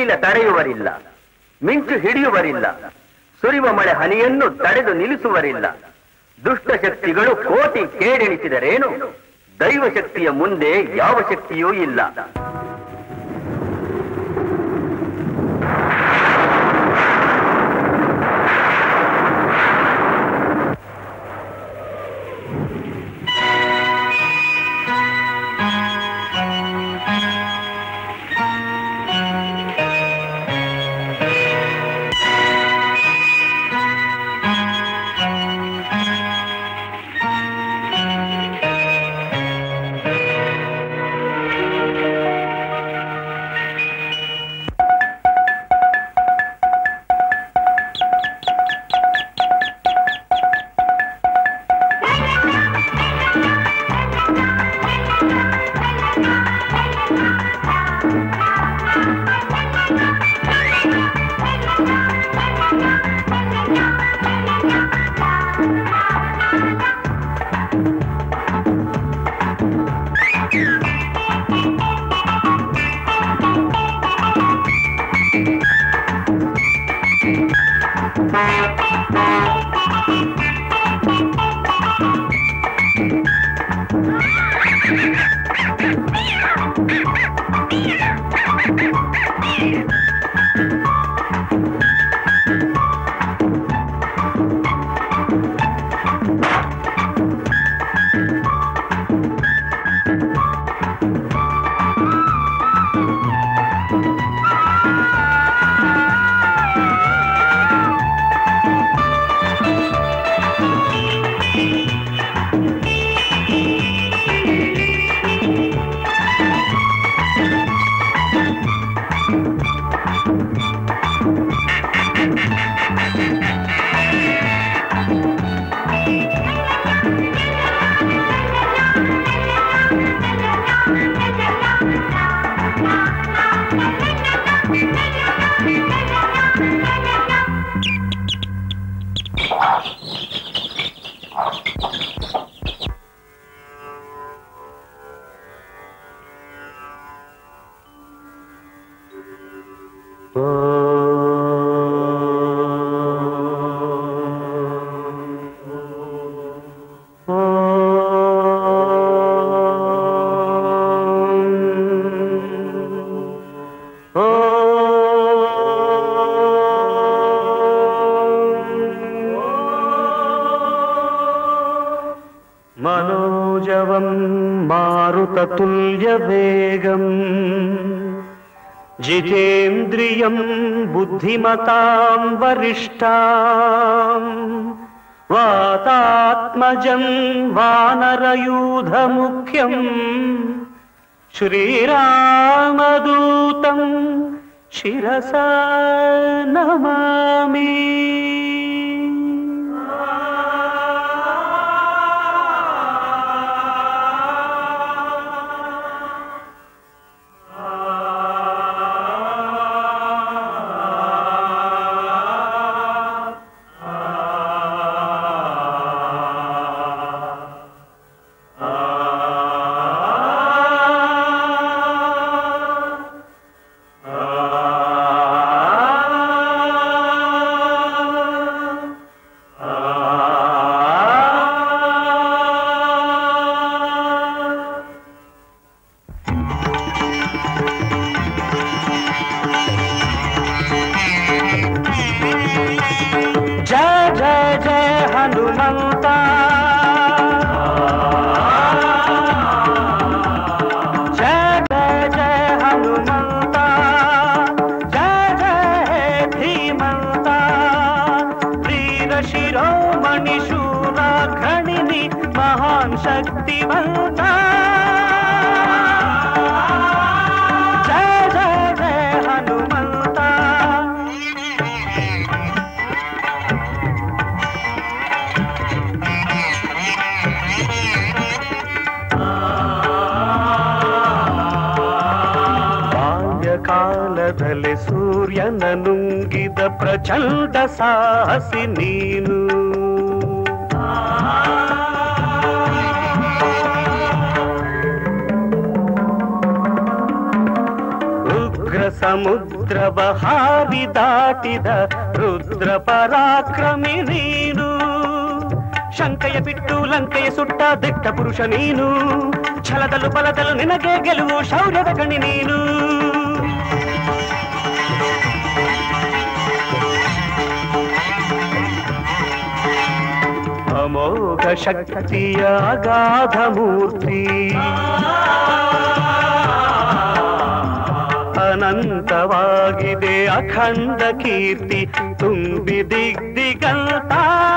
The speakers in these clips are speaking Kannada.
ಕೈಯಿಂದ ತಡೆಯುವರಿಲ್ಲ ಮಿಂಚು ಹಿಡಿಯುವರಿಲ್ಲ ಸುರಿಯುವ ಮಳೆ ಹನಿಯನ್ನು ತಡೆದು ನಿಲ್ಲಿಸುವರಿಲ್ಲ ದುಷ್ಟ ಶಕ್ತಿಗಳು ಕೋಟಿ ಕೇಡೆಣಿಸಿದರೇನು ದೈವ ಶಕ್ತಿಯ ಮುಂದೆ ಯಾವ ಶಕ್ತಿಯೂ ಇಲ್ಲ मनोजवं मारुततुल्यवेगम् जितेन्द्रियं बुद्धिमतां वरिष्ठाम् वातात्मजं वानरयूधमुख्यम् श्रीरामदूतं शिरसा नमामि जय जय जय हनुमंता जय जय जय हनुमंता जय जय धीमंता वीर शिरोमणि शूरा घणिनि महान शक्तिवंता जय जय जय हनुमंता ಬಾಲ್ಯಕಾಲದಲ್ಲಿ ಸೂರ್ಯನ ನುಂಗಿದ ಪ್ರಚಂಡ ಸಾಹಸಿ ನೀನು ಉಗ್ರ ಉಗ್ರ ಸಮುದ್ರವ ಹಾರಿ ದಾಟಿದ ರುದ್ರ ಪರಾಕ್ರಮಿ ನೀನು ಶಂಕೆಯ ಬಿಟ್ಟು ಲಂಕೆಯ ಸುಟ್ಟ ದಿಟ್ಟ ಪುರುಷ ನೀನು ಛಲದಲ್ಲೂ ಬಲದಲ್ಲೂ ನಿನಗೆ ಗೆಲುವು ಶೌರ್ಯದ ಗಣಿ ನೀನು ಅಮೋಘ ಶಕ್ತಿಯ ಅಗಾಧ ಮೂರ್ತಿ ಅನಂತವಾಗಿದೆ ಅಖಂಡ ಕೀರ್ತಿ ತುಂಬಿ ದಿಗ್ದಿಗಂತ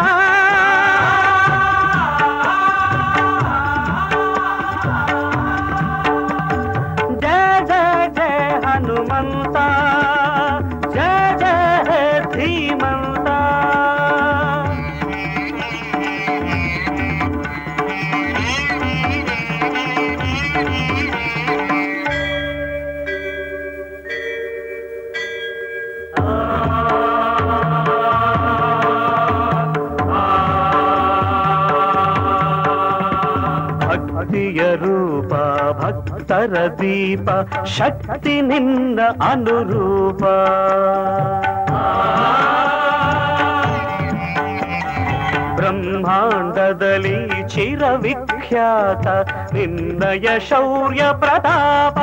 ಜಯ ಜಯ ಜಯ ಹನುಮಂತ ಜಯ ಜಯ ಧೀಮಂತ ಭಕ್ತಿಯ ರೂಪ ಭಕ್ತರ ದೀಪ ಶಕ್ತಿ ನಿನ್ನ ಅನುರೂಪ ಬ್ರಹ್ಮಾಂಡದಲ್ಲಿ ಚಿರವಿಖ್ಯಾತ ನಿನ್ನಯ ಶೌರ್ಯ ಪ್ರತಾಪ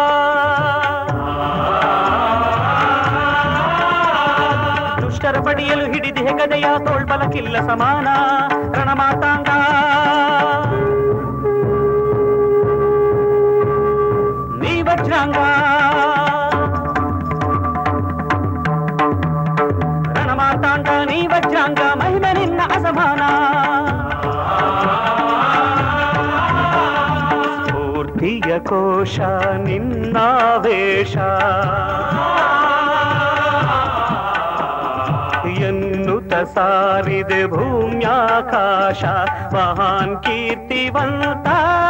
ದುಷ್ಟರ ಪಡೆಯಲು ಹಿಡಿದು ಹೆಗದೆಯ ತೋಳ್ಬಲಕ್ಕಿಲ್ಲ ಸಮಾನ ರಣಮಾತಾಂಗ ನೀ ವಜ್ರಾಂಗ ರಣಮಾತಾಂಗ ನೀ ವಜ್ರಾಂಗ ಮಹಿಮೆ ನಿನ್ನ ಅಸಮಾನ ಸ್ಫೂರ್ತಿಯ ಕೋಶ ನಿನ್ನಾವೇಶ ಎನ್ನುತ್ತ ಸಾರಿದೆ ಭೂಮ್ಯಾಕಾಶ ಮಹಾನ್ ಕೀರ್ತಿವಂತ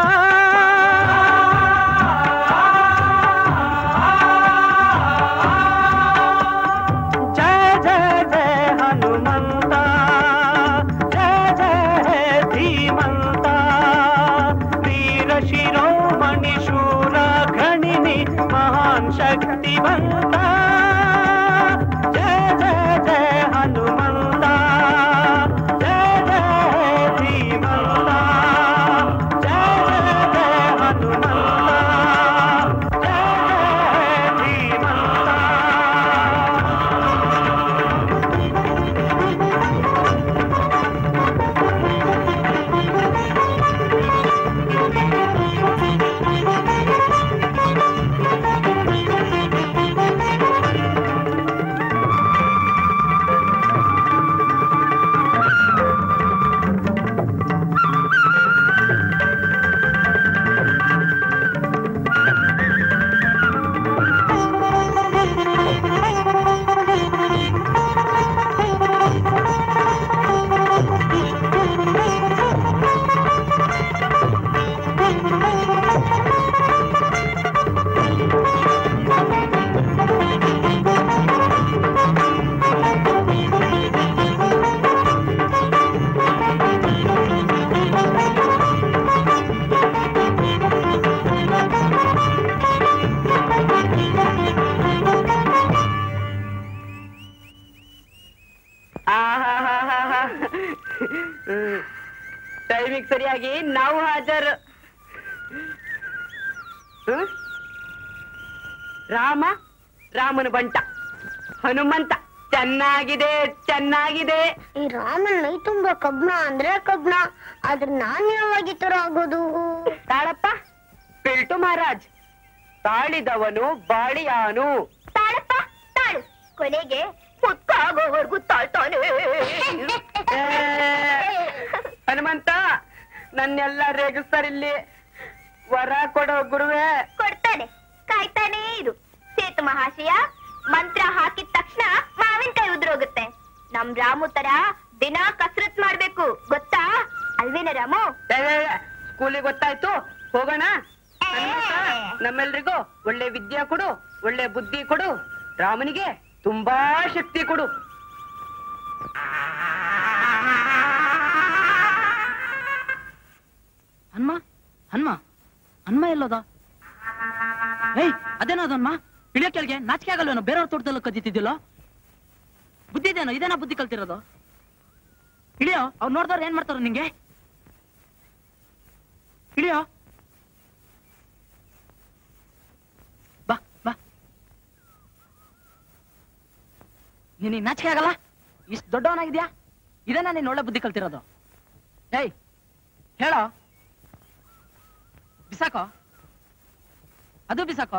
ಜಯ ಜಯ ಜಯ ಹನುಮಂತ ಜಯ ಜಯ ಧೀಮಂತ ವೀರ ಶಿರೋಮಣಿ ಶೂರ ಘಣಿನಿ ಮಹಾನ್ ಶಕ್ತಿವಂತ ಜಯ ಜಯ ಜಯ ಹನುಮಂತ ಜಯ ಜಯ ಧೀಮಂತ ಜಯ ಜಯ ಜಯ ಹನುಮಂತ ಜಯ ಜಯ ಧೀಮಂತ ಟೈಮಿಗೆ ಸರಿಯಾಗಿ ನಾವು ಹಾಜರ್ ಹ್ಮ್? ರಾಮ ರಾಮನ ಬಂಟ ಹನುಮಂತ ಚೆನ್ನಾಗಿದೆ ಚೆನ್ನಾಗಿದೆ ಈ ರಾಮನ್ ಮೈ ತುಂಬಾ ಕಬ್ಣ ಅಂದ್ರೆ ಕಬ್ಣ ಆದ್ರೆ ನಾನ್ ಯಾವಾಗ ಈ ತರ ಆಗೋದು ತಾಳಪ್ಪ ಪಿಲ್ಟು ಮಹಾರಾಜ್ ತಾಳಿದವನು ಬಾಳಿಯಾನು ತಾಳಪ್ಪ ತಾಳು ಕೊನೆಗೆ ಮುತ್ತಾಗೋವರೆಗೂ ತಾಳ್ತಾನೆ ಏ, ಹನುಮಂತ ನನ್ನೆಲ್ಲ ರೇಗಿಸ್ತಾರಿಲ್ಲಿ ವರ ಕೊಡೋ ಗುರುವೇ ಕೊಡ್ತಾನೆ ಕಾಯ್ತಾನೇ ಇರು ಸೇತು ಮಹಾಶಯ ಮಂತ್ರ ಹಾಕಿದ ತಕ್ಷಣ ಮಾವಿನಕಾಯಿ ಉದ್ರೋಗುತ್ತೆ ನಮ್ ರಾಮು ತರ ದಿನ ಕಸರತ್ ಮಾಡ್ಬೇಕು ಗೊತ್ತಾ ಅಲ್ವೇನ ರಾಮು ಏ, ಏ, ಏ, ಸ್ಕೂಲಿಗೆ ಗೊತ್ತಾಯ್ತು ಹೋಗೋಣ ಹನುಮಂತ, ನಮ್ಮೆಲ್ರಿಗೂ ಒಳ್ಳೆ ವಿದ್ಯೆ ಕೊಡು ಒಳ್ಳೆ ಬುದ್ಧಿ ಕೊಡು ರಾಮನಿಗೆ ತುಂಬಾ ಶಕ್ತಿ ಕೊಡು ಹನ್ಮ ಹನ್ಮ ಹನ್ಮ ಎಲ್ಲೋದ ಏಯ್ ಅದೇನೋ ಅದನ್ಮ ಇಳಿಯೋ ಕೆಳಗೆ ನಾಚಿಕೆ ಆಗಲ್ವೇನೋ ಬೇರೆಯವ್ರ ತೋಟದಲ್ಲೂ ಕದೀತಿದ್ದಿಲ್ಲೋ ಬುದ್ಧಿ ಇದೇನೋ ಇದೇನಾ ಬುದ್ಧಿ ಕಲ್ತಿರೋದು ಇಳಿಯೋ ಅವ್ರು ನೋಡ್ದವ್ರು ಏನ್ ಮಾಡ್ತಾರ ನಿಂಗೆ ಇಳಿಯೋ ಬಾ ಬಾ ನಿನಗೆ ನಾಚಿಕೆ ಆಗಲ್ಲ ಇಷ್ಟು ದೊಡ್ಡವನಾಗಿದ್ಯಾ ಇದೇನಾ ನೀನ್ ಒಳ್ಳೆ ಬುದ್ಧಿ ಕಲ್ತಿರೋದು ಏಯ್ ಹೇಳೋ ಬಿಸಾಕೋ ಅದು ಬಿಸಾಕೋ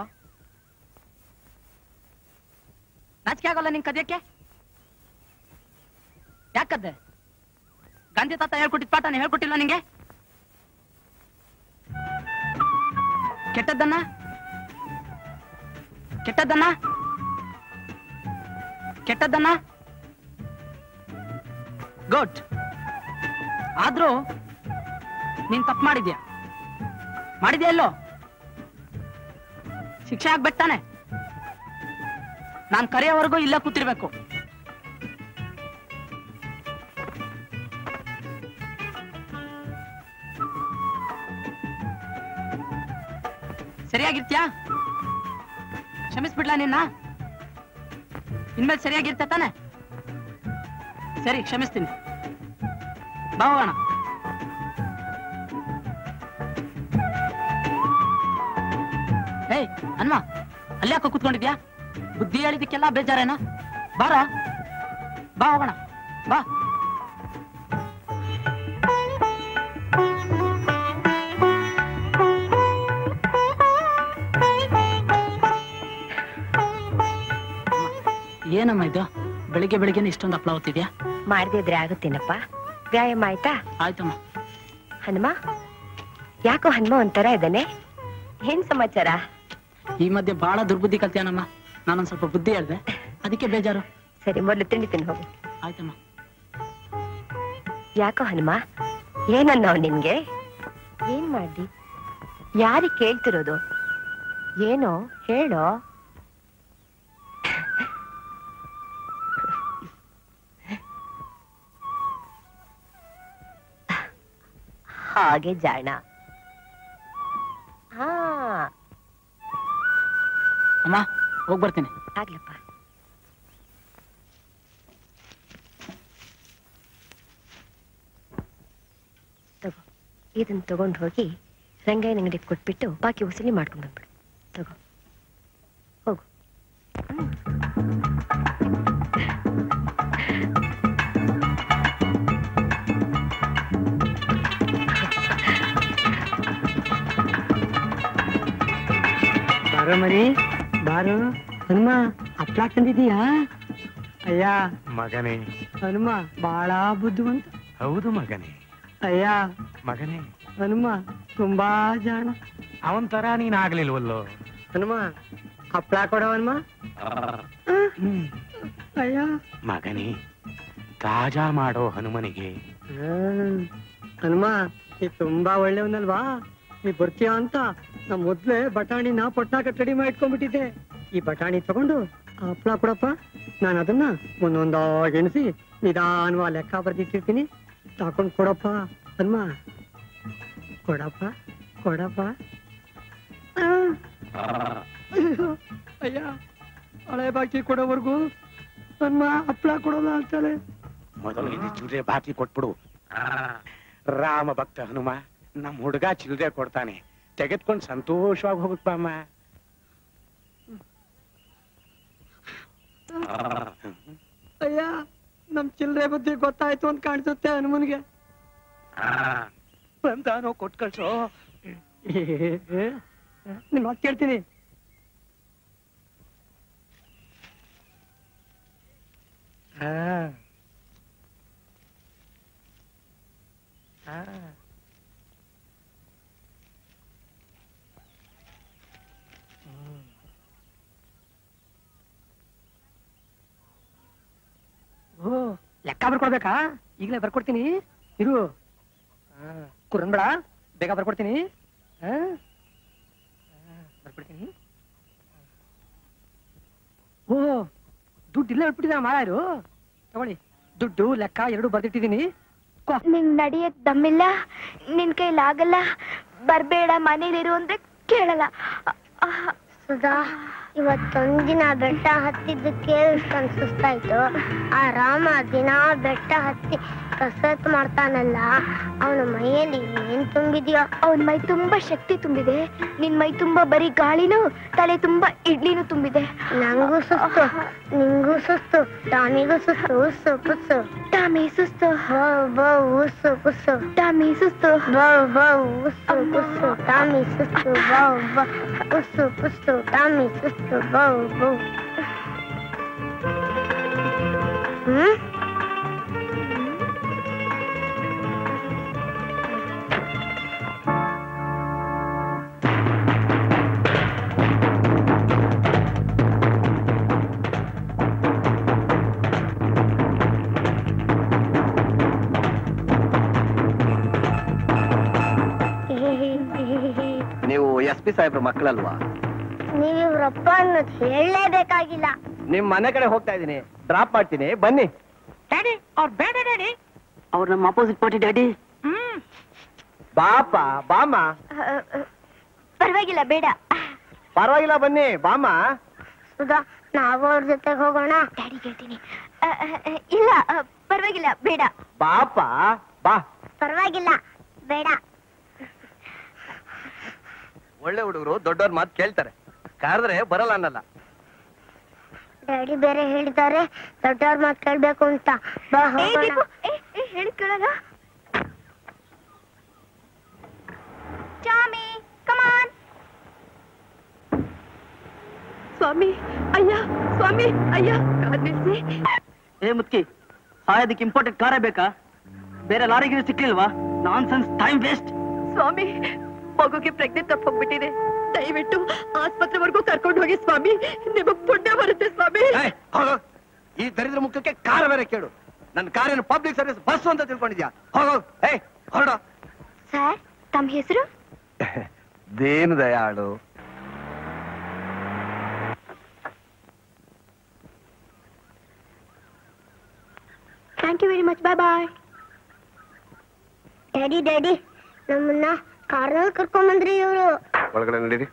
ನಾಚಿಕೆ ಆಗಲ್ಲ ನಿಂಗೆ ಕದಿಯಕ್ಕೆ ಯಾಕದ್ದೆ ಗಾಂಧಿ ತಾತ ಹೇಳ್ಕೊಟ್ಟಿದ್ ಪಾಠ ಹೇಳ್ಕೊಟ್ಟಿಲ್ಲ ನಿಂಗೆ ಕೆಟ್ಟದ್ದನ್ನ ಕೆಟ್ಟದ್ದನ್ನ ಕೆಟ್ಟದ್ದನ್ನ ಗುಡ್ ಆದ್ರೂ ನೀನ್ ತಪ್ಪು ಮಾಡಿದ್ಯಾ ಮಾಡಿದ್ಯಾ ಎಲ್ಲೋ ಶಿಕ್ಷೆ ಆಗ್ಬೇಕು ತಾನೆ ನಾನ್ ಕರೆಯೋವರೆಗೂ ಇಲ್ಲೇ ಕೂತಿರ್ಬೇಕು ಸರಿಯಾಗಿರ್ತ್ಯಾ ಕ್ಷಮಿಸ್ಬಿಡ್ಲಾ ನಿನ್ನ ಇನ್ಮೇಲೆ ಸರಿಯಾಗಿರ್ತ ತಾನೆ ಸರಿ ಕ್ಷಮಿಸ್ತೀನಿ ಬಾ ಹೋಗೋಣ ಏಯ್ ಅನ್ಮ ಅಲ್ಲೇ ಯಾಕೋ ಕೂತ್ಕೊಂಡಿದ್ಯಾ ಬುದ್ಧಿ ಹೇಳಿದಕ್ಕೆಲ್ಲ ಬೇಜಾರೇನ ಬಾರ ಬಾ ಹೋಗೋಣ ಬಾ ಏನಮ್ಮ ಇದು ಬೆಳಿಗ್ಗೆ ಬೆಳಿಗ್ಗೆ ಇಷ್ಟೊಂದು ಹಪ್ಳ ಓದ್ತಿದ್ಯಾ ಮಾಡ್ದಿದ್ರೆ ಆಗುತ್ತೇನಪ್ಪ ವ್ಯಾಯಾಮ ಆಯ್ತಾ ಆಯ್ತಮ್ಮ ಹನುಮ ಯಾಕೋ ಹನುಮ ಒಂಥರ ಇದ್ದಾನೆ ಏನ್ ಸಮಾಚಾರ ಈ ಮಧ್ಯೆ ಬಹಳ ದುರ್ಬುದ್ಧಿ ಕಲ್ತ್ಯಾನಮ್ಮ ನಾನೊಂದ್ ಸ್ವಲ್ಪ ಬುದ್ಧಿ ಹೇಳ್ದೆ ಅದಕ್ಕೆ ಬೇಜಾರು ಸರಿ ಮೊದಲು ತಿಂಡಿ ತಿನ್ ಹೋಗು ಆಯ್ತಮ್ಮ ಯಾಕೋ ಹನುಮ ಏನನ್ನವ್ ನಿನ್ಗೆ ಏನ್ ಮಾಡ್ದಿ ಯಾರಿಗೆ ಕೇಳ್ತಿರೋದು ಏನೋ ಹೇಳೋ ಹಾಗೆ ಜಾಣ ಹಾ ಅಮ್ಮ ಹೋಗ್ ಬರ್ತೀನಿ ಆಗ್ಲಪ್ಪ ತಗೋ ಇದನ್ನ ತಗೊಂಡು ಹೋಗಿ ರಂಗಯ್ಯನ ಅಂಗಡಿಗೆ ಕೊಟ್ಬಿಟ್ಟು ಬಾಕಿ ವಸೂಲಿ ಮಾಡ್ಕೊಂಡು ಬಂದ್ಬಿಡು ತಗೋ ಹೋಗು ಬಾರೋ ಮರಿ ಬಾರೋ ಹನುಮ ಹಪ್ಳ ತಂದಿದೀಯಾ ಅಯ್ಯ ಮಗನೇ ಹನುಮ ಬಾಳ ಬುದ್ಧಿವಂತ ಹೌದು ಮಗನೇ ಅಯ್ಯ ಮಗನೇ ಹನುಮ ತುಂಬಾ ಜಾಣ ಅವನ್ ತರ ನೀನ್ ಆಗ್ಲಿಲ್ವಲ್ಲೋ ಹನುಮ ಹಪ್ಳ ಕೊಡೋ ಹನುಮ ಹ್ಮ್. ಅಯ್ಯ ಮಗನೇ ತಾಜಾ ಮಾಡೋ ಹನುಮನಿಗೆ ಹ್ಮ್. ಹನುಮ ನೀ ತುಂಬಾ ಒಳ್ಳೆಯವನಲ್ವಾ ನೀ ಬರ್ತೀಯ ಅಂತ ನಾ ಮೊದ್ಲೇ ಬಟಾಣಿನ ಪಟ್ನಾಕ ರೆಡಿ ಮಾಡಿ ಇಟ್ಕೊಂಡ್ಬಿಟ್ಟಿದ್ದೆ ಈ ಬಟಾಣಿ ತಗೊಂಡು ಆ ಹಪ್ಳ ಕೊಡಪ್ಪ ನಾನು ಅದನ್ನ ಒಂದೊಂದಾಗಿ ಎಣಿಸಿ ನಿಧಾನವಾಗಿ ಲೆಕ್ಕ ಬರ್ದಿಟ್ಟಿರ್ತೀನಿ ತಕೊಂಡ್ ಕೊಡಪ್ಪ ಹನುಮ ಕೊಡಪ್ಪ ಕೊಡಪ್ಪ ಆ. ಅಯ್ಯೋ, ಅಯ್ಯ ಹಳೆ ಬಾಕಿ ಕೊಡೋವರೆಗೂ ಹನುಮ ಹಪ್ಳ ಕೊಡೋಲ್ಲ ಅಂತಾಳೆ ಮೊದಲು ಇದು ಚಿಲ್ಲರೆ ಬಾಕಿ ಕೊಟ್ಬಿಡು ಆ, ರಾಮ ಭಕ್ತ ಹನುಮ ನಮ್ ಹುಡುಗ ಚಿಲ್ಲರೆ ಕೊಡ್ತಾನೆ ತೆಗೆದ್ಕೊಂಡು ಸಂತೋಷವಾಗಿ ಹೋಗುತ್ತ ಅಮ್ಮ ಅಯ್ಯ ನಮ್ ಚಿಲ್ಲರೆ ಬುದ್ಧಿ ಗೊತ್ತಾಯ್ತು ಅಂತ ಕಾಣಿಸುತ್ತೆ ಹನುಮನ್ಗೆ ಬಂದಾನೋ ಕೊಟ್ ಕಳ್ಸೋ ನಿಮ್ ಮಾತು ಕೇಳ್ತೀನಿ ಆ. ಆ. ಹ್ಮ್. ಓ ಲೆಕ್ಕ ಬರ್ಕೊಡ್ಬೇಕಾ ಈಗಲೇ ಬರ್ಕೊಡ್ತೀನಿ ಇರು ಆ, ಕುರಂದ್ಬೇಡ ಬೇಗ ಬರ್ಕೊಡ್ತೀನಿ ಆ? ಆ, ಬರ್ಕೊಡ್ತೀನಿ ಓ ದುಡ್ಡು ಇಲ್ಲೇ ಬಿಟ್ಬಿಟ್ಟಿದ್ದಾನ ಮಾರಾಯರು ತಗೊಳ್ಳಿ ದುಡ್ಡು ಲೆಕ್ಕ ಎರಡು ಬರ್ದಿಟ್ಟಿದ್ದೀನಿ ಕೋ ನಿಂಗ್ ನಡಿಯಕ್ ದಮ್ಮಿಲ್ಲ ನಿನ್ ಕೈಲಾಗಲ್ಲ ಬರ್ಬೇಡ ಮನೇಲಿರು ಅಂದ್ರೆ ಕೇಳಲ್ಲ ಅ- ಅ- ಸುಧಾ ಇವತ್ತೊಂದಿನ ಬೆಟ್ಟ ಹತ್ತಿದ್ದಕ್ಕೆ ಇಷ್ಟೊಂದು ಸುಸ್ತಾಯ್ತು ಆ ರಾಮ ದಿನ ಬೆಟ್ಟ ಹತ್ತಿ ಕಸರತ್ತು ಮಾಡ್ತಾನಲ್ಲ ಅವನ ಮೈಯಲ್ಲಿ ಏನ್ ತುಂಬಿದ್ಯೋ ಅವನ್ ಮೈ ತುಂಬಾ ಶಕ್ತಿ ತುಂಬಿದೆ ನಿನ್ ಮೈ ತುಂಬಾ ಬರೀ ಗಾಳಿನೂ ತಲೆ ತುಂಬಾ ಇಡ್ಲಿನೂ ತುಂಬಿದೆ ನಂಗೂ ಸುಸ್ತು ನಿಂಗೂ ಸುಸ್ತು ಟಾಮಿಗೂ ಸುಸ್ತು ಉಸ್ಸು ಪುಸ್ಸು ಟಾಮಿ ಸುಸ್ತು ಬೌ ಬೌ ಉಸ್ಸು ಪುಸ್ಸು ಟಾಮಿ ಸುಸ್ತು ಬೌ ಬೌ ಉಸ್ಸು ಪುಸ್ಸು ಟಾಮಿ ಸುಸ್ತು ಬೌ ಬೌ ಉಸ್ಸು ಪುಸ್ಸು ಟಾಮಿ ಸುಸ್ತು ಬೌ ಬೌ ಹ್ಮ್ ನೀವು ಎಸ್ ಪಿ ಸಾಹೇಬ್ರ ಮಕ್ಕಳಲ್ವಾ ನೀವು ಇವ್ರಪ್ಪ ಅನ್ನೋದು ಹೇಳಲೇಬೇಕಾಗಿಲ್ಲ ನಿಮ್ ಮನೆ ಕಡೆ ಹೋಗ್ತಾ ಇದೀನಿ ಡ್ರಾಪ್ ಮಾಡ್ತೀನಿ ಬನ್ನಿ ಡ್ಯಾಡಿ ಅವ್ರು ಬೇಡ ಡ್ಯಾಡಿ ಅವ್ರು ನಮ್ಮ ಅಪೋಸಿಟ್ ಪಾರ್ಟಿ ಡ್ಯಾಡಿ ಹ್ಮ್ ಬಾಪ ಬಾಮ ಪರವಾಗಿಲ್ಲ ಬೇಡ ಪರವಾಗಿಲ್ಲ ಬನ್ನಿ ಬಾಮ ಸುಧಾ ನಾವು ಅವ್ರ ಜೊತೆಗೆ ಹೋಗೋಣ ಡ್ಯಾಡಿ ಹೇಳ್ತೀನಿ ಅ, ಅ, ಅ, ಇಲ್ಲ ಅ, ಪರವಾಗಿಲ್ಲ ಬೇಡ ಬಾಪ ಬಾ ಪರವಾಗಿಲ್ಲ ಬೇಡ ಒಳ್ಳೆ ಹುಡುಗರು ದೊಡ್ಡವ್ರ ಮಾತು ಕೇಳ್ತಾರೆ ಕರೆದ್ರೆ ಬರಲ್ಲ ಅನ್ನಲ್ಲ ಡ್ಯಾಡಿ ಬೇರೆ ಹೇಳಿದ್ದಾರೆ ದೊಡ್ಡವ್ರ ಮಾತು ಕೇಳ್ಬೇಕು ಅಂತ ಬಾ ಏ, ಹೋಗೋಣ ದೀಪು, ಏ, ಏ, ಹೇಳಿದ್ ಕೇಳಲ್ಲ ಚಾಮಿ ಕಮಾನ್ ಸ್ವಾಮಿ ಅಯ್ಯ ಸ್ವಾಮಿ ಅಯ್ಯ ಕಾರ್ ನಿಲ್ಸಿ ಏ ಮುತ್ಕಿ ಸಾಯೋದಕ್ಕೆ ಇಂಪಾರ್ಟೆಂಟ್ ಕಾರೇ ಬೇಕಾ ಬೇರೆ ಲಾರಿಗೆ ಸಿಕ್ಲಿಲ್ವಾ ನಾನ್ ಸೆನ್ಸ್ ಟೈಮ್ ವೇಸ್ಟ್ ಸ್ವಾಮಿ ಮಗುಗೆ ಪ್ರೆಗ್ನೆಂಟ್ ತಪ್ಪ ಹೋಗ್ಬಿಟ್ಟಿದೆ ದಯವಿಟ್ಟು ಆಸ್ಪತ್ರೆವರೆಗೂ ಕರ್ಕೊಂಡು ಹೋಗಿ ಸ್ವಾಮಿ ನಿಮಗ್ ಪುಣ್ಯ ಬರುತ್ತೆ ಸ್ವಾಮಿ ಈ ದರಿದ್ರ ಮುಖಕ್ಕೆ ಕಾರ ಬೇರೆ ಕೇಳು ನನ್ನ ಕಾರೇನು ಪಬ್ಲಿಕ್ ಸರ್ವಿಸ್ ಬಸ್ ಅಂತ ತಿಳ್ಕೊಂಡಿದ್ಯಾ ಹೋಗೋ ಏ ಹೊರಡ ಸರ್ ತಮ್ಮ ಹೆಸರು ದೇನು ದಯಾಳು thank you very much bye bye daddy daddy ನಮ್ಮನ್ನ ಕಾರ್ನಲ್ಲಿ ಕರ್ಕೊಂಡ್ ಬಂದ್ರಿ ಇವರು ಒಳಗಡೆ ನಡೀರಿ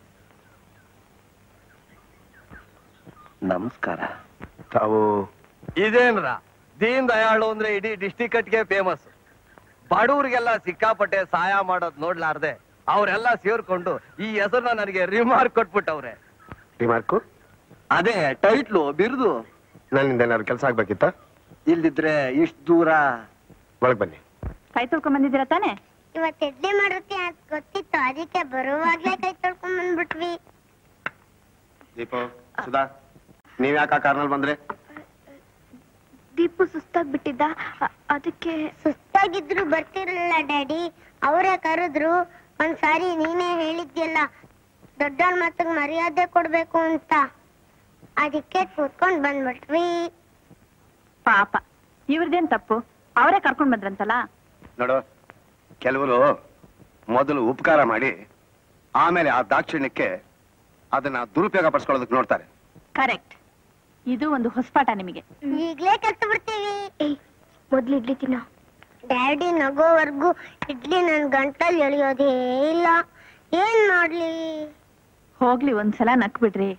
ನಮಸ್ಕಾರ ತಾವು ಇದೇನ್ರ ದೀನ್ ದಯಾಳು ಅಂದ್ರೆ ಇಡೀ ಡಿಸ್ಟಿಕ್ಟ್ಗೆ ಫೇಮಸ್ ಬಡವ್ರಿಗೆಲ್ಲ ಸಿಕ್ಕಾಪಟ್ಟೆ ಸಹಾಯ ಮಾಡೋದ್ ನೋಡ್ಲಾರ್ದೆ ಅವರೆಲ್ಲ ಸೇರ್ಕೊಂಡು ಈ ಹೆಸರನ್ನ ನನಗೆ ರಿಮಾರ್ಕ್ ಕೊಟ್ಬಿಟ್ಟವ್ರೆ ರಿಮಾರ್ಕು ಅದೇ ಟೈಟ್ಲು ಬಿರುದು ನನ್ನಿಂದ ಏನಾದ್ರು ಕೆಲಸ ಆಗ್ಬೇಕಿತ್ತ ಇಲ್ದಿದ್ರೆ ಇಷ್ಟು ದೂರ ಒಳಗ್ ಬನ್ನಿ ಕೈ ತೊಳ್ಕೊಂಡ್ ಬಂದಿದ್ದೀರಾ ತಾನೆ ಇವತ್ತು ಇಡ್ಲಿ ಮಾಡುತ್ತೆ ಅಂತ ಗೊತ್ತಿತ್ತು ಅದಕ್ಕೆ ಬರುವಾಗ್ಲೇ ಕೈ ತೊಳ್ಕೊಂಡ್ ಬಂದ್ಬಿಟ್ವಿ ದೀಪು ಸುಧಾ ನೀವ್ ಯಾಕೆ ಆ ಕಾರ್ನಲ್ಲಿ ಬಂದ್ರೆ ದೀಪು ಸುಸ್ತಾಗ್ಬಿಟ್ಟಿದ್ದ ಅ- ಅದಕ್ಕೆ ಸುಸ್ತಾಗಿದ್ರು ಬರ್ತಿರ್ಲಿಲ್ಲ ಡ್ಯಾಡಿ ಅವರೇ ಕರೆದ್ರು ಒಂದ್ಸಾರಿ ನೀನೇ ಹೇಳಿದ್ಯಲ್ಲ ದೊಡ್ಡವ್ರ ಮಾತಿಗೆ ಮರ್ಯಾದೆ ಕೊಡ್ಬೇಕು ಅಂತ ಅದಕ್ಕೆ ಕೂತ್ಕೊಂಡ್ ಬಂದ್ಬಿಟ್ವಿ ಪಾಪ ಇವ್ರದೇನ್ ತಪ್ಪು ಅವರೇ ಕರ್ಕೊಂಡ್ ಬಂದ್ರಂತಲ್ಲ ನೋಡು ಕೆಲವರು ಮೊದಲು ಉಪಕಾರ ಮಾಡಿ ಆಮೇಲೆ ಆ ದಾಕ್ಷಿಣ್ಯಕ್ಕೆ ಅದನ್ನ ದುರುಪಯೋಗ ಪಡಿಸ್ಕೊಳ್ಳೋದಕ್ಕೆ ನೋಡ್ತಾರೆ ಕರೆಕ್ಟ್ ಇದು ಒಂದು ಹೊಸಪಾಠ ನಿಮಗೆ ಈಗ್ಲೇ ಕಲ್ತು ಬಿಡ್ತೀವಿ ಮೊದ್ಲು ಇಡ್ಲಿ ತಿನ್ನೋ ಡ್ಯಾಡಿ ನಗೋವರ್ಗು ಇಡ್ಲಿ ನನ್ ಗಂಟಲ್ ಎಳಿಯೋದೇ ಇಲ್ಲ ಏನ್ ಮಾಡ್ಲಿ ಹೋಗ್ಲಿ ಒಂದ್ಸಲ ನಕ್ ಬಿಡ್ರಿ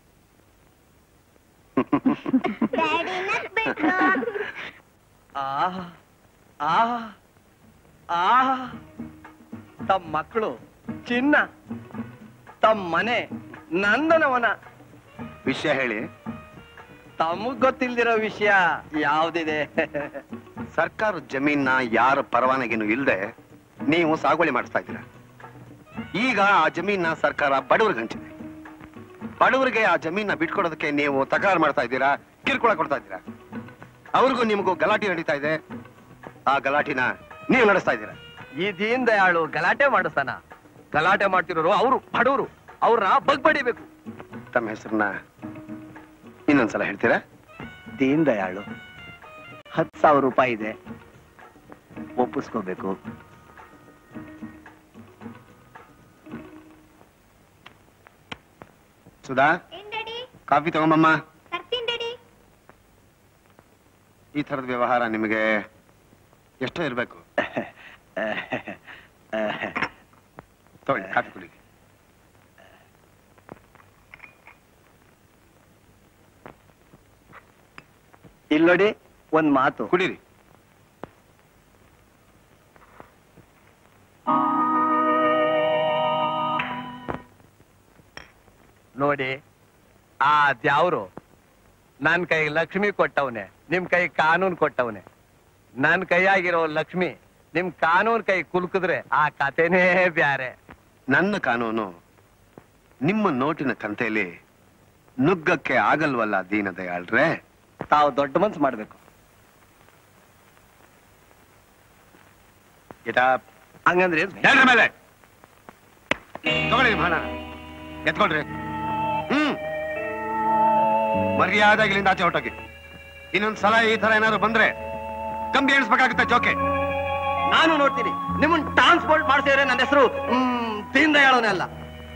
ಡ್ಯಾಡಿ ನಕ್ಬಿಟ್ರು ಆಹ್ ಆಹ್ ಆಹ್ ತಮ್ಮ ಮಕ್ಕಳು ಚಿನ್ನ ತಮ್ಮ ಮನೆ ನಂದನವನ ವಿಷಯ ಹೇಳಿ ತಮಗ್ ಗೊತ್ತಿಲ್ದಿರೋ ವಿಷಯ ಯಾವ್ದಿದೆ ಸರ್ಕಾರದ ಜಮೀನ ಯಾರ ಪರವಾನಗಿನೂ ಇಲ್ಲದೆ ನೀವು ಸಾಗುವಳಿ ಮಾಡಿಸ್ತಾ ಇದ್ದೀರಾ ಈಗ ಆ ಜಮೀನ ಸರ್ಕಾರ ಬಡವರಿಗೆ ಹಂಚಿದೆ ಬಡವರಿಗೆ ಆ ಜಮೀನ ಬಿಟ್ಕೊಡೋದಕ್ಕೆ ನೀವು ತಕರಾರು ಮಾಡ್ತಾ ಇದ್ದೀರಾ ಕಿರುಕುಳ ಕೊಡ್ತಾ ಇದ್ದೀರಾ ಅವ್ರಿಗೂ ನಿಮಗೂ ಗಲಾಟೆ ನಡೀತಾ ಇದೆ ಆ ಗಲಾಟಿನ ನೀವು ನಡೆಸ್ತಾ ಇದ್ದೀರಾ ಈ ದೀನ್ ದಯಾಳು ಗಲಾಟೆ ಮಾಡಿಸ್ತಾನ ಗಲಾಟೆ ಮಾಡ್ತಿರೋರು ಅವರು ಬಡವರು ಅವ್ರನ್ನ ಬಗ್ಬಡಿಬೇಕು ತಮ್ಮ ಹೆಸರನ್ನ ಇನ್ನೊಂದ್ಸಲ ಹೇಳ್ತೀರಾ ದೀನ್ ದಯಾಳು ಹತ್ತು ಸಾವಿರ ರೂಪಾಯಿ ಇದೆ ಒಪ್ಪಿಸ್ಕೋಬೇಕು ಸುಧಾ ಕಾಫಿ ತಗೊಂಬಮ್ಮ ಈ ತರದ ವ್ಯವಹಾರ ನಿಮಗೆ ಎಷ್ಟೋ ಇರಬೇಕು ತಗೊಳ್ಳಿ ಕಾಫಿ ಕುಡಿ ಇಲ್ಲಿ ನೋಡಿ ಒಂದ್ ಮಾತು ಕುಡೀರಿ ನೋಡಿ ಆ ದ್ಯಾವ್ರು ನನ್ ಕೈ ಲಕ್ಷ್ಮಿ ಕೊಟ್ಟವನೆ ನಿಮ್ ಕೈ ಕಾನೂನ್ ಕೊಟ್ಟವನೆ ನನ್ ಕೈಯಾಗಿರೋ ಲಕ್ಷ್ಮಿ ನಿಮ್ ಕಾನೂನ್ ಕೈ ಕುಲ್ಕಿದ್ರೆ ಆ ಕತೆನೇ ಬ್ಯಾರೆ ನನ್ನ ಕಾನೂನು ನಿಮ್ಮ ನೋಟಿನ ಕಂತೆಯಲ್ಲಿ ನುಗ್ಗಕ್ಕೆ ಆಗಲ್ವಲ್ಲ ದೀನದಯಾಳ್ರೆ ತಾವು ದೊಡ್ಡ ಮನ್ಸು ಮಾಡ್ಬೇಕು ಹಂಗಂದ್ರೆ ಏನ್? ಹೇಳ್ರಿ ಮೇಲೆ ತಗೊಳ್ಳಿ ಹಣ ಎತ್ಕೊಳ್ರಿ ಹ್ಮ್ ಮರ್ಯಾದಾಗಿ ಇಲ್ಲಿಂದ ಆಚೆ ಹೊಟ್ಟೋಗಿ ಇನ್ನೊಂದ್ ಸಲ ಈ ತರ ಏನಾದ್ರು ಬಂದ್ರೆ ಕಂಬಿ ಎಣಿಸ್ಬೇಕಾಗುತ್ತೆ ಜೋಕೆ ನಾನು ನೋಡ್ತೀನಿ ನಿಮ್ಮನ್ ಟ್ರಾನ್ಸ್ಪೋರ್ಟ್ ಮಾಡ್ಸಿದ್ರೆ ನನ್ನ ಹೆಸರು ದೀನ್ ದಯಾಳನೇ ಅಲ್ಲ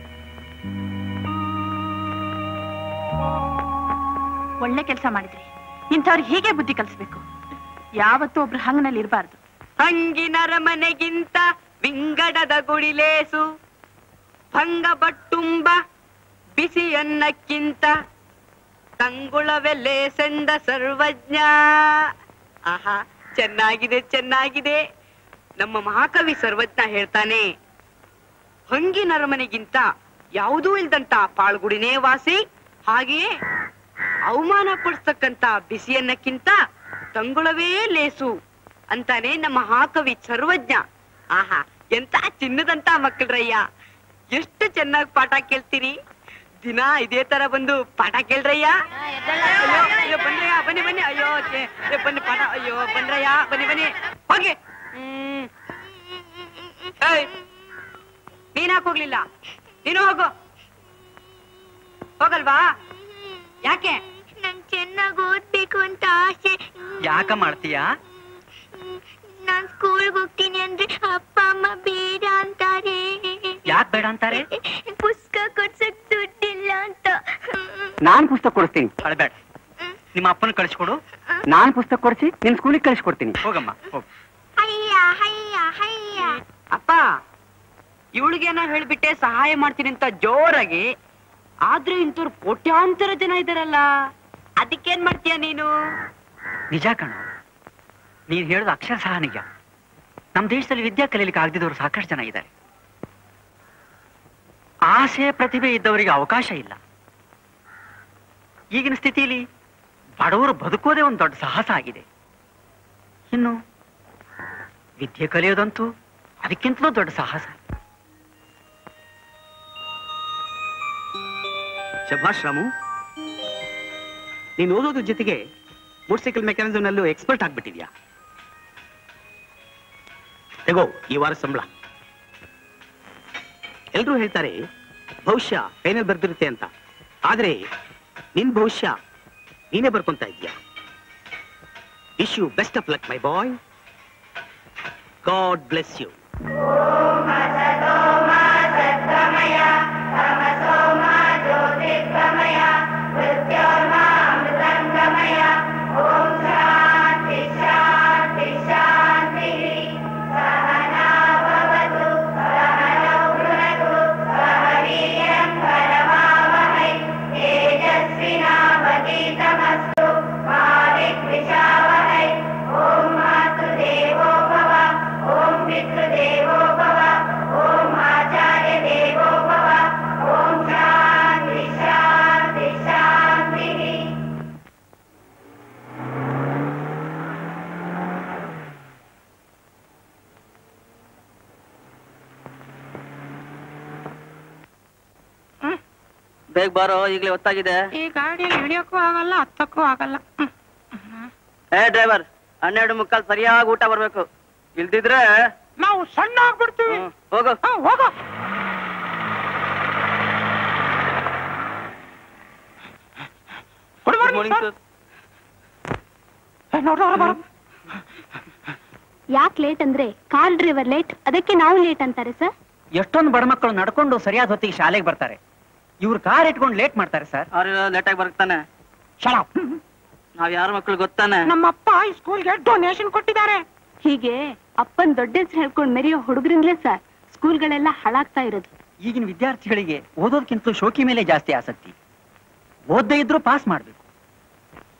ಒಳ್ಳೆ ಕೆಲಸ ಮಾಡಿದ್ರಿ ಇಂಥವ್ರಿಗೆ ಹೀಗೆ ಬುದ್ಧಿ ಕಲಿಸ್ಬೇಕು ಯಾವತ್ತೂ ಒಬ್ರು ಹಂಗನಲ್ಲಿ ಇರಬಾರ್ದು ಹಂಗಿನರ ಮನೆಗಿಂತ ವಿಂಗಡದ ಗುಡಿಲೇಸು ಭಂಗ ಬಟ್ಟುಂಬ ಬಿಸಿ ಅನ್ನಕ್ಕಿಂತ ತಂಗುಳವೆಲ್ಲೆ ಸೆಂದ ಸರ್ವಜ್ಞ ಆಹಾ ಚೆನ್ನಾಗಿದೆ ಚೆನ್ನಾಗಿದೆ ನಮ್ಮ ಮಹಾಕವಿ ಸರ್ವಜ್ಞ ಹೇಳ್ತಾನೆ ಹಂಗಿನರ ಮನೆಗಿಂತ ಯಾವುದೂ ಇಲ್ದಂತ ಪಾಳ್ಗುಡಿನೇ ವಾಸಿ ಹಾಗೆಯೇ ಅವಮಾನ ಪಡಿಸ್ತಕ್ಕಂತ ಬಿಸಿಯನ್ನಕ್ಕಿಂತ ತಂಗುಳವೇ ಲೇಸು ಅಂತಾನೆ ನಮ್ಮ ಮಹಾಕವಿ ಸರ್ವಜ್ಞ ಆಹಾ ಎಂತ ಚಿನ್ನದಂತ ಮಕ್ಕಳ್ರಯ್ಯ ಎಷ್ಟು ಚೆನ್ನಾಗಿ ಪಾಠ ಕೇಳ್ತೀರಿ ದಿನ ಇದೇ ತರ ಬಂದು ಪಾಠ ಕೇಳ್ರಯ್ಯ ಅಯ್ಯೋ ಅಯ್ಯೋ ಬನ್ರಯ್ಯ ಬನ್ನಿ ಬನ್ನಿ ಅಯ್ಯೋ ಛೆ, ಏ, ಬನ್ನಿ ಪಾಠ ಅಯ್ಯೋ ಬನ್ರಯ್ಯ ಬನ್ನಿ ಬನ್ನಿ ಹೋಗಿ ಹ್ಮ್ ಏಯ್, ನೀನ್ ಯಾಕ್ ಹೋಗ್ಲಿಲ್ಲ ನೀನು ಹೋಗು ಹೋಗಲ್ವಾ ಯಾಕೆ ನಂಗ್ ಚೆನ್ನಾಗಿ ಓದ್ಬೇಕು ಅಂತ ಆಸೆ ಯಾಕ ಮಾಡ್ತೀಯಾ ನಾನ್ ಸ್ಕೂಲ್ಗೆ ಹೋಗ್ತೀನಿ ಅಂದ್ರೆ ಅಪ್ಪ ಅಮ್ಮ ಬೇಡ ಅಂತಾರೆ ಯಾಕ್ ಬೇಡ ಅಂತಾರೆ ಪುಸ್ತಕ ಕೊಡ್ಸಕ್ ದುಡ್ಡಿಲ್ಲ ಅಂತ ನಾನ್ ಪುಸ್ತಕ ಕೊಡಿಸ್ತೀನಿ ಅಳ್ಬೇಡ ನಿಮ್ಮ ಅಪ್ಪನ ಕಳಿಸ್ಕೊಡು ನಾನ್ ಪುಸ್ತಕ ಕೊಡಿಸಿ ನಿನ್ ಸ್ಕೂಲಿಗೆ ಕಳಿಸ್ಕೊಡ್ತೀನಿ ಹೋಗಮ್ಮ ಹೋಗ್ ಹಯ್ಯ ಹಯ್ಯ ಹಯ್ಯ ಅಪ್ಪ ಇವಳಿಗೇನ ಹೇಳ್ಬಿಟ್ಟೆ ಸಹಾಯ ಮಾಡ್ತೀನಿ ಅಂತ ಜೋರಾಗಿ ಆದ್ರೆ ಇಂಥವ್ರು ಕೋಟ್ಯಾಂತರ ಜನ ಇದಾರಲ್ಲ ಅದಕ್ಕೇನ್ ಮಾಡ್ತೀಯ ನೀನು ನಿಜ ಕಣ ನೀನ್ ಹೇಳೋದು ಅಕ್ಷರ ಸಹ ನಿಜ ನಮ್ಮ ದೇಶದಲ್ಲಿ ವಿದ್ಯಾ ಕಲೀಲಿಕ್ಕೆ ಆಗದಿದ್ದವರು ಸಾಕಷ್ಟು ಜನ ಇದ್ದಾರೆ ಆಸೆ ಪ್ರತಿಭೆ ಇದ್ದವರಿಗೆ ಅವಕಾಶ ಇಲ್ಲ ಈಗಿನ ಸ್ಥಿತಿಯಲ್ಲಿ ಬಡವರು ಬದುಕೋದೇ ಒಂದು ದೊಡ್ಡ ಸಾಹಸ ಆಗಿದೆ ಇನ್ನು ವಿದ್ಯೆ ಕಲಿಯೋದಂತೂ ಅದಕ್ಕಿಂತಲೂ ದೊಡ್ಡ ಸಾಹಸ ಶಭಾಷ್ ರಾಮು ನೀನು ಓದೋದ್ರ ಜೊತೆಗೆ ಮೋಟರ್ ಸೈಕಲ್ ಮೆಕ್ಯಾನಿಸಮ್ ನಲ್ಲೂ ಎಕ್ಸ್ಪರ್ಟ್ ಆಗ್ಬಿಟ್ಟಿದ್ಯಾ ತಗೋ ಈ ವಾರ ಸಂಬಳ ಎಲ್ರೂ ಹೇಳ್ತಾರೆ ಭವಿಷ್ಯ ಪೇನಲ್ಲಿ ಬರ್ದಿರುತ್ತೆ ಅಂತ ಆದ್ರೆ ನಿನ್ ಭವಿಷ್ಯ ನೀನೇ ಬರ್ಕೊಂತ ಇದೀಯಾ wish you best of luck my boy God bless you ಬೇಗ ಬಾರೋ ಈಗಲೇ ಹೊತ್ತಾಗಿದೆ ಈ ಗಾಡಿಯಲ್ಲಿ ಇಳಿಯೋಕ್ಕೂ ಆಗಲ್ಲ ಹತ್ತಕ್ಕೂ ಆಗಲ್ಲ ಏ ಡ್ರೈವರ್ ಹನ್ನೆರಡು ಮುಕ್ಕಾಲ್ ಸರಿಯಾಗಿ ಊಟ ಬರ್ಬೇಕು ಇಲ್ದಿದ್ರೆ ನಾವು ಸಣ್ಣ ಆಗ್ಬಿಡ್ತೀವಿ ಹ್ಮ್, ಹೋಗು ಹೋಗೋ Good morning, sir. ಯಾಕೆ ಲೇಟ್ ಅಂದ್ರೆ ಕಾರ್ ಡ್ರೈವರ್ ಲೇಟ್ ಅದಕ್ಕೆ ನಾವು ಲೇಟ್ ಅಂತಾರೆ ಸರ್ ಎಷ್ಟೊಂದು ಬಡ ಮಕ್ಕಳು ನಡ್ಕೊಂಡು ಸರಿಯಾದ ಹೊತ್ತಿಗೆ ಶಾಲೆಗೆ ಬರ್ತಾರೆ ಇವ್ರು ಕಾರ್ ಇಟ್ಕೊಂಡು ಲೇಟ್ ಮಾಡ್ತಾರೆ ಸರ್ ಅವ್ರು ಲೇಟಾಗಿ ಬರ್ತಾನೆ ನಾವ್ ಯಾರ ಮಕ್ಕಳು ಗೊತ್ತಾನೆ ನಮ್ಮಪ್ಪ ಈ ಸ್ಕೂಲ್ಗೆ ಡೊನೇಷನ್ ಕೊಟ್ಟಿದ್ದಾರೆ ಹೀಗೆ ಅಪ್ಪನ್ ದೊಡ್ಡ ಹೆಸರು ಹೇಳ್ಕೊಂಡು ಮೆರೆಯೋ ಹುಡುಗರಿಂದಲೇ ಸರ್ ಸ್ಕೂಲ್ಗಳೆಲ್ಲ ಹಾಳಾಗ್ತಾ ಇರೋದು ಈಗಿನ ವಿದ್ಯಾರ್ಥಿಗಳಿಗೆ ಓದೋದಕ್ಕಿಂತ ಶೋಕಿ ಮೇಲೆ ಜಾಸ್ತಿ ಆಸಕ್ತಿ ಓದ್ದೇ ಇದ್ರೂ ಪಾಸ್ ಮಾಡ್ಬೇಕು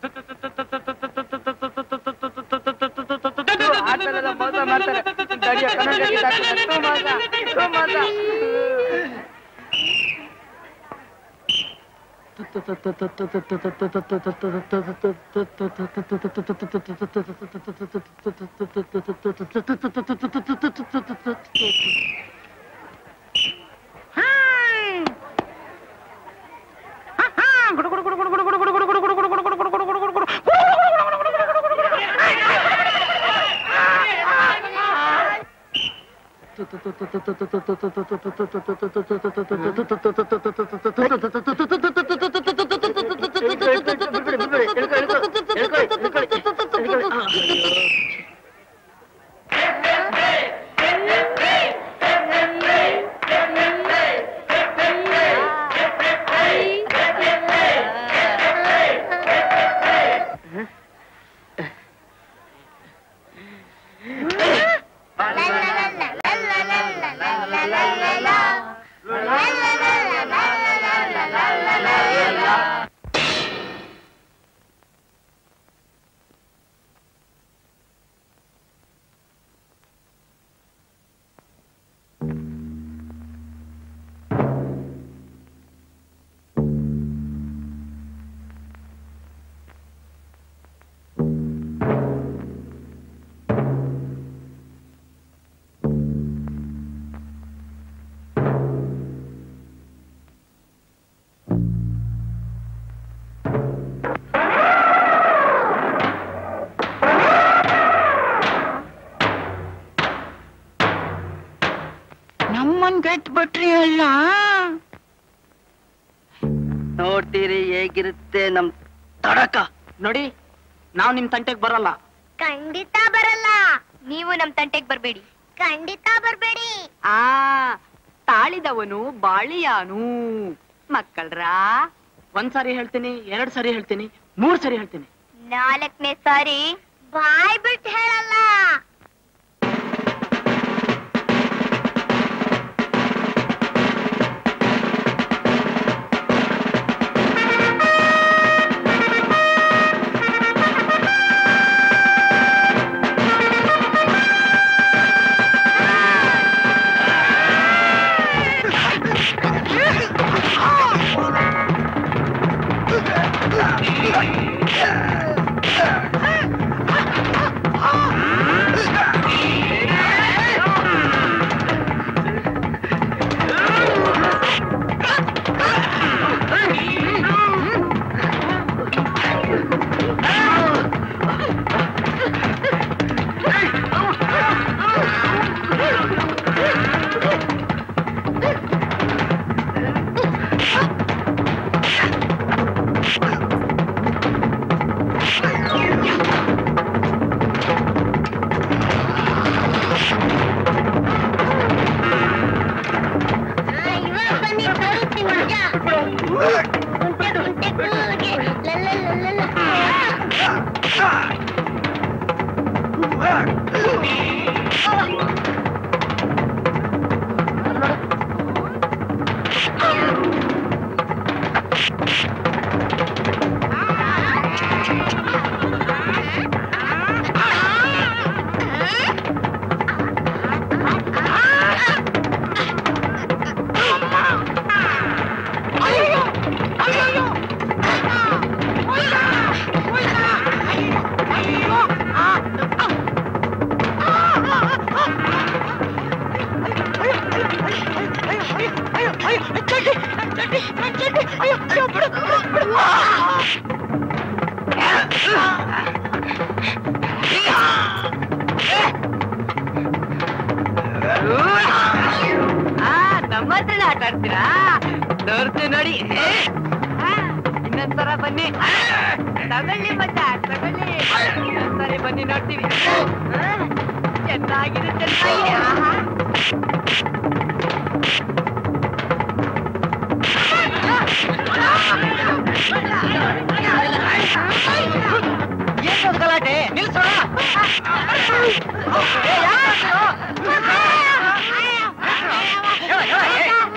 ಆಟಲೆಲ್ಲ ಮೋಸ ಮಾಡ್ತಾರೆ ತಡಿಯೋ, ಕನ್ನಡ ಗೀತೆ ಹಾಕ್ತಾರೆ. ತೂ ಮೋಸ, ತೂ ಮೋಸ. ನಮ್ಮನ್ ಗೆಟ್ ಬಿಟ್ರಿ ಅಲ್ಲ ನೋಡ್ತೀರಿ ಹೇಗಿರುತ್ತೆ ನಮ್ ತಡಕ ನೋಡಿ ನಾವ್ ನಿಮ್ ತಂಟೆಗ್ ಬರಲ್ಲ ಖಂಡಿತ ಬರಲ್ಲ ನೀವು ನಮ್ ತಂಟೆಗ್ ಬರ್ಬೇಡಿ ಖಂಡಿತ ಬರ್ಬೇಡಿ ಆ ತಾಳಿದವನು ಬಾಳಿಯಾನು ಮಕ್ಕಳ್ರಾ ಒಂದ್ ಸಾರಿ ಹೇಳ್ತೀನಿ ಎರಡ್ ಸಾರಿ ಹೇಳ್ತೀನಿ ಮೂರ್ ಸಾರಿ ಹೇಳ್ತೀನಿ ನಾಲ್ಕನೇ ಸಾರಿ ಬಾಯ್ ಬಿಟ್ಟು ಹೇಳಲ್ಲ ಆ ನಮ್ಮ ಹತ್ರನೇ ಆಟ ಆಡ್ತೀರಾ ತೋರ್ತು ನೋಡಿ ಆ, ಇನ್ನೊಂದ್ಸಲ ಬನ್ನಿ ತಗೊಳ್ಳಿ ಮಚ್ಚ ತಗೊಳ್ಳಿ ಇನ್ನೊಂದ್ಸರಿ ಬನ್ನಿ ನೋಡ್ತೀವಿ ಆ, ಚೆನ್ನಾಗಿದೆ ಚೆನ್ನಾಗಿದೆ ಆಹಾ. ಏನು ಗಲಾಟೆ ನಿಲ್ಸೋಣ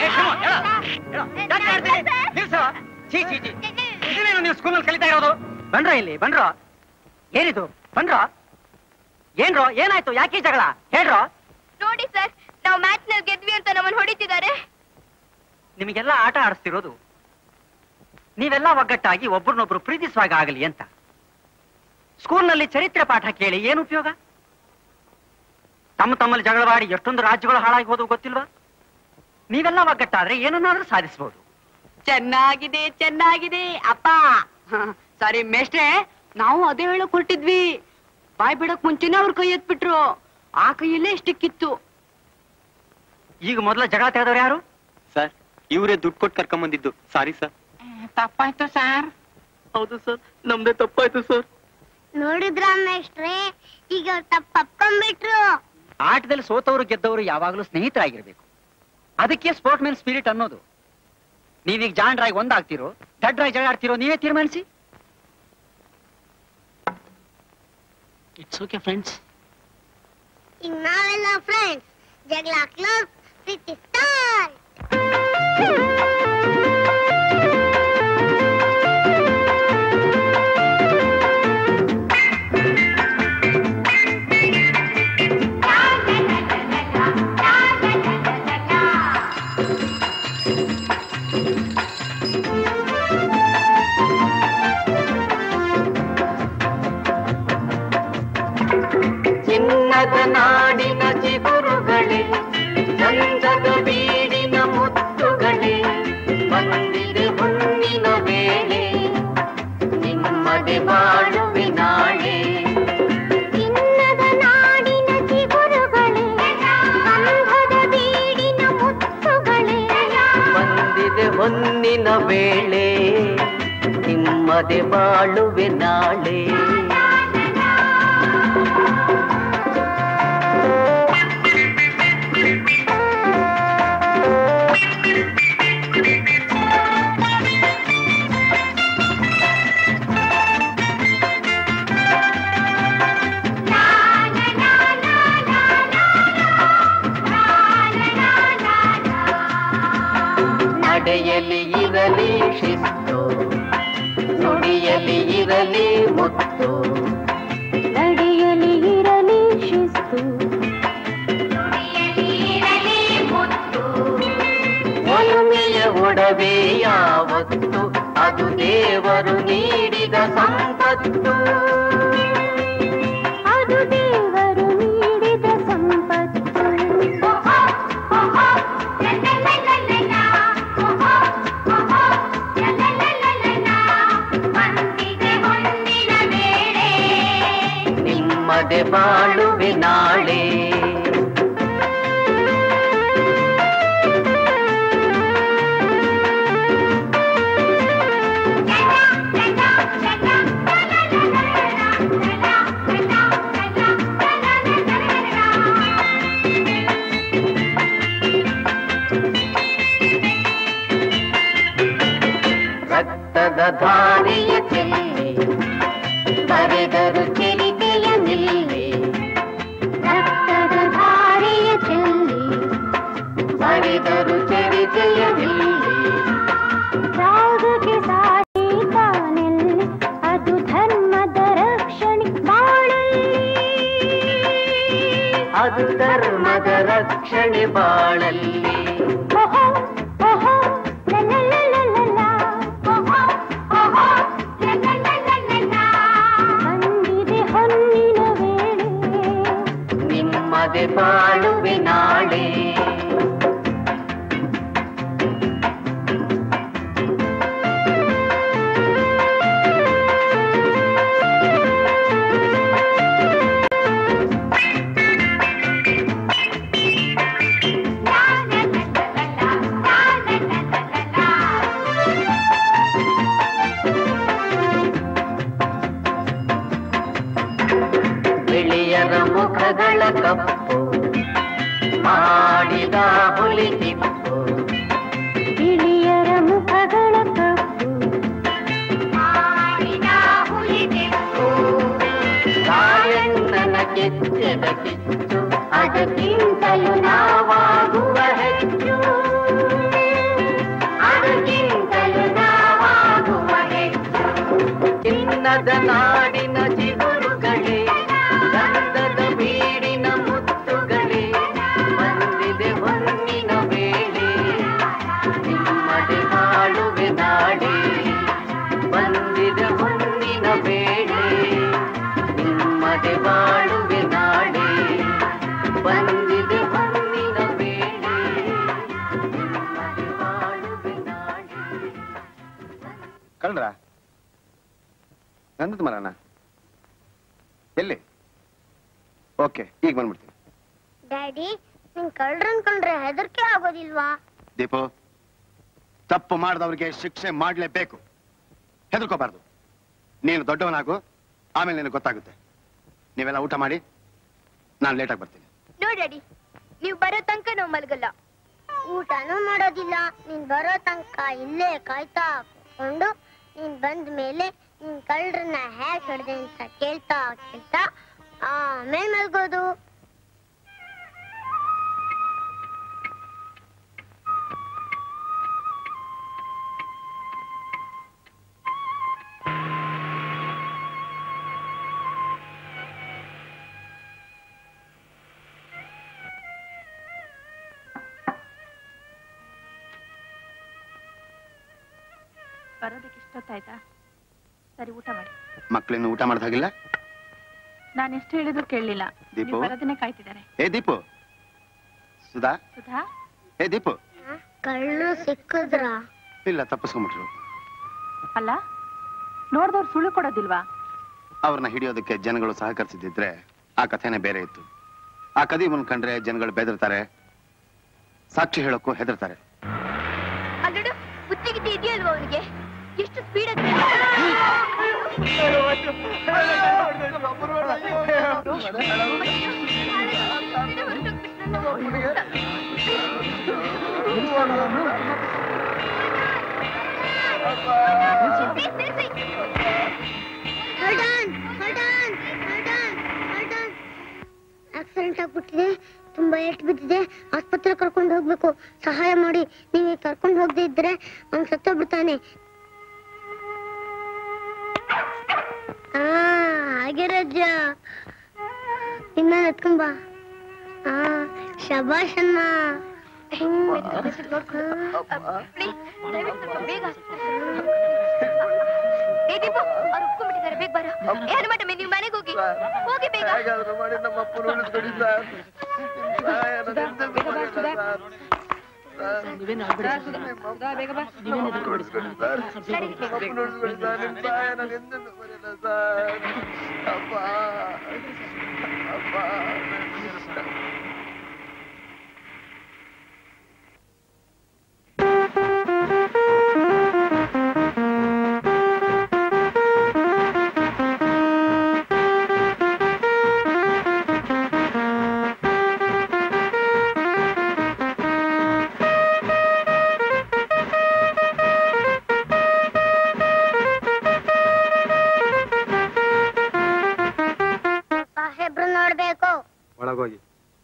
ನಿಲ್ಸೋ ಚೀ ಚೀ ಚೀ ಇದನ್ನೇನು ನೀವು ಸ್ಕೂಲಲ್ಲಿ ಕಲಿತಾ ಇರೋದು ಬಂಡ್ರ ಇಲ್ಲಿ ಬಂಡ್ರೋ ಏನಿದು ಬಂಡ್ರೋ ಏನ್ರೋ ಏನಾಯ್ತು ಯಾಕೆ ಈ ಜಗಳ ಹೇಳ್ರೋ ನೋಡಿ ಸರ್ ನಾವು ಮ್ಯಾಚ್ ನಲ್ಲಿ ಗೆದ್ವಿ ಅಂತ ನಮ್ಮನ್ನ ಹೊಡಿತಿದ್ದಾರೆ ನಿಮಗೆಲ್ಲ ಆಟ ಆಡಿಸ್ತಿರೋದು ನೀವೆಲ್ಲ ಒಗ್ಗಟ್ಟಾಗಿ ಒಬ್ರನ್ನೊಬ್ರು ಪ್ರೀತಿಸುವಾಗ ಆಗಲಿ ಅಂತ ಸ್ಕೂಲ್ನಲ್ಲಿ ಚರಿತ್ರೆ ಪಾಠ ಕೇಳಿ ಏನು ಉಪಯೋಗ ತಮ್ಮ ತಮ್ಮಲ್ಲಿ ಜಗಳವಾಡಿ ಎಷ್ಟೊಂದು ರಾಜ್ಯಗಳು ಹಾಳಾಗಿ ಹೋದವು ಗೊತ್ತಿಲ್ವಾ ನೀವೆಲ್ಲ ಒಗ್ಗಟ್ಟಾದ್ರೆ ಏನನ್ನಾದ್ರೂ ಸಾಧಿಸಬಹುದು ಚೆನ್ನಾಗಿದೆ ಚೆನ್ನಾಗಿದೆ ಅಪ್ಪ ಸಾರಿ ಮೇಷ್ಟ್ರೆ ನಾವು ಅದೇ ಹೇಳಕ್ ಹೊರಟಿದ್ವಿ ಬಾಯ್ ಬಿಡಕ್ ಮುಂಚೆನೆ ಅವ್ರ ಕೈ ಎತ್ಬಿಟ್ರು ಆ ಕೈಯಲ್ಲೇ ಇಷ್ಟಕ್ಕಿತ್ತು ಈಗ ಮೊದಲ ಜಗಳ ತೆಗೆದವ್ರು ಯಾರು ಸರ್ ಇವರೇ ದುಡ್ಡು ಕೊಟ್ಟು ಕರ್ಕೊಂಬಂದಿದ್ದು ಸಾರಿ ಸರ್ ತಪ್ಪಾಯ್ತು ಸರ್ ಹೌದು ಸರ್ ನಮ್ದೇ ತಪ್ಪಾಯ್ತು ಸರ್ ನೋಡಿದ್ರ ಮೇಷ್ಟ್ರೆ ಈಗ ಅವ್ರು ತಪ್ಪಪ್ಕೊಂಡ್ಬಿಟ್ರು ಆಟದಲ್ಲಿ ಸೋತವರು ಗೆದ್ದವರು ಯಾವಾಗಲೂ ಸ್ನೇಹಿತರಾಗಿರ್ಬೇಕು ಅದಕ್ಕೆ ಸ್ಪೋರ್ಟ್ ಮೆನ್ ಸ್ಪಿರಿಟ್ ಅನ್ನೋದು ನೀವೀಗ ಜಾಣ್ರಾಗಿ ಒಂದಾಗ್ತಿರೋ ದಡ್ರಾಗಿ ಜಗಳ ಆಡ್ತಿರೋ ನೀವೇ ತೀರ್ಮಾನಿಸಿ ಇಟ್ಸ್ ಓಕೆ ಫ್ರೆಂಡ್ಸ್ ಈಗ ನಾವೆಲ್ಲ ಫ್ರೆಂಡ್ಸ್ ಜಗಳ ಕ್ಲೋಸ್ ಪ್ರೀತಿ ಸ್ಟಾರ್ಟ್ ಚಿನ್ನದ ನಾಡಿನ ಚಿಗುರುಗಳೇ ಚಂದದ ಬೀಡಿನ ಮುತ್ತುಗಳೇ ಬಂದಿದೆ ಹುಣ್ಣಿನ ವೇಳೆ ನಿಮ್ಮದೆ ಬಾಳುವೆ ನಾಳೆ ಚಿನ್ನದ ನಾಡಿನ ಚಿಗುರುಗಳೇ ಗಂಧದ ಬೀಡಿನ ಮುತ್ತುಗಳೇ ಬಂದಿದೆ ಹೊನ್ನಿನ ವೇಳೆ ನಿಮ್ಮದೆ ಬಾಳುವೆ ನಾಳೆ ನಡೆಯಲಿ ಇರಲಿ ಶಿಸ್ತು ನುಡಿಯಲಿ ಇರಲಿ ಮುತ್ತು ನಡೆಯಲಿ ಇರಲಿ ಶಿಸ್ತು ಒಲುಮೆಯ ಒಡವೆ ಯಾವತ್ತು ಅದು ದೇವರು ನೀಡಿದ ಸಂಪತ್ತು ಅದು ದೇವರು ನೀಡಿದ ಸಂಪತ್ತು ನಿಮ್ಮದೆ ಬಾಳುವೆ ನಾಳೆ ರಕ್ತದ ಧಾರೆಯ ಚೆಲ್ಲಿ ಬರೆದರು ಚೆರಿಗೆಯ ನಿಲ್ಲಿ ರಕ್ತದ ಧಾರೆಯ ಚೆಲ್ಲಿ ಬರೆದರು ಚೆರಿಗೆಯ ನಿಲ್ಲಿ ಯಾವುದಕ್ಕೆ ಸಾಟಿ ತಾನೆಲ್ಲಿ ಅದು ಧರ್ಮದ ರಕ್ಷಣೆ ಬಾಳಲ್ಲಿ ಅದು ಧರ್ಮದ ರಕ್ಷಣೆ ಬಾಳಲ್ಲಿ ಓಹೋ ಓಹೋ ಲಲಲಲಲಲ. ಓಹೋ ಓಹೋ ಲಲಲಲಲಲ. ಬಂದಿದೆ ಹೊನ್ನಿನ ವೇಳೆ ನಿಮ್ಮದೆ ಬಾಳುವೆ ನಾಳೆ ಬಿಳಿಯರ ಮುಖಗಳ ಕಪ್ಪು ಮಾಡಿದ ಹುಲಿ ತಿಪ್ಪು ಬಿಳಿಯರ ಮುಖಗಳ ಕಪ್ಪು ಕಾಯಣ್ಣನ ಕೆಚ್ಚದ ಕಿಚ್ಚು ಅದಕ್ಕಿಂತಲೂ ನಾವಾಗುವ ಹೆಚ್ಚು ಅದಕ್ಕಿಂತಲೂ ನಾವಾಗುವ ಹೆಚ್ಚು ಚಿನ್ನ ಚಿನ್ನದ ನಾಡಿನ ಚಿಗುರುಗಳೇ ಗಂಧದ ಬೀಡಿನ ಮುತ್ತುಗಳೇ ಬಂದಿದೆ ಹೊನ್ನಿನ ವೇಳೆ ನಿಮ್ಮದೆ ಬಾಳುವೆ ನಾಡಿ ಬಂದಿದೆ ಹೊನ್ನಿನ ವೇಳೆ ನಿಮ್ಮದೆ ಬಾಳುವೆ ನಾಡಿ ಬಂದಿದೆ ಹೊನ್ನಿನ ವೇಳೆ ನಿಮ್ಮದೆ ಬಾಳುವೆ ನಾಡಿ ಕಳ್ರ ನಂದದ ಮರನ ಎಲ್ಲಿ ಓಕೆ ಈಗ ಬಂದ್ಬಿಡ್ತೀನಿ ಡ್ಯಾಡಿ ನಿನ್ ಕಳ್ರನ್ ಕಂಡ್ರೆ ಹೆದರ್ಕೆ ಆಗೋದಿಲ್ವಾ ದೀಪು ತಪ್ಪು ಮಾಡಿದವ್ರಿಗೆ ಶಿಕ್ಷೆ ಮಾಡ್ಲೇಬೇಕು ಹೆದರ್ಕೋಬಾರ್ದು ನೀನು ದೊಡ್ಡವನಾಗು ಆಮೇಲೆ ನಿನಗೆ ಗೊತ್ತಾಗುತ್ತೆ ನೀವೆಲ್ಲ ಊಟ ಮಾಡಿ ನಾನು ಲೇಟಾಗಿ ಬರ್ತೀನಿ ನೋ ಡ್ಯಾಡಿ ನೀವು ಬರೋ ತನಕ ನಾವು ಮಲಗಲ್ಲ ಊಟನೂ ಮಾಡೋದಿಲ್ಲ ನೀನ್ ಬರೋ ತನಕ ಇಲ್ಲೇ ಕಾಯ್ತಾ ಕೂತ್ಕೊಂಡು ನೀನ್ ಬಂದ ಮೇಲೆ ನೀನ್ ಕಳ್ರನ್ನ ಹೇಗ್ ಹಿಡ್ದೆ ಅಂತ ಕೇಳ್ತಾ ಕೇಳ್ತಾ ಆಮೇಲೆ ಮಲ್ಗೋದು ಬರೋದಕ್ಕೆ ಇಷ್ಟೊತ್ತಾಯ್ತಾ ಸರಿ ಊಟ ಮಾಡಿ ಮಕ್ಕಳಿನ್ನು ಊಟ ಮಾಡ್ದ ಹಾಗಿಲ್ಲ ನಾನು ಎಷ್ಟು ಹೇಳಿದ್ರು ಕೇಳಲಿಲ್ಲ ದೀಪು? ನೀವು ಬರೋದನ್ನೇ ಕಾಯ್ತಿದ್ದಾರೆ ಏ ದೀಪು ಸುಧಾ ಸುಧಾ ಏ ದೀಪು ಕಳ್ಳು ಸಿಕ್ಕಿದ್ರ ಇಲ್ಲ ತಪ್ಪಿಸ್ಕೊಂಬಿಟ್ರು ಅಲ್ಲ ನೋಡ್ದವ್ರು ಸುಳ್ಳು ಕೊಡೋದಿಲ್ವಾ ಅವ್ರನ್ನ ಹಿಡಿಯೋದಕ್ಕೆ ಜನಗಳು ಸಹಕರಿಸಿದ್ರೆ ಆ ಕಥೆನೇ ಬೇರೆ ಇತ್ತು ಆ ಕದೀಮನ್ ಕಂಡ್ರೆ ಜನಗಳು ಬೆದರ್ತಾರೆ ಸಾಕ್ಷಿ ಹೇಳೋಕ್ಕೂ ಹೆದರ್ತಾರೆ ಅಲ್ಲಡು ಬುತ್ತಿಗಿದ್ದಿ ಇದೆಯಲ್ವಾ ಅವನಿಗೆ ಎಷ್ಟು ಸ್ಪೀಡ್ ಆಕ್ಸಿಡೆಂಟ್ ಆಗ್ಬಿಟ್ಟಿದೆ ತುಂಬಾ ಏಟ್ ಬಿದ್ದಿದೆ ಆಸ್ಪತ್ರೆ ಕರ್ಕೊಂಡು ಹೋಗ್ಬೇಕು ಸಹಾಯ ಮಾಡಿ ನೀವು ಕರ್ಕೊಂಡು ಹೋಗದೆ ಇದ್ರೆ ಅವ್ನು ಸತ್ತೋಗ್ಬಿಡ್ತಾನೆ ಆ ಹಾಗೆ ರಜ್ಜ ಇನ್ನ ಎತ್ಕೊಂಬಾ ಆ ಶಬಾಷ್ ಅಣ್ಣ ಬೇಗ ಏ ದೀಪು ಅವ್ರು ಒಪ್ಕೊಂಡ್ಬಿಟ್ಟಿದ್ದಾರೆ ಬೇಗ ಬರ ಏ ಹನುಮಂತಮ್ಮೆ ನೀವು ಮನೆಗೆ ಹೋಗಿ ಹೋಗಿ ಬೇಗ ಮಾಡಿ ನಮ್ಮ ಅಪ್ಪನ ಉಳಿಸ್ಕೊಡಿ ಸರ್ ಸಾಹೇಬ್ರು ನೋಡ್ಬೇಕು ಒಳಗೋಗಿ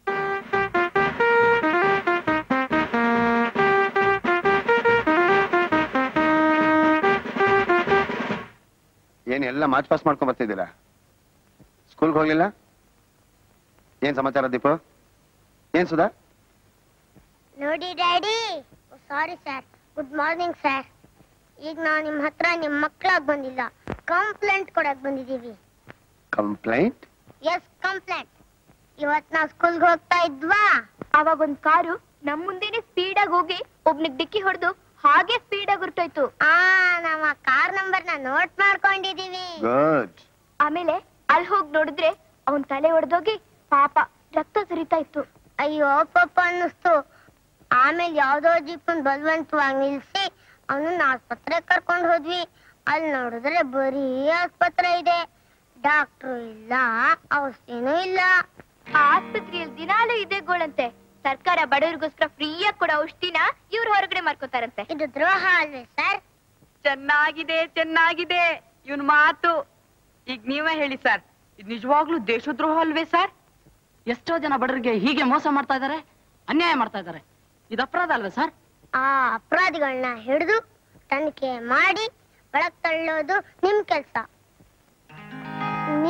ಏನ್ ಎಲ್ಲ ಮಾರ್ಚ್ ಪಾಸ್ ಮಾಡ್ಕೊಂಡ್ ಬರ್ತಿದ್ದೀರಾ ಸ್ಕೂಲ್ಗೆ ಹೋಗ್ಲಿಲ್ಲ ಏನ್ ಸಮಾಚಾರ ದೀಪು ಏನ್ ಸುಧಾ ನೋಡಿ daddy sorry sir good morning sir ಈಗ ನಾವು ನಿಮ್ಮ ಹತ್ರ ನಿಮ್ಮ ಮಕ್ಕಳಾಗಿ ಬಂದಿಲ್ಲ ಕಂಪ್ಲೇಂಟ್ ಕೊಡಕ್ ಬಂದಿದ್ದೀವಿ ಕಂಪ್ಲೇಂಟ್ ಎಸ್ ಕಂಪ್ಲೇಂಟ್ ಇವತ್ ನಾವು ಸ್ಕೂಲ್ಗೆ ಹೋಗ್ತಾ ಇದ್ವಾ ಅವಾಗ ಒಂದ್ ಕಾರು ನಮ್ ಮುಂದೆನೆ ಸ್ಪೀಡ್ ಆಗಿ ಹೋಗಿ ಒಬ್ನಿಗ್ ಡಿಕ್ಕಿ ಹೊಡೆದು ಹಾಗೆ ಸ್ಪೀಡ್ ಆಗಿ ಹೊರಟೋಯ್ತು ಆ ನಮ್ಮ ಕಾರ್ ನಂಬರ್ ನ ನೋಟ್ ಮಾಡ್ಕೊಂಡಿದೀವಿ ಗುಡ್ ಆಮೇಲೆ ಅಲ್ಲಿ ಹೋಗಿ ನೋಡಿದ್ರೆ ಅವನ್ ತಲೆ ಹೊಡೆದೋಗಿ ಪಾಪ ರಕ್ತ ಸುರಿತಾ ಇತ್ತು ಅಯ್ಯೋ ಪಾಪ ಅನ್ನಿಸ್ತು ಆಮೇಲೆ ಯಾವ್ದೋ ಜೀಪನ್ ಬಲವಂತವಾಗಿ ನಿಲ್ಸಿ ಅವನನ್ನ ಆಸ್ಪತ್ರೆಗೆ ಕರ್ಕೊಂಡು ಹೋದ್ವಿ ಅಲ್ಲಿ ನೋಡಿದ್ರೆ ಬರೀ ಆಸ್ಪತ್ರೆ ಇದೆ ಡಾಕ್ಟ್ರು ಇಲ್ಲ ಔಷಧಿನೂ ಇಲ್ಲ ಆ ಆಸ್ಪತ್ರೆಯಲ್ಲಿ ದಿನಾಲೂ ಇದೆ ಗೋಳಂತೆ ಸರ್ಕಾರ ಬಡವರಿಗೋಸ್ಕರ ಫ್ರೀಯಾಗಿ ಕೊಡೋ ಔಷಧಿನ ಇವ್ರು ಹೊರಗಡೆ ಮಾರ್ಕೋತಾರಂತೆ ಇದು ದ್ರೋಹ ಅಲ್ವೇ ಸರ್ ಚೆನ್ನಾಗಿದೆ ಚೆನ್ನಾಗಿದೆ ಇವನ್ ಮಾತು ಈಗ ನೀವೇ ಹೇಳಿ ಸರ್ ಇದು ನಿಜವಾಗ್ಲೂ ದೇಶದ್ರೋಹ ಅಲ್ವೇ ಸರ್ ಎಷ್ಟೋ ಜನ ಬಡವರಿಗೆ ಹೀಗೆ ಮೋಸ ಮಾಡ್ತಾ ಇದ್ದಾರೆ ಅನ್ಯಾಯ ಮಾಡ್ತಾ ಇದ್ದಾರೆ ಇದು ಅಪರಾಧ ಅಲ್ವೇ ಸರ್ ಆ ಅಪರಾಧಿಗಳನ್ನ ಹಿಡಿದು ತನಿಖೆ ಮಾಡಿ ಒಳಗ್ ತಳ್ಳೋದು ನಿಮ್ ಕೆಲ್ಸ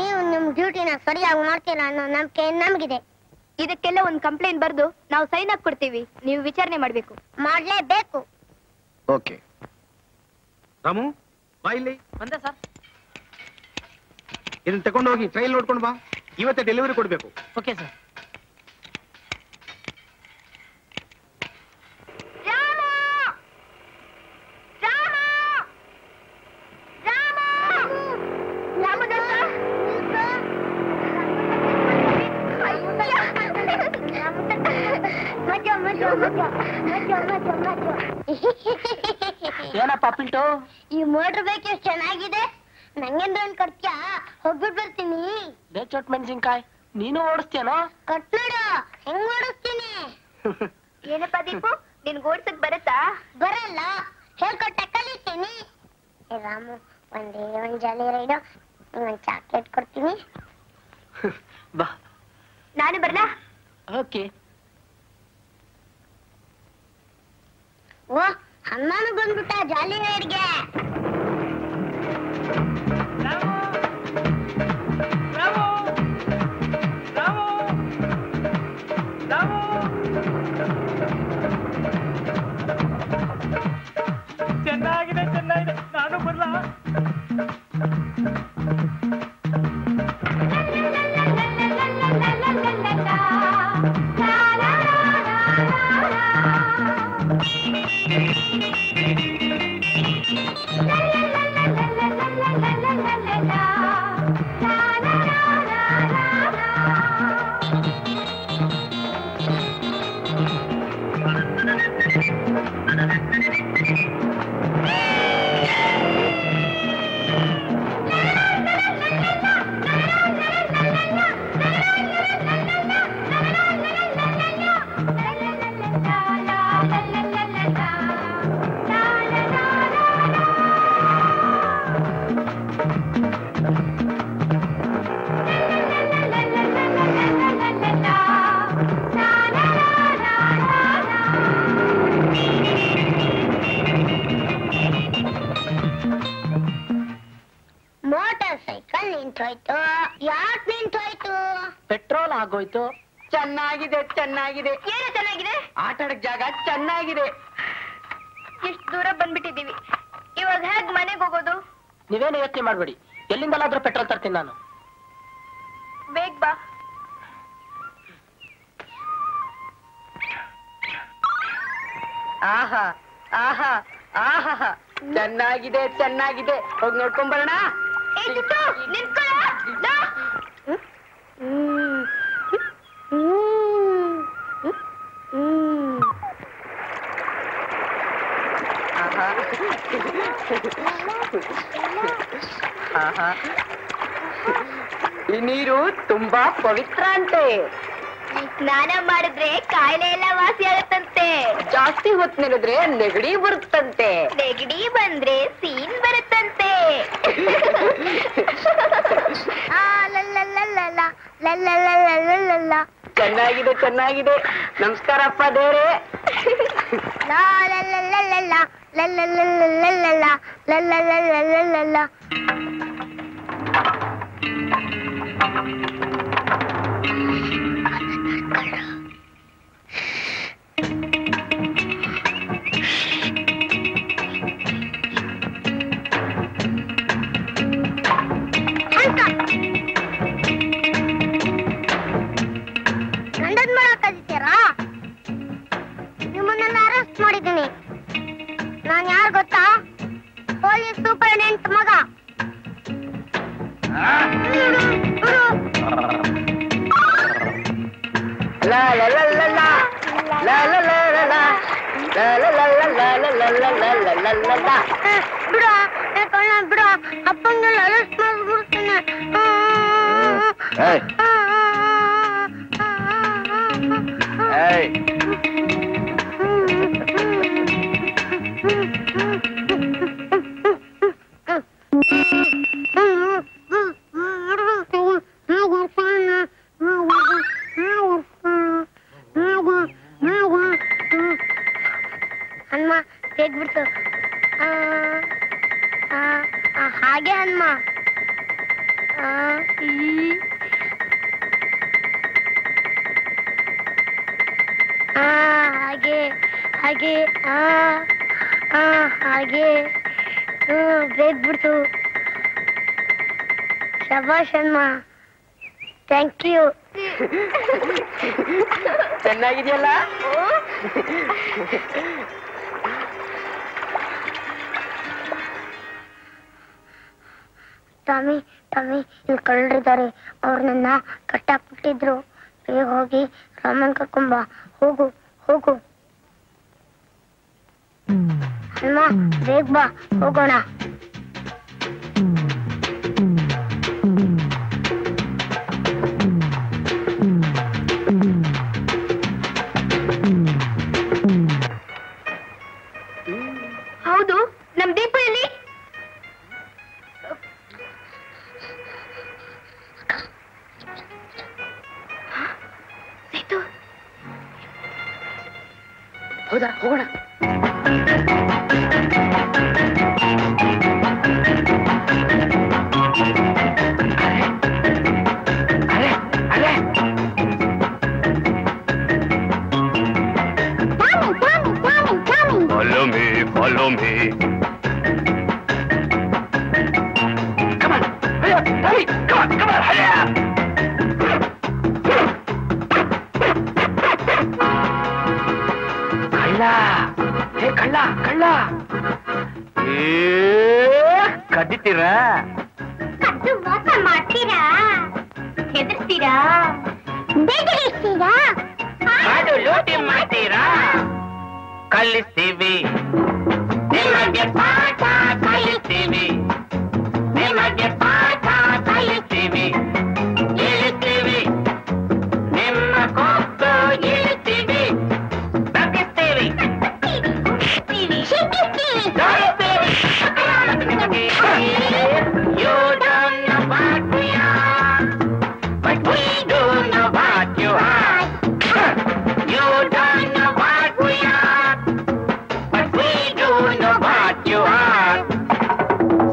ನೀವು ನಿಮ್ ಡ್ಯೂಟಿನ ಸರಿಯಾಗಿ ಮಾಡ್ತೀರಾ ಅನ್ನೋ ನಂಬಿಕೆ ನಮಗಿದೆ ಇದಕ್ಕೆಲ್ಲ ಒಂದು ಕಂಪ್ಲೇಂಟ್ ಬರೆದು ನಾವು ಸೈನ್ ಹಾಕಿ ಕೊಡ್ತೀವಿ ನೀವು ವಿಚಾರಣೆ ಮಾಡ್ಬೇಕು ಮಾಡ್ಲೇಬೇಕು ಓಕೆ ರಾಮು ಬಾ ಇಲ್ಲಿ ಬಂದೆ ಸರ್ ಇದನ್ನ ತಗೊಂಡು ಹೋಗಿ ಟ್ರೈಲ್ ನೋಡ್ಕೊಂಡು ಬಾ ಇವತ್ತೇ ಡೆಲಿವರಿ ಕೊಡ್ಬೇಕು ಓಕೆ ಸರ್ ಏನಪ್ಪ ಪಿಂಟು ಈ ಮೋಟರ್ ಬೈಕ್ ಎಷ್ಟು ಚೆನ್ನಾಗಿದೆ ನಂಗೆಂದ ಒಂದ್ ಕೊಡ್ತೀಯಾ ಹೋಗ್ಬಿಟ್ ಬರ್ತೀನಿ ಚೊಟ್ ಮೆಣಸಿನ್ಕಾಯಿ ನೀನು ಓಡಿಸ್ತೀಯನೋ ಕೊಟ್ನೋಡು ಹೆಂಗ್ ಓಡಿಸ್ತೀನಿ ಏನಪ್ಪ ದೀಪು ನಿನ್ ಓಡ್ಸಕ್ ಬರತ್ತಾ ಬರಲ್ಲ ಹೇಳ್ಕೊಟ್ಟ ಕಲಿತೀನಿ ಏ ರಾಮು ಒಂದೇ ಒಂದ್ ಜಾಲಿ ರೈಡು ಒಂದ್ ಚಾಕ್ಲೇಟ್ ಕೊಡ್ತೀನಿ ಬಾ ನಾನು ಬರ್ಲಾ ಓಕೆ ಓ ಅಮ್ಮನು ಬಂದ್ಬಿಟ್ಟ ಜಾಲಿ ರೈಡ್ಗೆ ಚೆನ್ನಾಗಿದೆ ಚೆನ್ನಾಗಿದೆ ನಾನು ಬರ್ಲಾ ಮೋಟಾರ್ ಸೈಕಲ್ ನಿಂತೋಯ್ತು ಯಾಕ್ ನಿಂತೋಯ್ತು ಪೆಟ್ರೋಲ್ ಆಗೋಯ್ತು ಚೆನ್ನಾಗಿದೆ ಚೆನ್ನಾಗಿದೆ ಏನು ಚೆನ್ನಾಗಿದೆ ಆಟ ಆಡಕ್ ಜಾಗ ಚೆನ್ನಾಗಿದೆ ಎಷ್ಟು ದೂರ ಬಂದ್ಬಿಟ್ಟಿದೀವಿ ಇವಾಗ ಹೇಗ್ ಮನೆಗೆ ಹೋಗೋದು ನೀವೇನು ಯೋಚನೆ ಮಾಡ್ಬೇಡಿ ಎಲ್ಲಿಂದಲಾದ್ರೂ ಪೆಟ್ರೋಲ್ ತರ್ತೀನಿ ನಾನು ಬೇಗ ಬಾ ಆಹಾ ಆಹಾ ಆಹಾ ಚೆನ್ನಾಗಿದೆ ಚೆನ್ನಾಗಿದೆ ಹೋಗಿ ನೋಡ್ಕೊಂಡ್ ಬರೋಣ ಏ ಚಿತ್ತು, ನಿಂತ್ಕೊಳ್ಳೋ. ಲಾ. ಆಹಾ ಆಹಾ ಈ ನೀರು ತುಂಬಾ ಪವಿತ್ರ ಅಂತೆ ಸ್ನಾನ ಮಾಡಿದ್ರೆ ಕಾಯಿಲೆ ಎಲ್ಲ ವಾಸಿ ಆಗುತ್ತಂತೆ ಜಾಸ್ತಿ ಹೊತ್ತು ನೆನೆದ್ರೆ ನೆಗಡಿ ಬರುತ್ತಂತೆ ನೆಗಡಿ ಬಂದ್ರೆ ಸೀನ್ ಬರುತ್ತಂತೆ ಆ ಲಲ್ಲಲ್ಲಲ್ಲಲ್ಲ, ಲಲ್ಲಲ್ಲಲ್ಲಲ್ಲಲ್ಲ, ಚೆನ್ನಾಗಿದೆ ಚೆನ್ನಾಗಿದೆ ನಮಸ್ಕಾರಪ್ಪ ದೇವ್ರೆ ಲಾ ಲಲ್ಲಲ್ಲಲ್ಲಲ್ಲ, ಲಲ್ಲಲ್ಲಲ್ಲಲ್ಲಲ್ಲ, ಲಲ್ಲಲ್ಲಲ್ಲಲ್ಲಲ್ಲ. ಗಂಡನ್ ಮರ ಕದಿತೀರಾ ನಿಮ್ಮನ್ನೆಲ್ಲ ಅರೆಸ್ಟ್ ಮಾಡಿದ್ದೀನಿ ನಾನ್ ಯಾರು ಗೊತ್ತಾ ಪೊಲೀಸ್ ಸೂಪರಿಂಟೆಂಡೆಂಟ್ ಮಗ ಲಾ ಲಾ ಲಾ ಲಾ ಲಾ. ಲಾ ಲಾ ಲಾ ಲಾ ಲಾ. ಲಾ ಲಾ ಲಾ ಲಾ ಲಾ ಲಾ ಲಾ ಲಾ ಲಾ ಲಾ ಲಾ ಲಾ ಲಾ. ಬಿಡ ಯಾಕಣ್ಣ ಬಿಡ ಅಪ್ಪಂಗೆಲ್ಲ ಅರೆಸ್ಟ್ ಮಾಡ್ಬಿಡ್ತೀನಿ ಏಯ್ ಏಯ್ ಹನುಮ ತೆಗ್ಬಿಡ್ತು ಆ, ಆ, ಆ, ಹಾಗೆ ಹನುಮ ಆ ಈ ಆ ಹಾಗೆ ಹಾಗೆ ಆ ಆ ಹಾಗೆ ಹ್ಮ್ ಬೇಗ ಬಿಡ್ತು ಶಬಾಷ್ ಅಮ್ಮ ಥ್ಯಾಂಕ್ ಯು ಚೆನ್ನಾಗಿದೆಯಲ್ಲ ಟಾಮಿ ಟಾಮಿ ಇಲ್ಲಿ ಕಳ್ಳರಿದ್ದಾರೆ ಅವ್ರು ನನ್ನ ಕಟ್ಟಾಕ್ಬಿಟ್ಟಿದ್ರು ಬೇಗ ಹೋಗಿ ರಾಮನ್ ಕರ್ಕೊಂಬ ಹೋಗು ಹೋಗು ಅಮ್ಮ ಬೇಗ ಬಾ ಹೋಗೋಣ ಹೌದು ನಮ್ ದೀಪ ಎಲ್ಲಿ ಆಯ್ತು ಹೌದಾ ಹೋಗೋಣ Follow me, follow me. ಕಳ್ಳ ಹೇ ಕಳ್ಳ ಕಳ್ಳ ಕದ್ದಿತೀರಾ ಕದ್ದು ಮೋಸ ಮಾಡ್ತೀರಾ ಹೆದರ್ಸ್ತೀರಾ ಬೇಗರಿಸ್ತೀರಾ ಮಾಡು ಲೂಟಿ ಮಾಡ್ತೀರಾ ಕಲಿಸ್ತೀವಿ ನಿಮಗೆ ಪಾಠ ಕಲಿಸ್ತೀವಿ ನಿಮಗೆ ಪಾಠ ಕಲಿಸ್ತೀವಿ ಇಳಿಸ್ತೀವಿ ನಿಮ್ಮ ಕೊಟ್ಟು ಇಳಿಸ್ತೀವಿ ಬಗ್ಗಿಸ್ತೀವಿ You don't know what we are, but we do know what you are. You don't know what we are, but we do know what you are.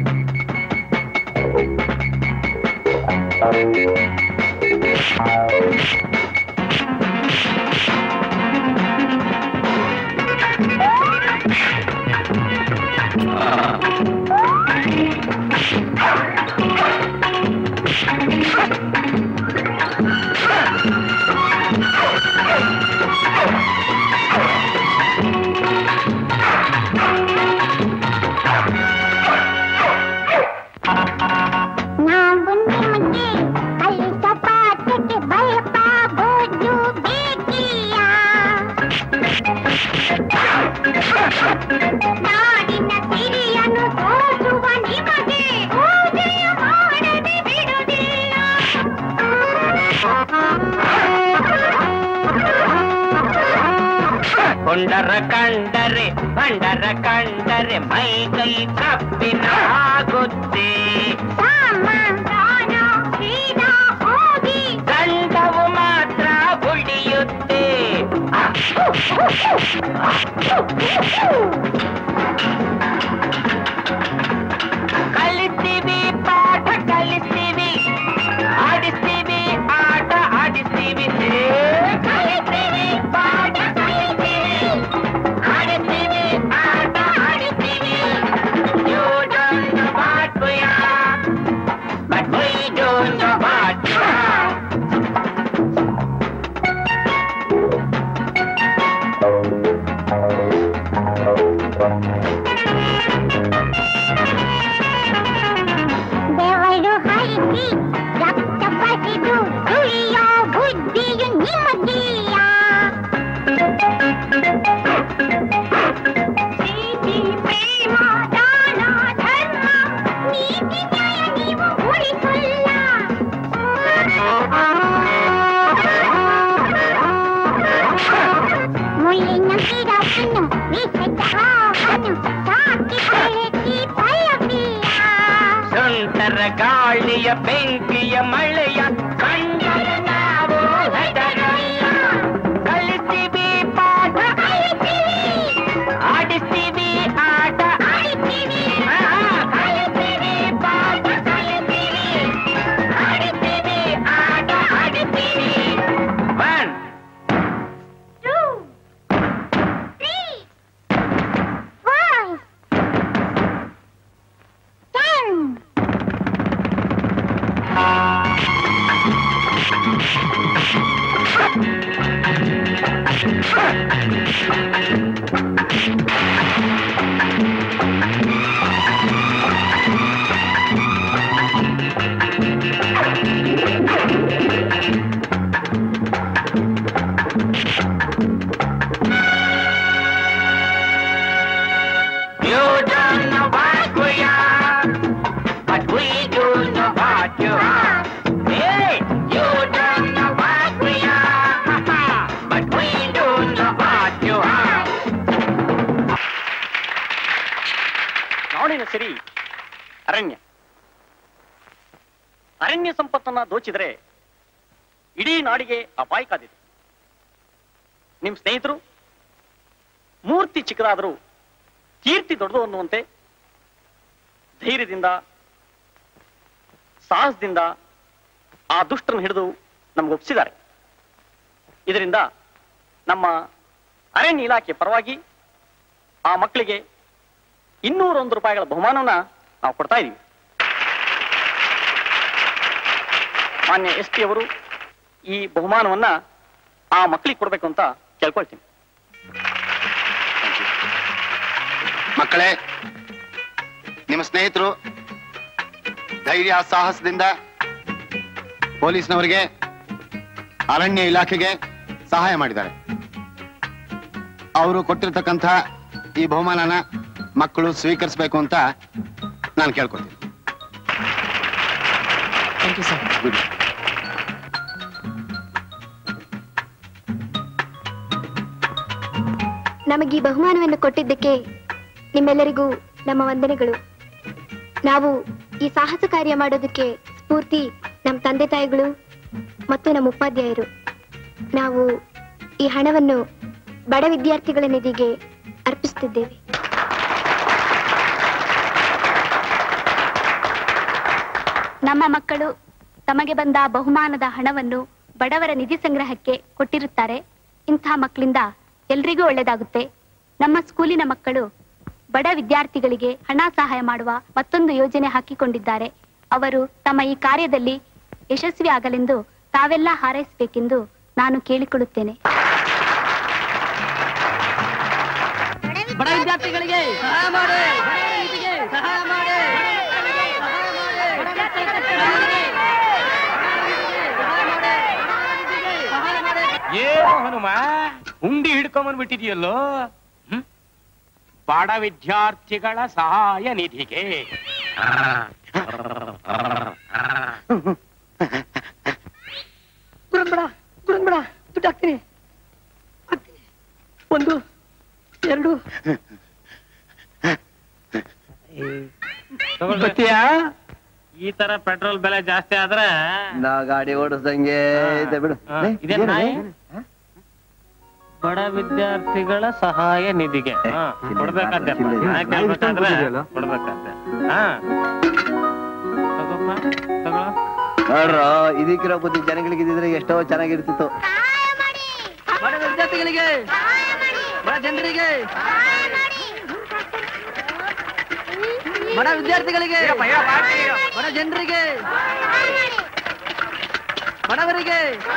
ನಾವು ನಿಮಗೆ ಅಲ್ಲಿ ಸಪಾಟಕ್ಕೆ ಭಯಪ ಬೋದು ಬೇಕಿಲ್ಲ ನಾಡಿನ ಸಿರಿಯನ್ನು ತೋರಿಸುವ ನಿಮಗೆ ಪೂಜೆಯ ಮಾಡದೆ ಬಿಡುವುದಿಲ್ಲ ಕೊಂಡರ ಕಂಡರೆ ಬಂಡರ ಕಂಡರೆ ಮೈ ಕೈ ಕಪ್ಪಿನ ಆಗುತ್ತೆ ಸಮಾಧಾನ ಸೀದಾ ಹೋಗಿ ಗಂಡವು ಮಾತ್ರ ಉಳಿಯುತ್ತೆ ಕಲಿಸ್ತೀವಿ ಪಾಠ ಕಲಿಸ್ತೀವಿ ಆಡಿಸ್ತೀವಿ ಆಟ ಆಡಿಸ್ತೀವಿ ಕಲಿಸ್ತೀವಿ ಪಾಠ ಕಲಿಸ್ತೀವಿ ಆಡಿಸ್ತೀವಿ ಆಟ ಆಡಿಸ್ತೀವಿ You don't know what we are, but we do know what you are. ಬೆವರು ಹರಿಸಿ ರಕ್ತ ಬಸಿದು ತುಳಿಯೋ ಬುದ್ಧಿಯು ನಿಮಗಿಲ್ಲ ಪ್ರೀತಿ ಪ್ರೇಮ ದಾನ ಧರ್ಮ ನೀತಿ ನ್ಯಾಯ ನೀವು ಉಳಿಸಲ್ಲ ಮುಳ್ಳಿನ ಗಿಡವನ್ನು ವಿಷದ ಹಾವನ್ನು ಸಾಕಿ ಬೆಳೆಸಿ ಭಯವಿಲ್ಲ ಸುಂಟರ ಗಾಳಿಯ ಬೆಂಕಿಯ ಮಳೆಯ ಕಂಡರೆ ನಾವು ಹೆದರಲ್ಲ ಕಲಿಸ್ತೀವಿ ಪಾಠ ಆಡಿಸ್ತೀವಿ ಆಟ ಕಲಿಸ್ತೀವಿ ಪಾಠ ಕಲಿಸ್ತೀವಿ ಮುಂದಿನ ಸರಿ ಅರಣ್ಯ ಅರಣ್ಯ ಸಂಪತ್ತನ್ನ ದೋಚಿದರೆ ಇಡೀ ನಾಡಿಗೆ ಅಪಾಯ ಕಾದಿದೆ ನಿಮ್ ಸ್ನೇಹಿತರು ಮೂರ್ತಿ ಚಿಕ್ಕದಾದರೂ ಕೀರ್ತಿ ದೊಡ್ಡದು ಅನ್ನುವಂತೆ ಧೈರ್ಯದಿಂದ ಸಾಹಸದಿಂದ ಆ ದುಷ್ಟರನ್ನು ಹಿಡಿದು ನಮ್ಗೆ ಒಪ್ಪಿಸಿದ್ದಾರೆ ಇದರಿಂದ ನಮ್ಮ ಅರಣ್ಯ ಇಲಾಖೆ ಪರವಾಗಿ ಆ ಮಕ್ಕಳಿಗೆ ಇನ್ನೂರೊಂದು ರೂಪಾಯಿಗಳ ಬಹುಮಾನವನ್ನ ನಾವು ಕೊಡ್ತಾ ಇದ್ದೀವಿ ಮಾನ್ಯ ಎಸ್ ಪಿ ಅವರು ಈ ಬಹುಮಾನವನ್ನ ಆ ಮಕ್ಕಳಿಗೆ ಕೊಡ್ಬೇಕು ಅಂತ ಕೇಳ್ಕೊಳ್ತೀನಿ ಮಕ್ಕಳೇ ನಿಮ್ಮ ಸ್ನೇಹಿತರು ಧೈರ್ಯ ಸಾಹಸದಿಂದ ಪೊಲೀಸ್ನವರಿಗೆ ಅರಣ್ಯ ಇಲಾಖೆಗೆ ಸಹಾಯ ಮಾಡಿದ್ದಾರೆ ಅವರು ಕೊಟ್ಟಿರ್ತಕ್ಕಂಥ ಈ ಬಹುಮಾನನ ಮಕ್ಕಳು ಸ್ವೀಕರಿಸಬೇಕು ಅಂತ ನಾನು ಕೇಳ್ಕೊತೀನಿ ಗುಡ್ ನಮಗೆ ಈ ಬಹುಮಾನವನ್ನು ಕೊಟ್ಟಿದ್ದಕ್ಕೆ ನಿಮ್ಮೆಲ್ಲರಿಗೂ ನಮ್ಮ ವಂದನೆಗಳು ನಾವು ಈ ಸಾಹಸ ಕಾರ್ಯ ಮಾಡೋದಕ್ಕೆ ಸ್ಫೂರ್ತಿ ನಮ್ಮ ತಂದೆ ತಾಯಿಗಳು ಮತ್ತು ನಮ್ಮ ಉಪಾಧ್ಯಾಯರು ನಾವು ಈ ಹಣವನ್ನು ಬಡ ವಿದ್ಯಾರ್ಥಿಗಳ ನಿಧಿಗೆ ಅರ್ಪಿಸುತ್ತಿದ್ದೇವೆ ನಮ್ಮ ಮಕ್ಕಳು ತಮಗೆ ಬಂದ ಬಹುಮಾನದ ಹಣವನ್ನು ಬಡವರ ನಿಧಿ ಸಂಗ್ರಹಕ್ಕೆ ಕೊಟ್ಟಿರುತ್ತಾರೆ ಇಂತಹ ಮಕ್ಕಳಿಂದ ಎಲ್ರಿಗೂ ಒಳ್ಳೆಯದಾಗುತ್ತೆ ನಮ್ಮ ಸ್ಕೂಲಿನ ಮಕ್ಕಳು ಬಡ ವಿದ್ಯಾರ್ಥಿಗಳಿಗೆ ಹಣ ಸಹಾಯ ಮಾಡುವ ಮತ್ತೊಂದು ಯೋಜನೆ ಹಾಕಿಕೊಂಡಿದ್ದಾರೆ ಅವರು ತಮ್ಮ ಈ ಕಾರ್ಯದಲ್ಲಿ ಯಶಸ್ವಿ ಆಗಲೆಂದು ತಾವೆಲ್ಲ ಹಾರೈಸಬೇಕೆಂದು ನಾನು ಕೇಳಿಕೊಳ್ಳುತ್ತೇನೆ ಬಡ ವಿದ್ಯಾರ್ಥಿಗಳಿಗೆ ಸಹಾಯ ಮಾಡಿ ಸಹಾಯ ಮಾಡಿ ಏನು ಹನುಮ ಹುಂಡಿ ಹಿಡ್ಕೊಂಬಂದ್ಬಿಟ್ಟಿದ್ಯಲ್ಲೋ ಹ್ಮ್? ಬಡ ವಿದ್ಯಾರ್ಥಿಗಳ ಸಹಾಯ ನಿಧಿಗೆ ಗುರಂಬೇಡ ಗುರಂಬೇಡ ದುಡ್ಡು ಹಾಕ್ತೀನಿ ಹಾಕ್ತೀನಿ ಒಂದು ಎರಡು ಬತ್ತೀಯಾ ಈ ತರ ಪೆಟ್ರೋಲ್ ಬೆಲೆ ಜಾಸ್ತಿ ಆದ್ರೆ ನಾ ಗಾಡಿ ಓಡಿಸ್ದಂಗೆ ಇದೆ ಬಿಡು ಹಾ, ಲೇ, ಇದೇನ್ ಏನು? ನಾಯಿ? ಬಡ ವಿದ್ಯಾರ್ಥಿಗಳ ಸಹಾಯ ನಿಧಿಗೆ ಹಾ, ಕೊಡ್ಬೇಕಾದ್ದೆ ಚಿಲ್ಲೆ ಇದೆ. ನಾ ಕೇಳ್ಬೇಕಾದ್ರೆ ನಾಯಿ ಇಷ್ಟೊಂದು ಕೊಡ್ಬೇಕಾದ್ದೆ ಹಾ ತಗೋಪ್ಪ ತಗೋ ನೋಡ್ರ ಇದಕ್ಕಿರೋ ಬುದ್ಧಿ ಜನಗಳಿಗೆ ಇದ್ದಿದ್ರೆ ಎಷ್ಟೋ ಚೆನ್ನಾಗಿರ್ತಿತ್ತು ಬಡ ವಿದ್ಯಾರ್ಥಿಗಳಿಗೆ ಬಡ ಜನರಿಗೆ ಬಡ ವಿದ್ಯಾರ್ಥಿಗಳಿಗೆ ಬಡ ಜನರಿಗೆ ಬಡವರಿಗೆ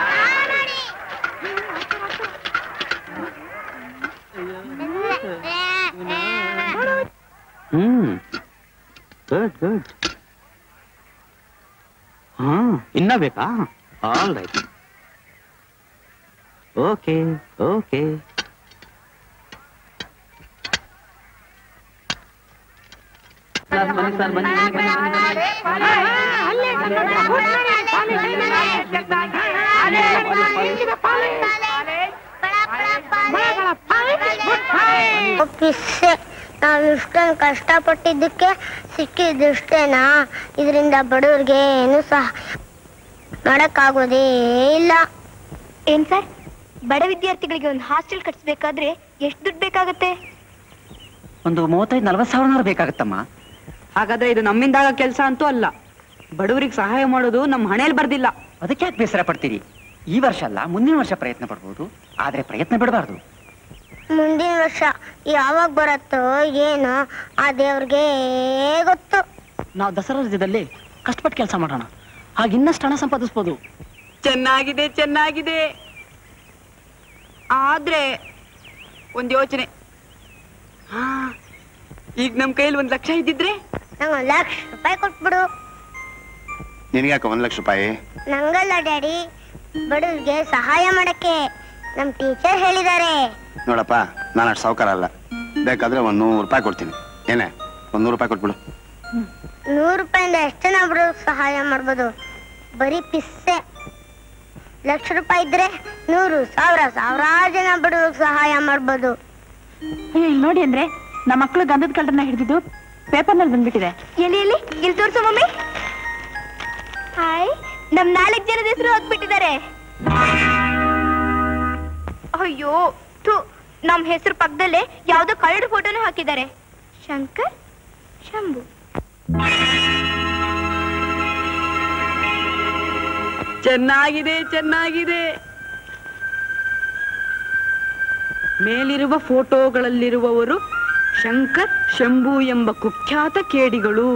ಹ್ಮ್ ಗುಡ್ ಗುಡ್ ಹಾ ಇನ್ನ ಬೇಕಾ ಆಲ್ ರೈಟ್ ಓಕೆ ಓಕೆ ಬನ್ನಿ ಸರ್ ಬನ್ನಿ ಪಿಸ್ಸೆ ನಾವು ಇಷ್ಟೊಂದು ಕಷ್ಟಪಟ್ಟಿದ್ದಕ್ಕೆ ಸಿಕ್ಕಿದ್ದಷ್ಟೇನಾ ಇದರಿಂದ ಬಡವ್ರಿಗೆ ಏನು ಸಹ ಮಾಡಕ್ಕಾಗೋದೇ ಇಲ್ಲ ಏನ್ ಸರ್ ಬಡ ವಿದ್ಯಾರ್ಥಿಗಳಿಗೆ ಒಂದು ಹಾಸ್ಟೆಲ್ ಕಟ್ಸ್ಬೇಕಾದ್ರೆ ಎಷ್ಟು ದುಡ್ಡು ಬೇಕಾಗತ್ತೆ ಒಂದು ಮೂವತ್ತೈದು ನಲ್ವತ್ತು ಸಾವಿರ ಬೇಕಾಗತ್ತಮ್ಮ ಹಾಗಾದ್ರೆ ಇದು ನಮ್ಮಿಂದಾಗ ಕೆಲಸ ಅಂತೂ ಅಲ್ಲ ಬಡವರಿಗೆ ಸಹಾಯ ಮಾಡೋದು ನಮ್ಮ ಹಣೆಯಲ್ಲಿ ಬರ್ದಿಲ್ಲ ಅದಕ್ಕೆ ಯಾಕೆ ಬೇಸರ ಪಡ್ತೀರಿ ಈ ವರ್ಷ ಅಲ್ಲ ಮುಂದಿನ ವರ್ಷ ಪ್ರಯತ್ನ ಪಡ್ಬೋದು ಆದ್ರೆ ಪ್ರಯತ್ನ ಬಿಡಬಾರ್ದು ಮುಂದಿನ ವರ್ಷ ಯಾವಾಗ ಬರುತ್ತೋ ಏನೋ ಆ ದೇವ್ರಿಗೆ ಗೊತ್ತು ನಾವು ದಸರಾ ರಜದಲ್ಲಿ ಕಷ್ಟಪಟ್ಟು ಕೆಲಸ ಮಾಡೋಣ ಹಾಗ ಇನ್ನಷ್ಟು ಹಣ ಸಂಪಾದಿಸ್ಬೋದು ಚೆನ್ನಾಗಿದೆ ಚೆನ್ನಾಗಿದೆ ಆದ್ರೆ ಒಂದ್ ಯೋಚನೆ ಹಾ, ಈಗ ನಮ್ ಕೈಯಲ್ಲಿ ಒಂದ್ ಲಕ್ಷ ಇದ್ದಿದ್ರೆ ನಂಗೆ ಒಂದ್ ಲಕ್ಷ ರೂಪಾಯಿ ಕೊಟ್ಬಿಡು ನಿನಗ್ಯಾಕೆ ಒಂದ್ ಲಕ್ಷ ರೂಪಾಯಿ ನಂಗಲ್ಲ ಡ್ಯಾಡಿ ಬಡವ್ರಿಗೆ ಸಹಾಯ ಮಾಡಕ್ಕೆ ನಮ್ ಟೀಚರ್ ಹೇಳಿದ್ದಾರೆ ನೋಡಪ್ಪ ನಾನು ಅಷ್ಟು ಸಾವುಕಾರ ಅಲ್ಲ ಬೇಕಾದ್ರೆ ಒಂದ್ ನೂರು ರೂಪಾಯಿ ಕೊಡ್ತೀನಿ ಏನೇ ಒಂದ್ ನೂರು ರೂಪಾಯಿ ಕೊಟ್ಬಿಡು ನೂರು ರೂಪಾಯಿಂದ ಎಷ್ಟು ಜನ ಬಡವ್ರಿಗೆ ಸಹಾಯ ಮಾಡ್ಬೋದು ಬರೀ ಪಿಸ್ಸೆ ಲಕ್ಷ ರೂಪಾಯಿ ಇದ್ರೆ ನೂರು ಸಾವಿರ ಸಾವಿರಾರು ಜನ ಬಡವ್ರಿಗೆ ಸಹಾಯ ಮಾಡ್ಬೋದು ಅಯ್ಯೋ ಇಲ್ಲಿ ನೋಡಿ ಅಂದ್ರೆ ನಮ್ಮ ಮಕ್ಕಳು ಗಂಧದ ಕಳ್ಳರನ್ನ ಹಿಡಿದಿದ್ದು ಪೇಪರ್ನಲ್ಲಿ ಬಂದ್ಬಿಟ್ಟಿದೆ ಎಲ್ಲಿ ಎಲ್ಲಿ ಇಲ್ಲಿ ತೋರ್ಸು ಮಮ್ಮಿ ಹಾಯ್ ನಮ್ ನಾಲ್ಕು ಜನದ ಹೆಸರು ಹೋಗ್ಬಿಟ್ಟಿದ್ದಾರೆ ಅಯ್ಯೋ ಥು ನಮ್ ಹೆಸರು ಪಕ್ಕದಲ್ಲೇ ಯಾವ್ದೋ ಕಳ್ಳರ ಫೋಟೋನ ಹಾಕಿದ್ದಾರೆ ಶಂಕರ್ ಶಂಭು ಚೆನ್ನಾಗಿದೆ ಚೆನ್ನಾಗಿದೆ ಮೇಲಿರುವ ಫೋಟೋಗಳಲ್ಲಿರುವವರು ಶಂಕರ್ ಶಂಭು ಎಂಬ ಕುಖ್ಯಾತ ಕೇಡಿಗಳು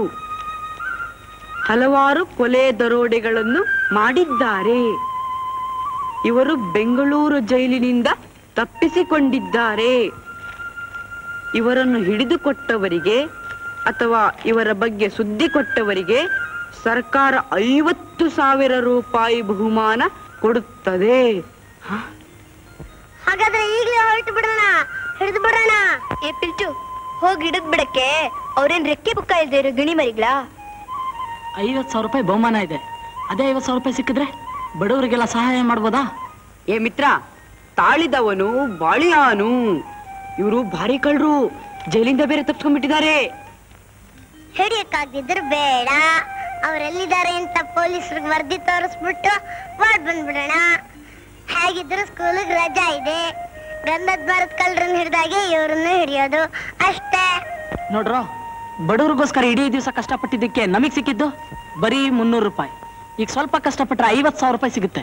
ಹಲವಾರು ಕೊಲೆ ದರೋಡೆಗಳನ್ನು ಮಾಡಿದ್ದಾರೆ ಇವರು ಬೆಂಗಳೂರು ಜೈಲಿನಿಂದ ತಪ್ಪಿಸಿಕೊಂಡಿದ್ದಾರೆ ಇವರನ್ನು ಹಿಡಿದುಕೊಟ್ಟವರಿಗೆ ಅಥವಾ ಇವರ ಬಗ್ಗೆ ಸುದ್ದಿ ಕೊಟ್ಟವರಿಗೆ ಸರ್ಕಾರ ಐವತ್ತು ಸಾವಿರ ರೂಪಾಯಿ ಬಹುಮಾನ ಕೊಡುತ್ತದೆ ಹಾಗಾದ್ರೆ ಈಗಲೇ ಹೊರಟು ಬಿಡೋಣ ಹಿಡಿದು ಬಿಡೋಣ ಏ ಪಿಲ್ಚು ಹೋಗಿ ಹಿಡಿದ್ ಬಿಡಕ್ಕೆ ಅವ್ರೇನ್ ರೆಕ್ಕೆ ಬುಕ್ಕ ಇಲ್ದೇ ಇರೋ ಗಿಣಿ ಮರಿಗಳಾ ಐವತ್ತು ಸಾವಿರ ರೂಪಾಯಿ ಬಹುಮಾನ ಇದೆ ಅದೇ ಐವತ್ತು ಸಾವಿರ ರೂಪಾಯಿ ಸಿಕ್ಕಿದ್ರೆ ಬಡವರಿಗೆಲ್ಲ ಸಹಾಯ ಮಾಡ್ಬೋದಾ ಏ ಮಿತ್ರ ತಾಳಿದವನು ಬಾಳಿಯಾನು ಇವರು ಭಾರಿ ಕಳ್ರು ಜೈಲಿಂದ ಬೇರೆ ತಪ್ಸ್ಕೊಂಡ್ಬಿಟ್ಟಿದ್ದಾರೆ ಹಿಡಿಯಕ್ಕಾಗಿದ್ರು ಬೇಡ ಅವರೆಲ್ಲಿದ್ದಾರೆ ಅಂತ ಪೊಲೀಸರಿಗೆ ವರದಿ ತೋರಿಸ್ಬಿಟ್ಟು ಓಡ್ ಬಂದ್ಬಿಡೋಣ ಹೇಗಿದ್ರು ಸ್ಕೂಲಿಗೆ ರಜಾ ಇದೆ ಗಂಧದ ಮರದ ಕಳ್ಳರನ್ನ ಹಿಡ್ದಾಗೆ ಇವ್ರನ್ನ ಹಿಡಿಯೋದು ಅಷ್ಟೇ ನೋಡ್ರೋ ಬಡವ್ರಿಗೋಸ್ಕರ ಇಡೀ ದಿವಸ ಕಷ್ಟಪಟ್ಟಿದ್ದಕ್ಕೆ ನಮಗ್ ಸಿಕ್ಕಿದ್ದು ಬರೀ ಮುನ್ನೂರು ರೂಪಾಯಿ ಈಗ ಸ್ವಲ್ಪ ಕಷ್ಟಪಟ್ರೆ ಐವತ್ತು ಸಾವಿರ ರೂಪಾಯಿ ಸಿಗುತ್ತೆ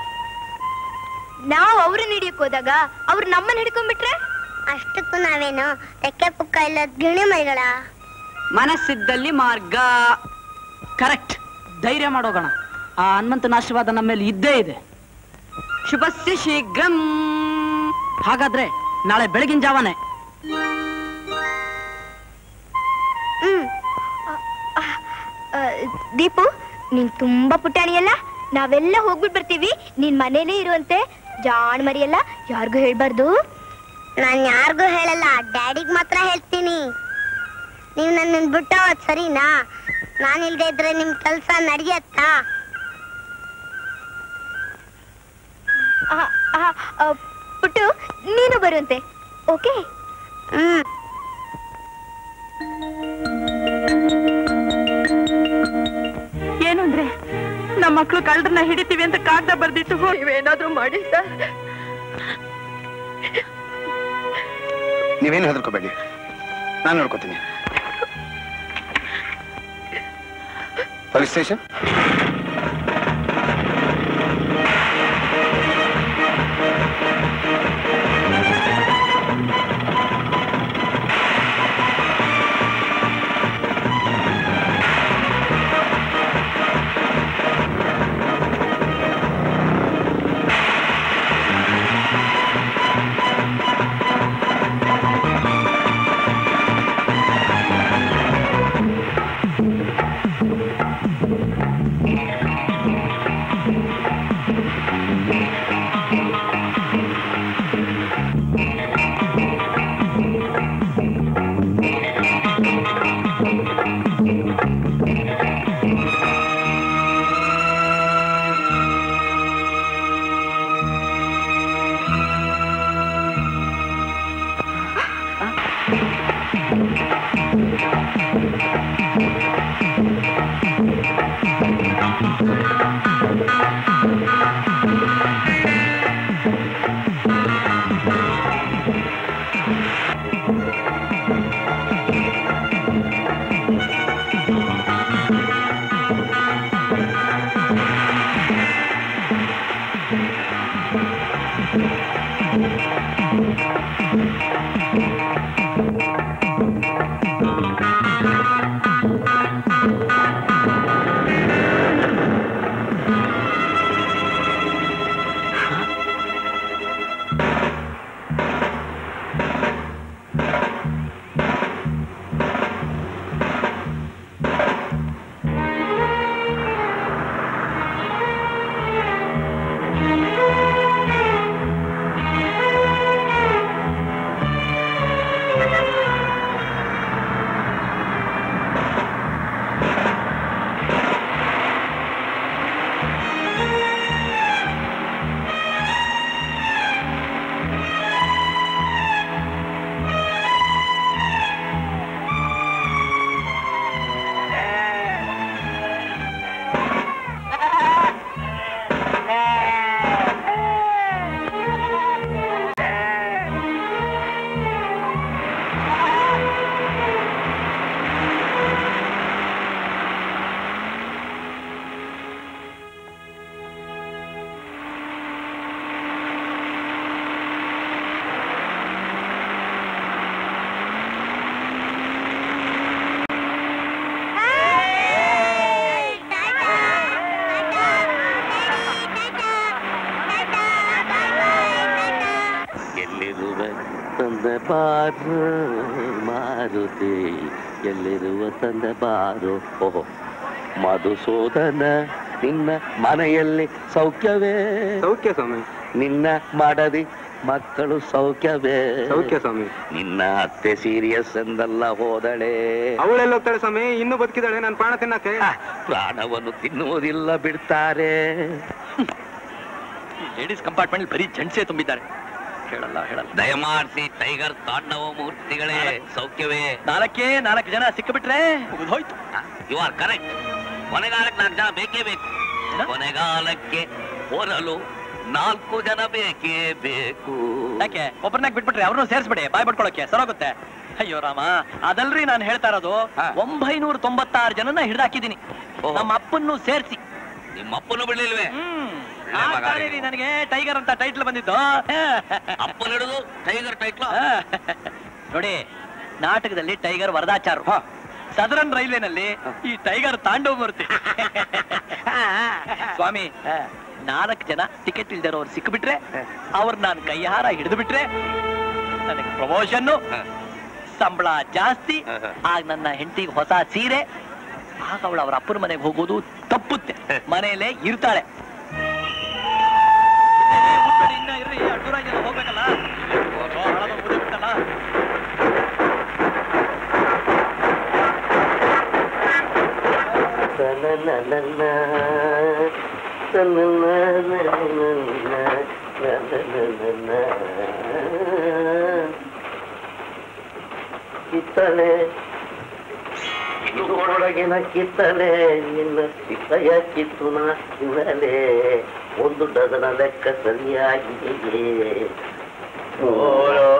ನಾವ್ ಅವ್ರನ್ನ ಹಿಡಿಯಕ್ ಹೋದಾಗ ಅವ್ರು ನಮ್ಮನ್ನ ಹಿಡ್ಕೊಂಡ್ಬಿಟ್ರೆ ಅಷ್ಟಕ್ಕೂ ನಾವೇನು ರೆಕ್ಕೆ ಪುಕ್ಕ ಇಲ್ಲದ ಗಿಣಿ ಮರಿಗಳ ಮನಸ್ಸಿದ್ದಲ್ಲಿ ಮಾರ್ಗ ಕರೆಕ್ಟ್ ಧೈರ್ಯ ಮಾಡೋಗೋಣ ಆ ಹನುಮಂತನ ಆಶೀರ್ವಾದ ನಮ್ಮ ಮೇಲೆ ಇದ್ದೇ ಇದೆ ಶುಭಸ್ಯ ಶೀಘ್ರಂ ಹಾಗಾದ್ರೆ ನಾಳೆ ಬೆಳಗಿನ ಜಾವನೆ ಆ, ದೀಪು ನೀನ್ ತುಂಬಾ ಪುಟಾಣಿಯಲ್ಲ ನಾವೆಲ್ಲ ಹೋಗ್ಬಿಟ್ ಬರ್ತೀವಿ ನೀನ್ ಮನೇಲೇ ಇರುವಂತೆ ಜಾಣ್ ಮರಿಯಲ್ಲ ಯಾರಿಗೂ ಹೇಳ್ಬಾರ್ದು ನಾನ್ ಯಾರಿಗೂ ಹೇಳಲ್ಲ ಡ್ಯಾಡಿಗ್ ಮಾತ್ರ ಹೇಳ್ತೀನಿ ನೀವು ನನ್ನ ಬಿಟ್ಟು ಹೋದ್ ಸರಿನಾ ನಾನಿಲ್ದೇ ಇದ್ರೆ ನಿಮ್ ಕೆಲ್ಸ ನಡೆಯತ್ತಾ ಆ, ಆ, ಆ, ಪುಟ್ಟು ನೀನು ಬರುವಂತೆ ಓಕೆ ಹ್ಮ್ ಏನು ಅಂದ್ರೆ ನಮ್ಮ ಮಕ್ಳು ಕಳ್ಳರನ್ನ ಹಿಡಿತೀವಿ ಅಂತ ಕಾಗ್ದ ಬರ್ದಿಟ್ಟು ನೀವೇನಾದ್ರೂ ಮಾಡಿ ಸರ್ ನೀವೇನು ಹೆದರ್ಕೋಬೇಡಿ ನಾನು ನೋಡ್ಕೋತೀನಿ ಪೊಲೀಸ್ ಸ್ಟೇಷನ್ ಬಾರು ಮಾರುತಿ ಎಲ್ಲಿರುವ ತಂದೆ ಬಾರು ಓಹೋ ಮಧುಸೂದನ ನಿನ್ನ ಮನೆಯಲ್ಲಿ ಸೌಖ್ಯವೇ ಸೌಖ್ಯ ಸ್ವಾಮಿ ನಿನ್ನ ಮಾಡದಿ ಮಕ್ಕಳು ಸೌಖ್ಯವೇ ಸೌಖ್ಯ ಸ್ವಾಮಿ ನಿನ್ನ ಅತ್ತೆ ಸೀರಿಯಸ್ ಎಂದಲ್ಲ ಹೋದಳೆ ಅವಳೆಲ್ಲ ಹೋಗ್ತಾಳೆ ಸ್ವಾಮಿ ಇನ್ನೂ ಬದುಕಿದಾಳೆ ನಾನು ಪ್ರಾಣ ತಿನ್ನಕ್ಕೆ ಪ್ರಾಣವನ್ನು ತಿನ್ನುವುದಿಲ್ಲ ಬಿಡ್ತಾರೆ ಲೇಡೀಸ್ ಕಂಪಾರ್ಟ್ಮೆಂಟ್ ಬರೀ ಜಂಟ್ಸೇ ತುಂಬಿದ್ದಾರೆ ಹೇಳಲ್ಲ ಹೇಳಲ್ಲ ದಯಮಾಡಿಸಿ ಟೈಗರ್ ತಾಂಡವ ಮೂರ್ತಿಗಳೇ ಸೌಖ್ಯವೇ ನಾಲ್ಕೇ ನಾಲ್ಕು ಜನ ಸಿಕ್ಕಿಬಿಟ್ರೆ ಮುಗಿದೋಯ್ತು ಯು ಆರ್ ಕರೆಕ್ಟ್ ಕೊನೆಗಾಲಕ್ಕೆ ನಾಲ್ಕು ಜನ ಬೇಕೇ ಬೇಕು ಕೊನೆಗಾಲಕ್ಕೆ ಹೊರಲು ನಾಲ್ಕು ಜನ ಬೇಕೇ ಬೇಕು ಯಾಕೆ ಒಬ್ಬರನ್ನಾಗ ಬಿಟ್ಬಿಟ್ರೆ ಅವ್ರನ್ನೂ ಸೇರಿಸ್ಬಿಡಿ ಬಾಯ್ ಬಿಟ್ಕೊಳಕ್ಕೆ ಸರೋಗುತ್ತೆ ಅಯ್ಯೋ ರಾಮ ಅದಲ್ರಿ ನಾನು ಹೇಳ್ತಾ ಇರೋದು ಒಂಬೈನೂರ ತೊಂಬತ್ತಾರು ಜನನ ಹಿಡ್ದಾಕಿದ್ದೀನಿ ನಮ್ಮ ಅಪ್ಪನ್ನು ಸೇರಿಸಿ ನಿಮ್ಮ ಅಪ್ಪನು ಬಿಡ್ಲಿಲ್ವೇ ಆ ಕಾಲೇರಿ ನನಗೆ ಟೈಗರ್ ಅಂತ ಟೈಟ್ಲ್ ಬಂದಿದ್ದು ಅಪ್ಪನ ಹಿಡಿದು ಟೈಗರ್ ಟೈಟ್ಲ್ ನೋಡಿ ನಾಟಕದಲ್ಲಿ ಟೈಗರ್ ವರದಾಚಾರು ಸದರನ್ ರೈಲ್ವೆನಲ್ಲಿ ಈ ಟೈಗರ್ ತಾಂಡವ ಮೂರ್ತಿ ಸ್ವಾಮಿ ನಾಲ್ಕು ಜನ ಟಿಕೆಟ್ ಇಲ್ದಿರೋರು ಸಿಕ್ಕಿಬಿಟ್ರೆ ಅವ್ರು ನಾನು ಕೈಹಾರ ಹಿಡಿದು ಬಿಟ್ರೆ ನನಗೆ ಪ್ರಮೋಷನ್ನು ಸಂಬಳ ಜಾಸ್ತಿ ಆಗ ನನ್ನ ಹೆಂಡತಿಗೆ ಹೊಸ ಸೀರೆ ಆಗ ಅವಳು ಅವ್ರ ಅಪ್ಪನ ಮನೆಗೆ ಹೋಗೋದು ತಪ್ಪುತ್ತೆ ಮನೆಯಲ್ಲೇ ಇರ್ತಾಳೆ ಇನ್ನ ಇರ್ರಿ ಅಡ್ಡೂರ ಜನ ಹೋಗ್ಬೇಕಲ್ಲ ಓ, ಹಳದ ಮುಗ್ದು ಬಿಟ್ಟಲ್ಲ ಕಿತ್ತಳೆ ಒಳಗಿನ ಕಿತ್ತಳೆ ನಿನ್ನ ಸಿಪ್ಪೆಯ ಕಿತ್ತುನ ಹಿನ್ನಲೆ ಒಂದು ಡಜನ ಲೆಕ್ಕ ಸರಿಯಾಗಿದೆ ಮೂರು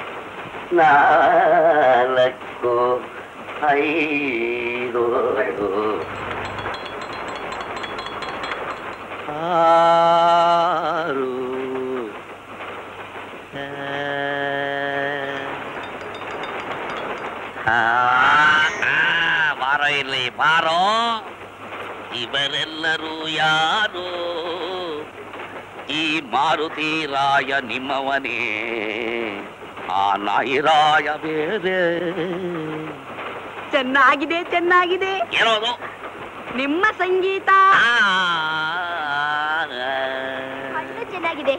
ನಾಲ್ಕು ಐದು ಆರು ಆ, ಆ, ಬಾರೋ ಇಲ್ಲಿ ಬಾರೋ ಇವರೆಲ್ಲರೂ ಯಾರು ಈ ಮಾರುತಿ ರಾಯ ನಿಮ್ಮವನೇ ಆ ನಾಯಿ ರಾಯ ಬೇರೆ ಚೆನ್ನಾಗಿದೆ ಚೆನ್ನಾಗಿದೆ ಏನೋದು ನಿಮ್ಮ ಸಂಗೀತ ಕಣ್ಣು ಚೆನ್ನಾಗಿದೆ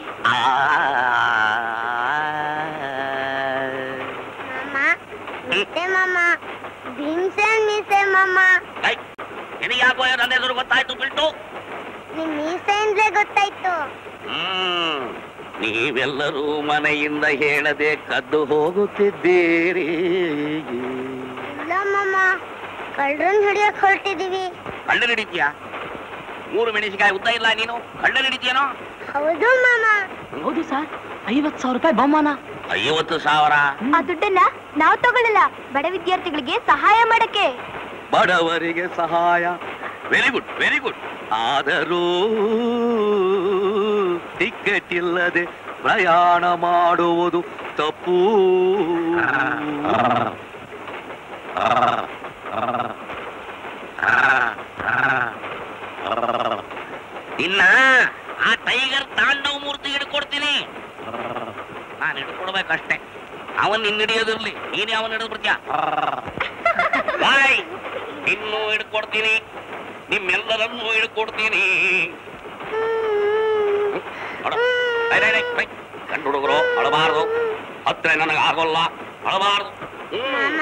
ಮಾಮ ಮಿಸೆ ಮಾಮ ಭೀಮ್ಸೇನ್ ಮೀಸೆ ಮಾಮ ನಿನಗೆ ಯಾಕೋ ನನ್ನ ಹೆಸರು ಗೊತ್ತಾಯ್ತು ಬಿಟ್ಟು ನಿಮ್ ಮೀಸೆಯಿಂದಲೇ ಗೊತ್ತಾಯ್ತು ಹ್ಮ್ ನೀವೆಲ್ಲರೂ ಮನೆಯಿಂದ ಹೇಳದೆ ಕದ್ದು ಹೋಗುತ್ತಿದ್ದೀರಿ ಇಲ್ಲ ಮಾಮ ಕಳ್ಳರನ್ ಹಿಡಿಯಕ್ ಹೊರಟಿದೀವಿ ಕಳ್ಳ ಹಿಡಿತೀಯಾ ಮೂರು ಮೆಣಸಿನಕಾಯಿ ಉದ್ದ ಇಲ್ಲ ನೀನು ಕಳ್ಳ ಹಿಡಿತೀಯನೋ ಹೌದು ಮಾಮ ಹೌದು ಸರ್ ಐವತ್ ಸಾವಿರ ರೂಪಾಯಿ ಬಹುಮಾನ ಐವತ್ತು ಸಾವಿರ ಆ ದುಡ್ಡನ್ನ ನಾವು ತಗೊಳ್ಳಲ್ಲ ಬಡ ವಿದ್ಯಾರ್ಥಿಗಳಿಗೆ ಸಹಾಯ ಮಾಡಕ್ಕೆ ಬಡವರಿಗೆ ಸಹಾಯ ವೆರಿ ಗುಡ್ ವೆರಿ ಗುಡ್ ಆದರೂ ಟಿಕೆಟ್ ಇಲ್ಲದೆ ಪ್ರಯಾಣ ಮಾಡುವುದು ತಪ್ಪು ಇನ್ನ ಆ ಟೈಗರ್ ತಾಂಡವ ಮೂರ್ತಿ ಹಿಡ್ಕೊಡ್ತೀನಿ ನಾನು ಹಿಡ್ಕೊಡ್ಬೇಕಷ್ಟೇ ಅವನ್ ನಿನ್ನ ಹಿಡಿಯೋದಿರ್ಲಿ ನೀನೇ ಅವನ್ ಹಿಡಿದು ಬಿಡ್ತೀಯ ಬಾಯ್ ಇನ್ನೂ ಹಿಡ್ಕೊಡ್ತೀನಿ ನಿಮ್ಮೆಲ್ಲರನ್ನೂ ಹಿಡ್ಕೊಡ್ತೀನಿ ನೋಡು, ಡೈ, ಡೈ, ಡೈ, ಡೈ. ಗಂಡು ಹುಡುಗರು ಅಳಬಾರ್ದು ಹತ್ರ ನನಗೆ ಆಗೋಲ್ಲ ಅಳಬಾರ್ದು ಮಾಮ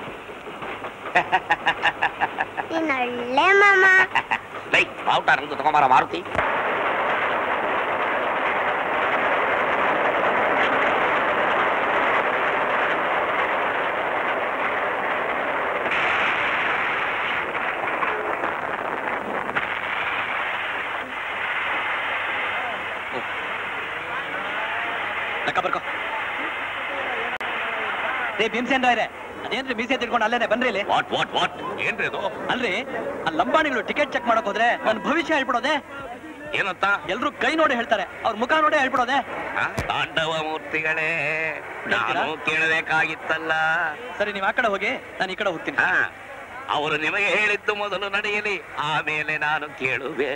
ನೀನ್ ಒಳ್ಳೆ ಮಾಮ ಲೈ ಬಾವುಟ ನಂದು ತಗೊಂಬಾರ ಮಾರುತಿ ಲೆಕ್ಕ ಬರ್ಕೋ ರೇ ಭೀಮಸೇನ್ ರಾಯ್ರೆ ಅದೇನ್ರಿ ಮೀಸೆ ತಿಳ್ಕೊಂಡು ಅಲ್ಲೇನೆ ಬನ್ರಿ ಇಲ್ಲಿ ವಾಟ್ ವಾಟ್ ವಾಟ್ ಏನ್ರಿ ಅದು ಅಲ್ರಿ ಆ ಲಂಬಾಣಿಗಳು ಟಿಕೆಟ್ ಚೆಕ್ ಮಾಡಕ್ ಹೋದ್ರೆ ನನ್ನ ಭವಿಷ್ಯ ಹೇಳ್ಬಿಡೋದೆ ಏನಂತ ಎಲ್ರು ಕೈ ನೋಡಿ ಹೇಳ್ತಾರೆ ಅವ್ರ ಮುಖ ನೋಡಿ ಹೇಳ್ಬಿಡೋದೆ ಆ, ತಾಂಡವ ಮೂರ್ತಿಗಳೇ ನಾನು ಕೇಳಬೇಕಾಗಿತ್ತಲ್ಲ ಸರಿ ನೀವ್ ಆ ಕಡೆ ಹೋಗಿ ನಾನು ಈ ಕಡೆ ಹೋಗ್ತೀನಿ ಅವರು ನಿಮಗೆ ಹೇಳಿದ್ದು ಮೊದಲು ನಡೆಯಲಿ ಆಮೇಲೆ ನಾನು ಕೇಳುವೆ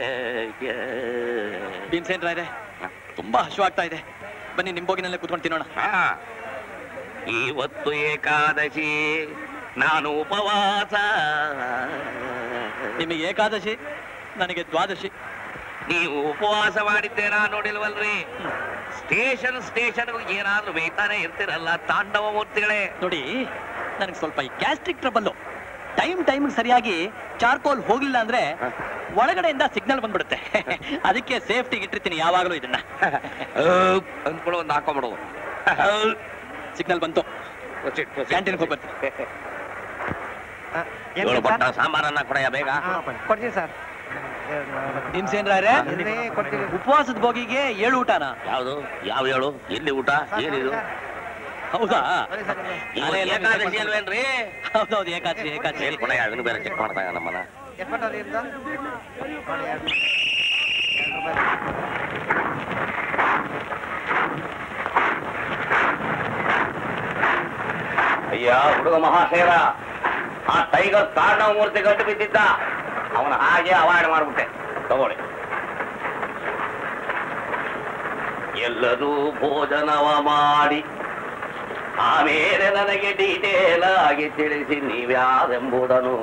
ಭೀಮಸೇನ್ ರಾಯ್ರೆ ತುಂಬಾ ಹಶು ಆಗ್ತಾ ಇದೆ ಬನ್ನಿ ನಿಮ್ ಬೋಗಿನಲ್ಲೇ ಕೂತ್ಕೊಂಡು ತಿನ್ನೋಣ ಇವತ್ತು ಏಕಾದಶಿ ನಾನು ಉಪವಾಸ ನಿಮಗೆ ಏಕಾದಶಿ ನನಗೆ ದ್ವಾದಶಿ ನೀವು ಉಪವಾಸ ಮಾಡಿದ್ದೇನಾ ನೋಡಿಲ್ವಲ್ರಿ ಸ್ಟೇಷನ್ ಸ್ಟೇಷನ್ ಏನಾದ್ರೂ ಬೇಯ್ತಾನೆ ಇರ್ತಿರಲ್ಲ ತಾಂಡವ ಮೂರ್ತಿಗಳೇ ನೋಡಿ ನನಗೆ ಸ್ವಲ್ಪ ಈ ಗ್ಯಾಸ್ಟ್ರಿಕ್ ಟ್ರಬಲ್ಲು ಟೈಮ್ ಟೈಮ್ ಸರಿಯಾಗಿ ಚಾರ್ಕೋಲ್ ಹೋಗ್ಲಿಲ್ಲ ಅಂದ್ರೆ ಒಳಗಡೆಯಿಂದ ಸಿಗ್ನಲ್ ಬಂದ್ಬಿಡುತ್ತೆ ಅದಕ್ಕೆ ಸೇಫ್ಟಿಗೆ ಇಟ್ಟಿರ್ತೀನಿ ಯಾವಾಗಲೂ ಇದನ್ನ ಅಂದ್ಕೊಳ್ಳೋ ಒಂದು ಹಾಕೊಂಬಿಡು ಸಿಗ್ನಲ್ ಬಂತು ಕ್ಯಾಂಟೀನ್ ಹೋಗ್ಬರ್ತೀನಿ ಏಳು ಬಟ್ಟ ಸಾಂಬಾರನ್ನ ಕೊಡೆಯ ಬೇಗ ಕೊಡ್ತೀವಿ ಸರ್ ಭೀಮಸೇನ್ರಾರೆ ಉಪವಾಸದ ಭೋಗಿಗೆ ಏಳು ಊಟನ ಯಾವುದು ಯಾವ ಹೇಳು ಎಲ್ಲಿ ಊಟ ಏನಿದು ಹೌದಾ ಇವತ್ತು ಏಕಾದಶಿ ಅಲ್ವೇನ್ರಿ ಹೌದೌದು ಏಕಾದಶಿ ಏಕಾದಶಿ ಏನ್ ಕೊಡೆಯ ಅದನ್ನು ಬೇರೆ ಚೆಕ್ ಮಾಡ್ತಾ ನಮ್ಮನ್ನ ಅಯ್ಯ ಹುಡುಗ ಮಹಾಶೇರ ಆ ಟೈಗರ್ ತಾಂಡವ ಮೂರ್ತಿ ಗಂಟು ಬಿದ್ದಿದ್ದ ಅವನ ಹಾಗೆ ಅವಾಯ್ಡ್ ಮಾಡ್ಬಿಟ್ಟೆ ತಗೊಳ್ಳಿ ಎಲ್ಲರೂ ಭೋಜನವ ಮಾಡಿ ಆಮೇಲೆ ನನಗೆ ಡೀಟೇಲ್ ಆಗಿ ತಿಳಿಸಿ ನೀವ್ಯಾರೆಂಬುದನ್ನು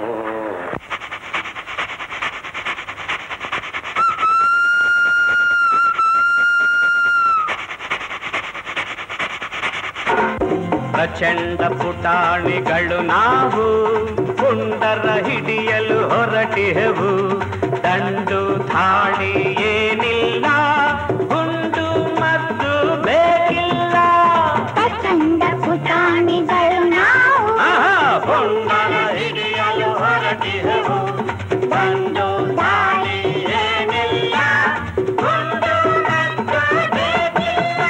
ಪ್ರಚಂಡ ಪುಟಾಣಿಗಳು ನಾವು ಪುಂಡರ ಹಿಡಿಯಲು ಹೊರಟಿಹೆವು ದಂಡು ಧಾಡಿ ಏನಿಲ್ಲ ಗುಂಡು ಮತ್ತು ಬೇಕಿಲ್ಲ ಪ್ರಚಂಡ ಪುಟಾಣಿಗಳು ನಾವು ಆಹಾ, ಪುಂಡರ ಹಿಡಿಯಲು ಹೊರಟಿಹೆವು ದಂಡು ಧಾಡಿ ಏನಿಲ್ಲ ಗುಂಡು ಮತ್ತು ಬೇಕಿಲ್ಲ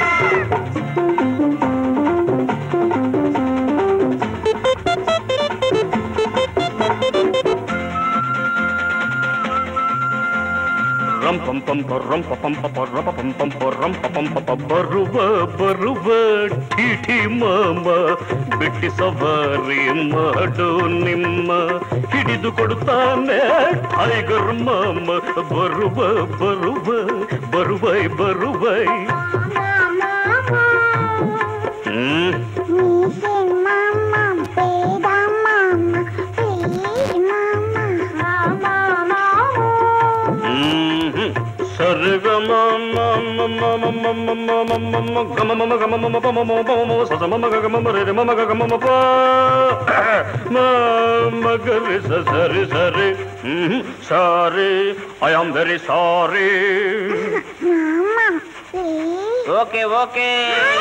రం పం పం ప రం ప పం ప ప ర ప పం పం ప రం ప పం ప ప ಬರುವ ಬರುವ ಟಿಟಿ ಮಾಮ ಬಿಟ್ಟಿ ಸವಾರಿ ಮಾಡು ನಿಮ್ಮ ಹಿಡಿದು ಕೊಡುತ್ತಾನೆ ಟೈಗರ್ ಮಾಮ ಬರುವ ಬರುವ ಬರುವೈ ಬರುವೈ ಹ್ಮ್ ಮೀಸೆ ಮಾಮ ಬೇಡ ಮಾಮ ಪ್ಲೀಸ್ ಮಾಮ ಮಾಮ ಹ್ಮ್ ಸರ್ಗ ಮಮ ಮಮ ಮಮ ಮಮ ಮಮ ಗಮ ಮಮ ಗಮ ಮಮ ಪಮ ಮಮ ಪಮ ಮಮ ಸಸ ಮಮ ಗ ಗಮ ಮರೆ ರೆ ಮಮ ಗ ಗಮ ಮಮ ಪ ಮಮ ಗರಿ ಸ ಸರಿ ಸರಿ ಹ್ಮ್ sorry I am very sorry ಮಾಮ ಪ್ಲೀಸ್ ಓಕೆ ಓಕೆ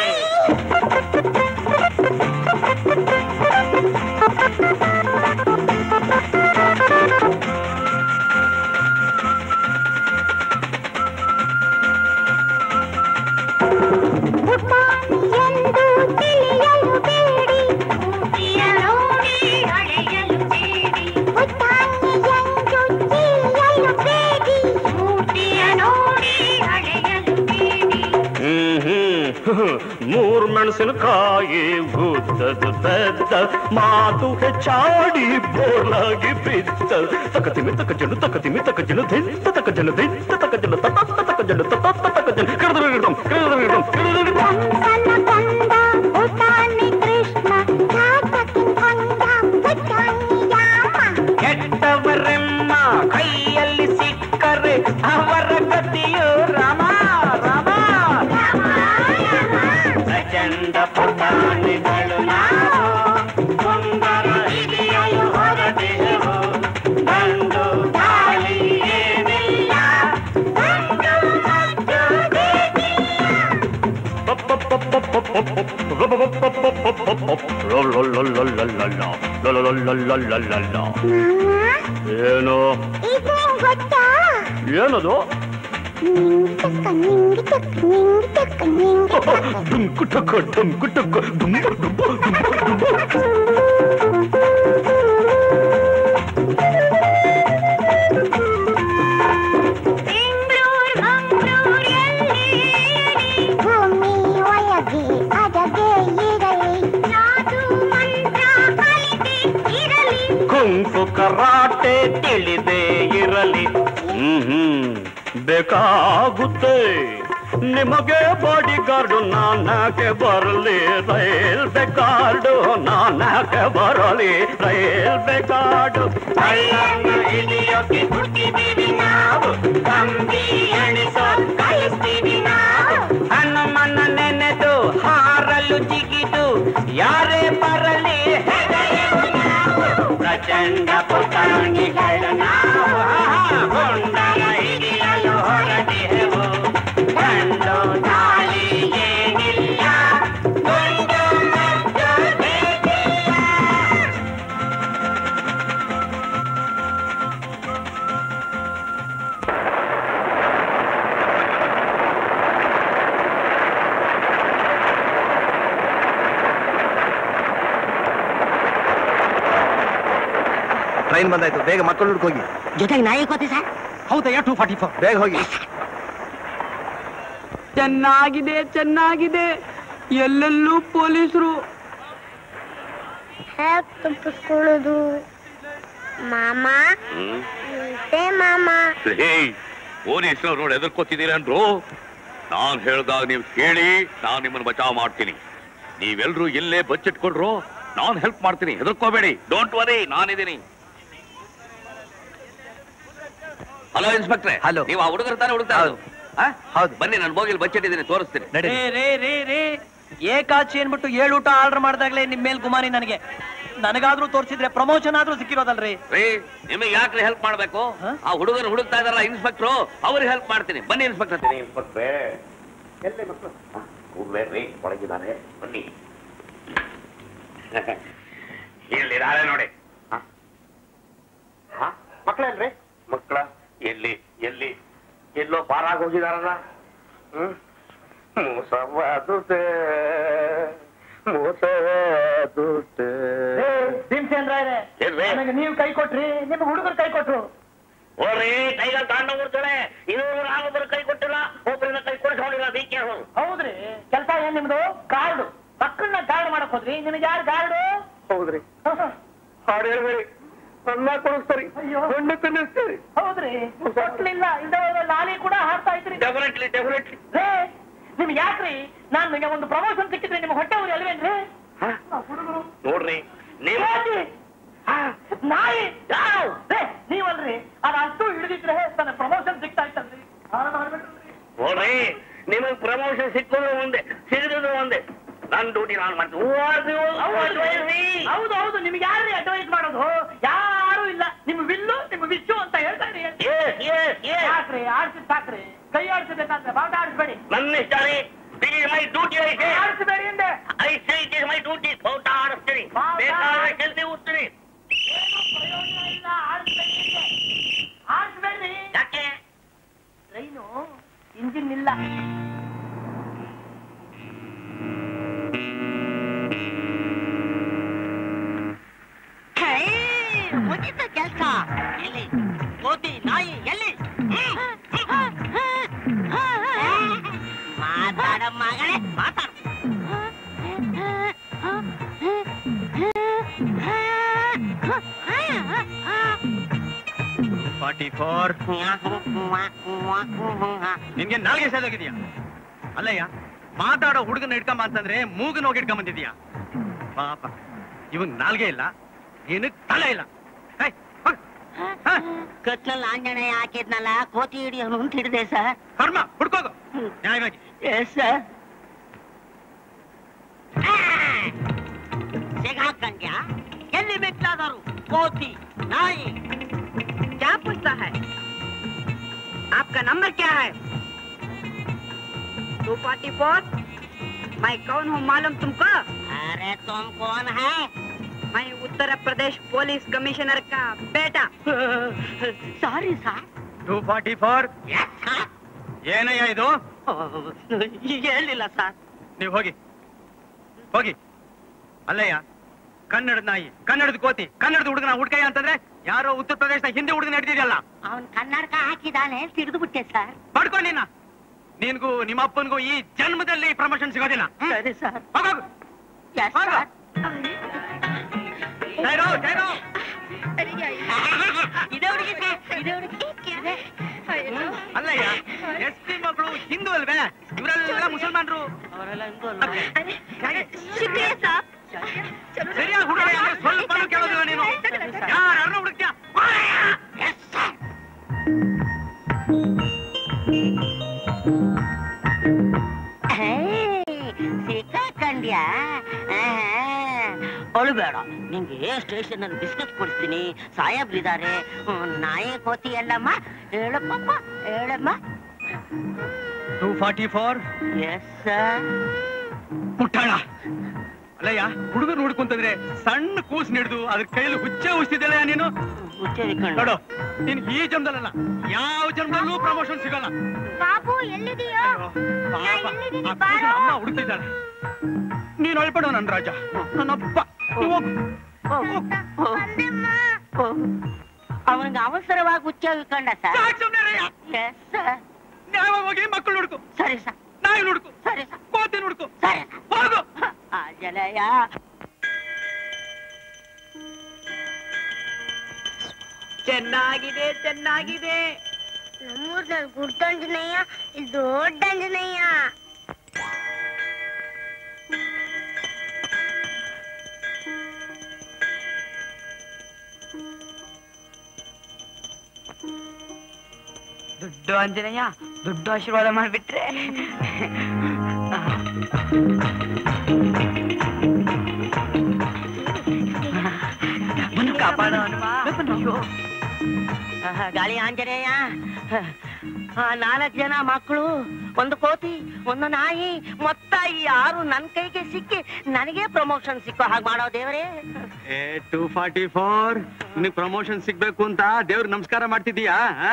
ಎಂದು ತಿಳಿಯಲು ಬೇಡಿ ಊಟಿಯ ನೋಡಿ ಅಳೆಯಲು ಬೇಡಿ ಪುಟಾಣಿ ಎಂದು ತಿಳಿಯಲು ಬೇಡಿ ಊಟಿಯ ನೋಡಿ ಅಳೆಯಲು ಬೇಡಿ ಹ್ಮ್ ಹ್ಮ್ ಮೂರ್ ಮೆಣಸಿನಕಾಯಿ ಉದ್ದದ ಬೆದ್ದ ಮಾತು ಹೆಚ್ಚಾಡಿ ಬೋರ್ಲಾಗಿ ಬಿದ್ದ ತಕತಿಮಿ ತಕ ಜನು ತಕತಿಮಿ ತಕ ಜನು ಧಿಂತ ತಕ ಜನು ಧಿಂತ ತಕ ಜನು ತತ ತಕ ಜನು ತತ ತಕ ಜನು ಕಡದರಿಡಂ ಕಡದರಿಡಂ ಕಡದರಿಡಂ ಸಣ್ಣ ಕಂದ ಪುಟಾಣಿ ಕೃಷ್ಣ ಕಾಟಕಿ ಕಂದ ಪುಟಾಣಿ ರಾಮ ಕೆಟ್ಟವರೆಮ್ಮ ಕೈಯಲ್ಲಿ ಸಿಕ್ಕರೆ ಅವರ ಗತಿಯು ರಾಮ ರಾಮ ಪ್ರಚಂಡ ಪುಟಾಣಿಗಳು ನಾವು ಸುಂದರ ಹಿಡಿಯಲು ಹೊರಟಿದೆವು ಬಂದು ದಾಳಿ ಏನಿಲ್ಲ ಬಂದು ಮತ್ತು ಏನು ಇದೇನ್ ಗೊತ್ತಾ ಏನದು ನಿಂಗ್ ತಕ್ಕ ನಿಂಗ್ ತಕ್ಕ ನಿಂಗ್ ತಕ್ಕ ನಿಂಗ್ ತಕ್ಕ ಡುಮ್ಕು ಟಕ ಡುಮ್ಕು ಟಕ ಡುಮ್ ಡುಮ್ ಡುಮ್ ಡುಮ್ ಭೂಮಿ ಒಳಗೆ ಅದಗೆ ಇರಲಿ ಯಾದು ಮಂತ್ರ ಕಲಿತೆ ಇರಲಿ ಕುಂಕು ಕರಾಟೆ ತಿಳಿದೇ ಇರಲಿ ಹ್ಮ್ ಹ್ಮ್ ಬೇಕಾಗುತ್ತೆ ನಿಮಗೆ ಬಾಡಿ ಗಾರ್ಡು ನಾನಕ್ಕೆ ಬರಲಿ ರೈಲ್ವೆ ಗಾರ್ಡು ನಾನಕ್ಕೆ ಬರಲಿ ರೈಲ್ವೆ ಗಾರ್ಡು ಕಳ್ಳನ್ನ ಹಿಡಿಯೋಕೆ ಹುಡುಕಿದೀವಿ ನಾವು ಕಂಬಿ ಎಣಿಸೋ ಕಲಿಸ್ತೀವಿ ನಾವು ಹನುಮನ ನೆನೆದು ಹಾರಲು ಜಿಗಿದು ಯಾರೇ ಬರಲಿ ಹೆದೆಯೆವು ನಾವು. ಪ್ರಚಂಡ ಪುಟಾಣಿಗಳ ನಾವು ಆಹಾ, ಗುಂಡನ ಹಿಡಿಯಲು ಹೊರಟಿಹೆವು ಗಂಡು ತಾಳಿ ಏನಿಲ್ಲ ಗುಂಡು ಮತ್ತು ಬೇಕಿಲ್ಲ ಟ್ರೈನ್ ಬಂದಾಯ್ತು ಬೇಗ ಮಕ್ಕಳು ಹುಡುಕೋಗಿ ಜೊತೆಗೆ ನಾಯಿ ಕೋತಿ ಸರ್ ಹೌದಯ್ಯ ಟೂ ಫಾರ್ಟಿ ಫೋರ್ ಬೇಗ ಹೋಗಿ ಚೆನ್ನಾಗಿದೆ ಚೆನ್ನಾಗಿದೆ ಎಲ್ಲೆಲ್ಲೂ ಪೊಲೀಸರು ಹೇಗ್ ತಪ್ಪಿಸ್ಕೊಳ್ಳೋದು ಮಾಮ ಮತ್ತೆ ಮಾಮ ಪೊಲೀಸರು ನೋಡಿ ಎದುರ್ಕೋತಿದ್ದೀರನ್ರು ನಾನ್ ಹೇಳ್ದಾಗ ನೀವು ಕೇಳಿ ನಾನ್ ನಿಮ್ಮನ್ನ ಬಚಾವ್ ಮಾಡ್ತೀನಿ ನೀವೆಲ್ರೂ ಎಲ್ಲೇ ಬಚ್ಚಿಟ್ಕೊಂಡ್ರು ನಾನ್ ಹೆಲ್ಪ್ ಮಾಡ್ತೀನಿ ಹೆದರ್ಕೋಬೇಡಿ ಡೋಂಟ್ ವರಿ ನಾನಿದ್ದೀನಿ ಹಲೋ ಇನ್ಸ್ಪೆಕ್ಟ್ರೆ ಹಲೋ ನೀವು ಆ ಹುಡುಗರ ತಾನೇ ಹುಡುಕ್ತಾ ಇರೋದು? ಆ? ಬನ್ನಿ ನಾನು ಬೋಗಿಲ್ ಬಚ್ಚಿಟ್ಟಿದ್ದೀನಿ ತೋರಿಸ್ತೀನಿ ರೇ ರೇ ರೇ ರೇ ಏಕಾಚಿ ಅನ್ಬಿಟ್ಟು ಏಳು ಊಟ ಆರ್ಡರ್ ಮಾಡಿದಾಗ್ಲೇ ನಿಮ್ ಮೇಲ್ ಗುಮಾನಿ ನನಗೆ ನನಗಾದ್ರೂ ತೋರಿಸಿದ್ರೆ ಪ್ರಮೋಷನ್ ಆದ್ರೂ ಸಿಕ್ಕಿರೋದಲ್ರಿ ರೀ ನಿಮಗೆ ಯಾಕ್ರಿ ಹೆಲ್ಪ್ ಮಾಡ್ಬೇಕು ಆ ಹುಡುಗರು ಹುಡುಕ್ತಾ ಇದಾರಲ್ಲ ಇನ್ಸ್ಪೆಕ್ಟ್ರು ಅವ್ರಿಗೆ ಹೆಲ್ಪ್ ಮಾಡ್ತೀನಿ ಬನ್ನಿ ಇನ್ಸ್ಪೆಕ್ಟರ್ ಇನ್ಸ್ಪೆಕ್ಟ್ರೆ ಎಲ್ಲೇ ಮಕ್ಕಳು ಕೂಡ್ಬೇಡ್ರಿ ಒಳಗಿದ್ದಾರೆ ಬನ್ನಿ ಇಲ್ಲಿದ್ದಾರೆ ನೋಡಿ ಮಕ್ಕಳಲ್ರಿ ಮಕ್ಕಳ ಎಲ್ಲಿ ಎಲ್ಲಿ ಎಲ್ಲೋ ಪಾರಾಗಿ ಹೋಗಿದಾರಲ್ಲ ಹ್ಮ್ ಮೋಸವಾದುದೇ ಮೋಸವಾದುದೇ ಭೀಮಸೇನ್ ರಾಯ್ರೆ ಏನ್ರಿ? ನನಗೆ ನೀವು ಕೈ ಕೊಟ್ರಿ ನಿಮ್ ಹುಡುಗರು ಕೈ ಕೊಟ್ರು ಓರಿ ಕೈಗ ತಾಂಡ ಊರ್ತಾಳೆ ಇದು ನಾವೊಬ್ಬರು ಕೈ ಕೊಟ್ಟಿಲ್ಲ ಒಬ್ಬರನ್ನ ಕೈ ಕೊಡಿಸ್ಕೊಂಡಿಲ್ಲ ಬಿ ಕೇರ್ಫುಲ್ ಹೌದ್ರಿ ಕೆಲಸ ಏನ್ ನಿಮ್ದು ಕಾರ್ಡು ಮಕ್ಕಳನ್ನ ಗಾರ್ಡ್ ಮಾಡಕ್ ಹೋದ್ರಿ ನಿನಗೆ ಯಾರು ಗಾರ್ಡು ಹೌದ್ರಿ ಹಾಡು ಹೇಳ್ಬೇಡಿ ಅನ್ನ ಕೊಡಿಸ್ತಾರಿ ಗಂಡು ತಿನ್ನಿಸ್ತಾರಿ ಹೌದ್ರಿ ಕೊಟ್ಲಿಲ್ಲ ಇಲ್ದ ಹೋದ್ರೆ ಲಾಲಿ ಕೂಡ ಹಾಡ್ತಾ ಇದ್ರಿ ಡೆಫಿನೆಟ್ಲಿ ಡೆಫಿನೆಟ್ಲಿ ರೇ ನಿಮ್ಗೆ ಯಾಕ್ರಿ ನಾನ್ ನಿಮಗೆ ಒಂದು ಪ್ರಮೋಷನ್ ಸಿಕ್ಕಿದ್ರೆ ನಿಮ್ಮ ಹೊಟ್ಟೆ ಊರಿ ಅಲ್ವೇನ್ರಿ ಹುಡುಗರು ನೋಡ್ರಿ ನೀವು ನಾಯಿ ರೇ, ನೀವಲ್ರಿ ಅದ ಅಷ್ಟು ಹಿಡಿದಿದ್ರೆ ತನ್ನ ಪ್ರಮೋಷನ್ ಸಿಗ್ತಾ ಇತ್ತಲ್ರಿ ಆರಾಮ ಮಾಡ್ಬಿಟ್ರಿ ನೋಡ್ರಿ ನಿಮಗ್ ಪ್ರಮೋಷನ್ ಸಿಕ್ಕೋದು ಒಂದೇ ಸಿಗದಿದ್ರು ಒಂದೇ ನನ್ ಡ್ಯೂಟಿ ನಾನು ಮಾಡ್ತೀನಿ ಹೌದು ಹೌದು ನಿಮ್ಗೆ ಯಾರು ಅಡ್ವೈಸ್ ಮಾಡೋದು ಯಾರು ಇಲ್ಲ ನಿಮ್ಮ ವಿಲ್ಲು ನಿಮ್ಮ ವಿಶ್ವ ಅಂತ ಹೇಳ್ತಾ ಇರಿ ಸಾಕ್ರಿ ಆಡ್ಸಿದ್ ಸಾಕ್ರಿ ಕೈ ಆಡ್ಸಬೇಕಂದ್ರೆ ಬಾಟ ಆಡಿಸ್ಬೇಡಿ ನನ್ನ ಇಷ್ಟ ರೀ ದಿಸ್ ಇಸ್ ಮೈ ಡ್ಯೂಟಿ ಐತೆ ಆಡಿಸ್ಬೇಡಿ ಅಂದೆ I say it is my duty ಬೌಟ ಆಡಿಸ್ತೀನಿ ಬೇಕಾದ್ರೆ ಕೆಲ್ಸಿ ಹೋಗ್ತೀನಿ ಇಲ್ಲ ಆಡಿಸ್ಬೇಡಿ ಅಂದೆ. ಆಡಿಸ್ಬೇಡ್ರಿ ಯಾಕೆ ಟ್ರೈನು ಇಂಜಿನ್ ಇಲ್ಲ ಮುಗಿತ ಕೆಲ್ಸ ಎಲ್ಲಿ ಕೋತಿ ನಾಯಿ ಎಲ್ಲಿ ಮಾತಾಡ ಮಗಳೇ ಮಾತಾಡು ಫಾರ್ಟಿ ಫೋರ್ ನಿನ್ಗೆ ನಾಲ್ಗೆ ಸೇದೋಗಿದ್ಯಾ ಅಲ್ಲಯ್ಯ ಮಾತಾಡೋ ಹುಡುಗನ ಇಟ್ಕೊಂಬ ಅಂತಂದ್ರೆ ಮೂಗನ ಹೋಗಿ ಇಟ್ಕೊಂಡ್ ಬಂದಿದ್ಯಾ ಪಾಪ ಇವಂಗ್ ನಾಲ್ಗೆ ಇಲ್ಲ ಏನಕ್ ತಲೆ ಇಲ್ಲ ಹೇ, ಹೋಗ್. ಕತ್ಲಲ್ಲಿ ಆಂಜನೇಯ ಹಾಕಿದ್ನಲ್ಲ ಕೋತಿ ಹಿಡಿಯೋನು ಅಂತ ಹಿಡಿದೆ ಸರ್ ಕರ್ಮ ಹುಡ್ಕೋಗು ನ್ಯಾಯವಾಗಿ ಎಸ್ ಸರ್ ಸಿಗಾಕಂಡ್ಯಾ ಎಲ್ಲಿ ಬಿಟ್ಲಾದರು ಕೋತಿ ನಾಯಿ क्या पूछता है आपका नंबर क्या है टू फोर्टी फोर मैं कौन हूँ मालूम तुमको अरे तुम कौन है मैं उत्तर प्रदेश पुलिस कमिश्नर का बेटा sorry sir two forty four ಏನಯ್ಯ ಇದು ಹೇಳಿಲ್ಲ ಸರ್ ನೀವು ಹೋಗಿ ಹೋಗಿ ಅಲ್ಲಯ್ಯ ಕನ್ನಡದ ನಾಯಿ ಕನ್ನಡದ ಕೋತಿ ಕನ್ನಡದ ಹುಡುಗನ ಹುಡ್ಕಯ್ಯ ಅಂತಂದ್ರೆ ಯಾರೋ ಉತ್ತರ ಪ್ರದೇಶದ ಹಿಂದಿ ಹುಡುಗನ ಹಿಡಿದಿದೆಯಲ್ಲ ಅವನ್ ಕನ್ನಡಕ ಹಾಕಿದಾನೆ ತಿಳಿದು ಬಿಟ್ಟೆ ಸರ್ ಪಡ್ಕೊ ನೀನ ನಿನ್ಗೂ ನಿಮ್ಮ ಅಪ್ಪನ್ಗೂ ಈ ಜನ್ಮದಲ್ಲಿ ಪ್ರಮೋಷನ್ ಸಿಗೋದಿಲ್ಲ ಸರಿ ಸರ್ ಹೋಗೋಗು ಹೋಗು. ಜೈರೋ, ಜೈರೋ. ಇದೇ ಹುಡುಗಿ ಸರ್ ಇದೇ ಹುಡುಗಿ ಅಲ್ಲಯ್ಯ ಎಸ್ ಪಿ ಮಗಳು ಹಿಂದೂ ಅಲ್ವೇ ಎಲ್ಲ ಮುಸಲ್ಮಾನ್ರು ಅವರೆಲ್ಲ ಹಿಂದೂ ಶುಕ್ರಿಯ ಸಾಬ್ ಸರಿಯಾಗಿ ಹುಡುಗ ಸ್ವಲ್ಪ ಕೇಳೋದಿಲ್ಲ ನೀನು ಯಾರನ್ನ ಹುಡುಕ್ತೀಯ ಸಿಕ್ಕಾಕಂಡ್ಯಾ ಅಳುಬೇಡ ನಿಂಗೆ ಸ್ಟೇಷನ್ ಅಲ್ಲಿ ಬಿಸ್ಕೆಟ್ ಕೊಡಿಸ್ತೀನಿ ಸಾಹೇಬ್ರಿದ್ದಾರೆ ಹ್ಮ್, ನಾಯಿ ಕೋತಿ ಎಲ್ಲಮ್ಮ ಹೇಳಪ್ಪ ಹೇಳಮ್ಮ two forty four yes sir ಮುಟ್ಟಾಳ ಅಲ್ಲಯ್ಯ ಹುಡುಗರು ನೋಡ್ಕೊಂತಂದ್ರೆ ಸಣ್ಣ ಕೂಸ್ ಹಿಡಿದು ಅದ್ರ ಕೈಲಿ ಹುಚ್ಚೆ ಉಳಿಸ್ತಿದ್ದಲ್ಲ ನೀನು ನೋಡು ನೀನ್ ಈ ಜನ್ಮದಲ್ಲ ಯಾವ ಜನ್ಮದಲ್ಲೂ ಪ್ರಮೋಷನ್ ಸಿಗಲ್ಲ ಬಾಬು ಎಲ್ಲಿದೀಯೋ ಪಾಪ, ಆ ಕೂಸಿನ ಅಮ್ಮ ಹುಡುಕ್ತಿದ್ದಾಳೆ ನೀನ್ ಹೊಳ್ಬೇಡ ನನ್ ರಾಜ ನನ್ನಪ್ಪ ನೀವ್ ಹೋಗು. ಅವನಿಗೆ ಅವಸರವಾಗಿ ಹುಚ್ಚ ಕಂಡ ಸರ್ ಎಸ್ ಸರ್ ನ್ಯಾಯವಾಗಿ ಮಕ್ಕಳು ಹುಡುಕು ಸರಿ ಸರ್ ನಾಯಿ ಹುಡುಕು ಸರಿ ಸರ್ ಕೋತಿ ಹುಡುಕು ಸರಿ ಹೋಗು ಆಂಜನೇಯ ಚೆನ್ನಾಗಿದೆ ಚೆನ್ನಾಗಿದೆ ನಮ್ಮೂರ್ನಲ್ಲಿ ಗುಡ್ಡಂಜನಯ್ಯ ಇಲ್ಲಿ ದೊಡ್ಡ ಅಂಜನಯ್ಯ ದೊಡ್ಡ ಆಂಜನೇಯ ದೊಡ್ಡ ಆಶೀರ್ವಾದ ಮಾಡ್ಬಿಟ್ರೆ ಬನ್ನು ಕಾಪಾಡ ಆಹಾ, ಗಾಳಿ ಆಂಜನೇಯ ಆ, ನಾಲ್ಕು ಜನ ಮಕ್ಕಳು ಒಂದು ಕೋತಿ ಒಂದು ನಾಯಿ ಮೊತ್ತ ಈ ಆರು ನನ್ ಕೈಗೆ ಸಿಕ್ಕಿ ನನಗೆ ಪ್ರಮೋಷನ್ ಸಿಕ್ಕೋ ಹಾಗೆ ಮಾಡೋ ದೇವರೇ ಏ ಟೂ ಫಾರ್ಟಿ ಫೋರ್ ನಿನಗ್ ಪ್ರಮೋಷನ್ ಸಿಗ್ಬೇಕು ಅಂತ ದೇವ್ರ ನಮಸ್ಕಾರ ಮಾಡ್ತಿದೀಯಾ ಆ?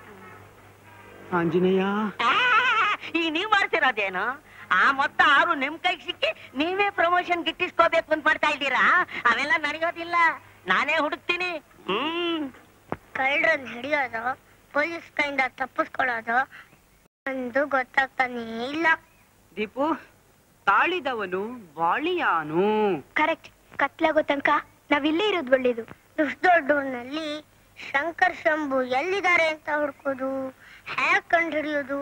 ಆಂಜನೇಯ ಈ ನೀವ್ ಮಾಡ್ತಿರೋದೇನು ಆ ಮೊತ್ತ ಆರು ನಿಮ್ ಕೈಗೆ ಸಿಕ್ಕಿ ನೀವೇ ಪ್ರಮೋಷನ್ ಗಿಟ್ಟಿಸ್ಕೋಬೇಕು ಅಂತ ಮಾಡ್ತಾ ಇದ್ದೀರಾ ಅವೆಲ್ಲ ನಡೆಯೋದಿಲ್ಲ ನಾನೇ ಹುಡುಕ್ತೀನಿ ಹ್ಮ್ ಕಳ್ಳರನ್ನ ಹಿಡಿಯೋದು ಪೊಲೀಸ್ ಕೈಯಿಂದ ತಪ್ಪಿಸ್ಕೊಳ್ಳೋದು ಒಂದು ಗೊತ್ತಾಗ್ತಾನೆ ಇಲ್ಲ ದೀಪು ತಾಳಿದವನು ಬಾಳಿಯಾನು ಕರೆಕ್ಟ್ ಕತ್ಲಾಗೋ ತನಕ ನಾವಿಲ್ಲೇ ಇರೋದು ಒಳ್ಳೇದು ಇಷ್ಟು ದೊಡ್ಡೂರಿನಲ್ಲಿ ಶಂಕರ್ ಶಂಭು ಎಲ್ಲಿದ್ದಾರೆ ಅಂತ ಹುಡ್ಕೋದು ಹ್ಯಾಕ್ ಕಂಡು ಹಿಡಿಯೋದು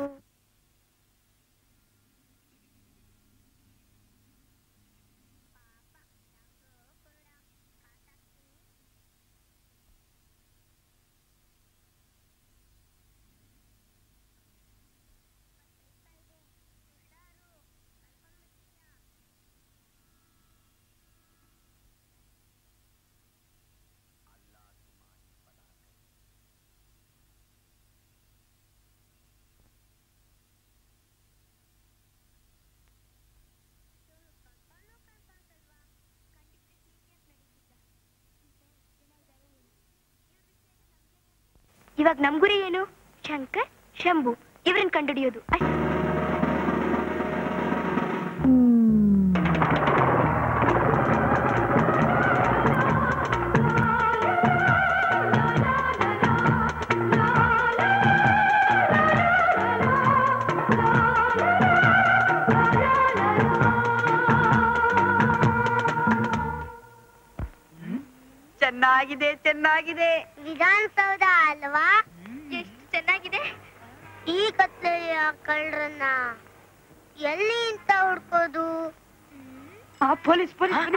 ಇವಾಗ ನಮ್ ಗುರಿ ಏನು ಶಂಕರ್ ಶಂಭು ಇವ್ರನ್ನ ಕಂಡುಹಿಡಿಯೋದು ಅಷ್ಟೇ ಚೆನ್ನಾಗಿದೆ ಚೆನ್ನಾಗಿದೆ ವಿಧಾನಸೌಧ ಅಲ್ವಾ ಎಷ್ಟು ಚೆನ್ನಾಗಿದೆ ಈ ಕತ್ಲೆಯ ಕಳ್ಳರನ್ನ ಎಲ್ಲಿ ಅಂತ ಹುಡ್ಕೋದು ಆ ಪೊಲೀಸ್ ಪೊಲೀಸ್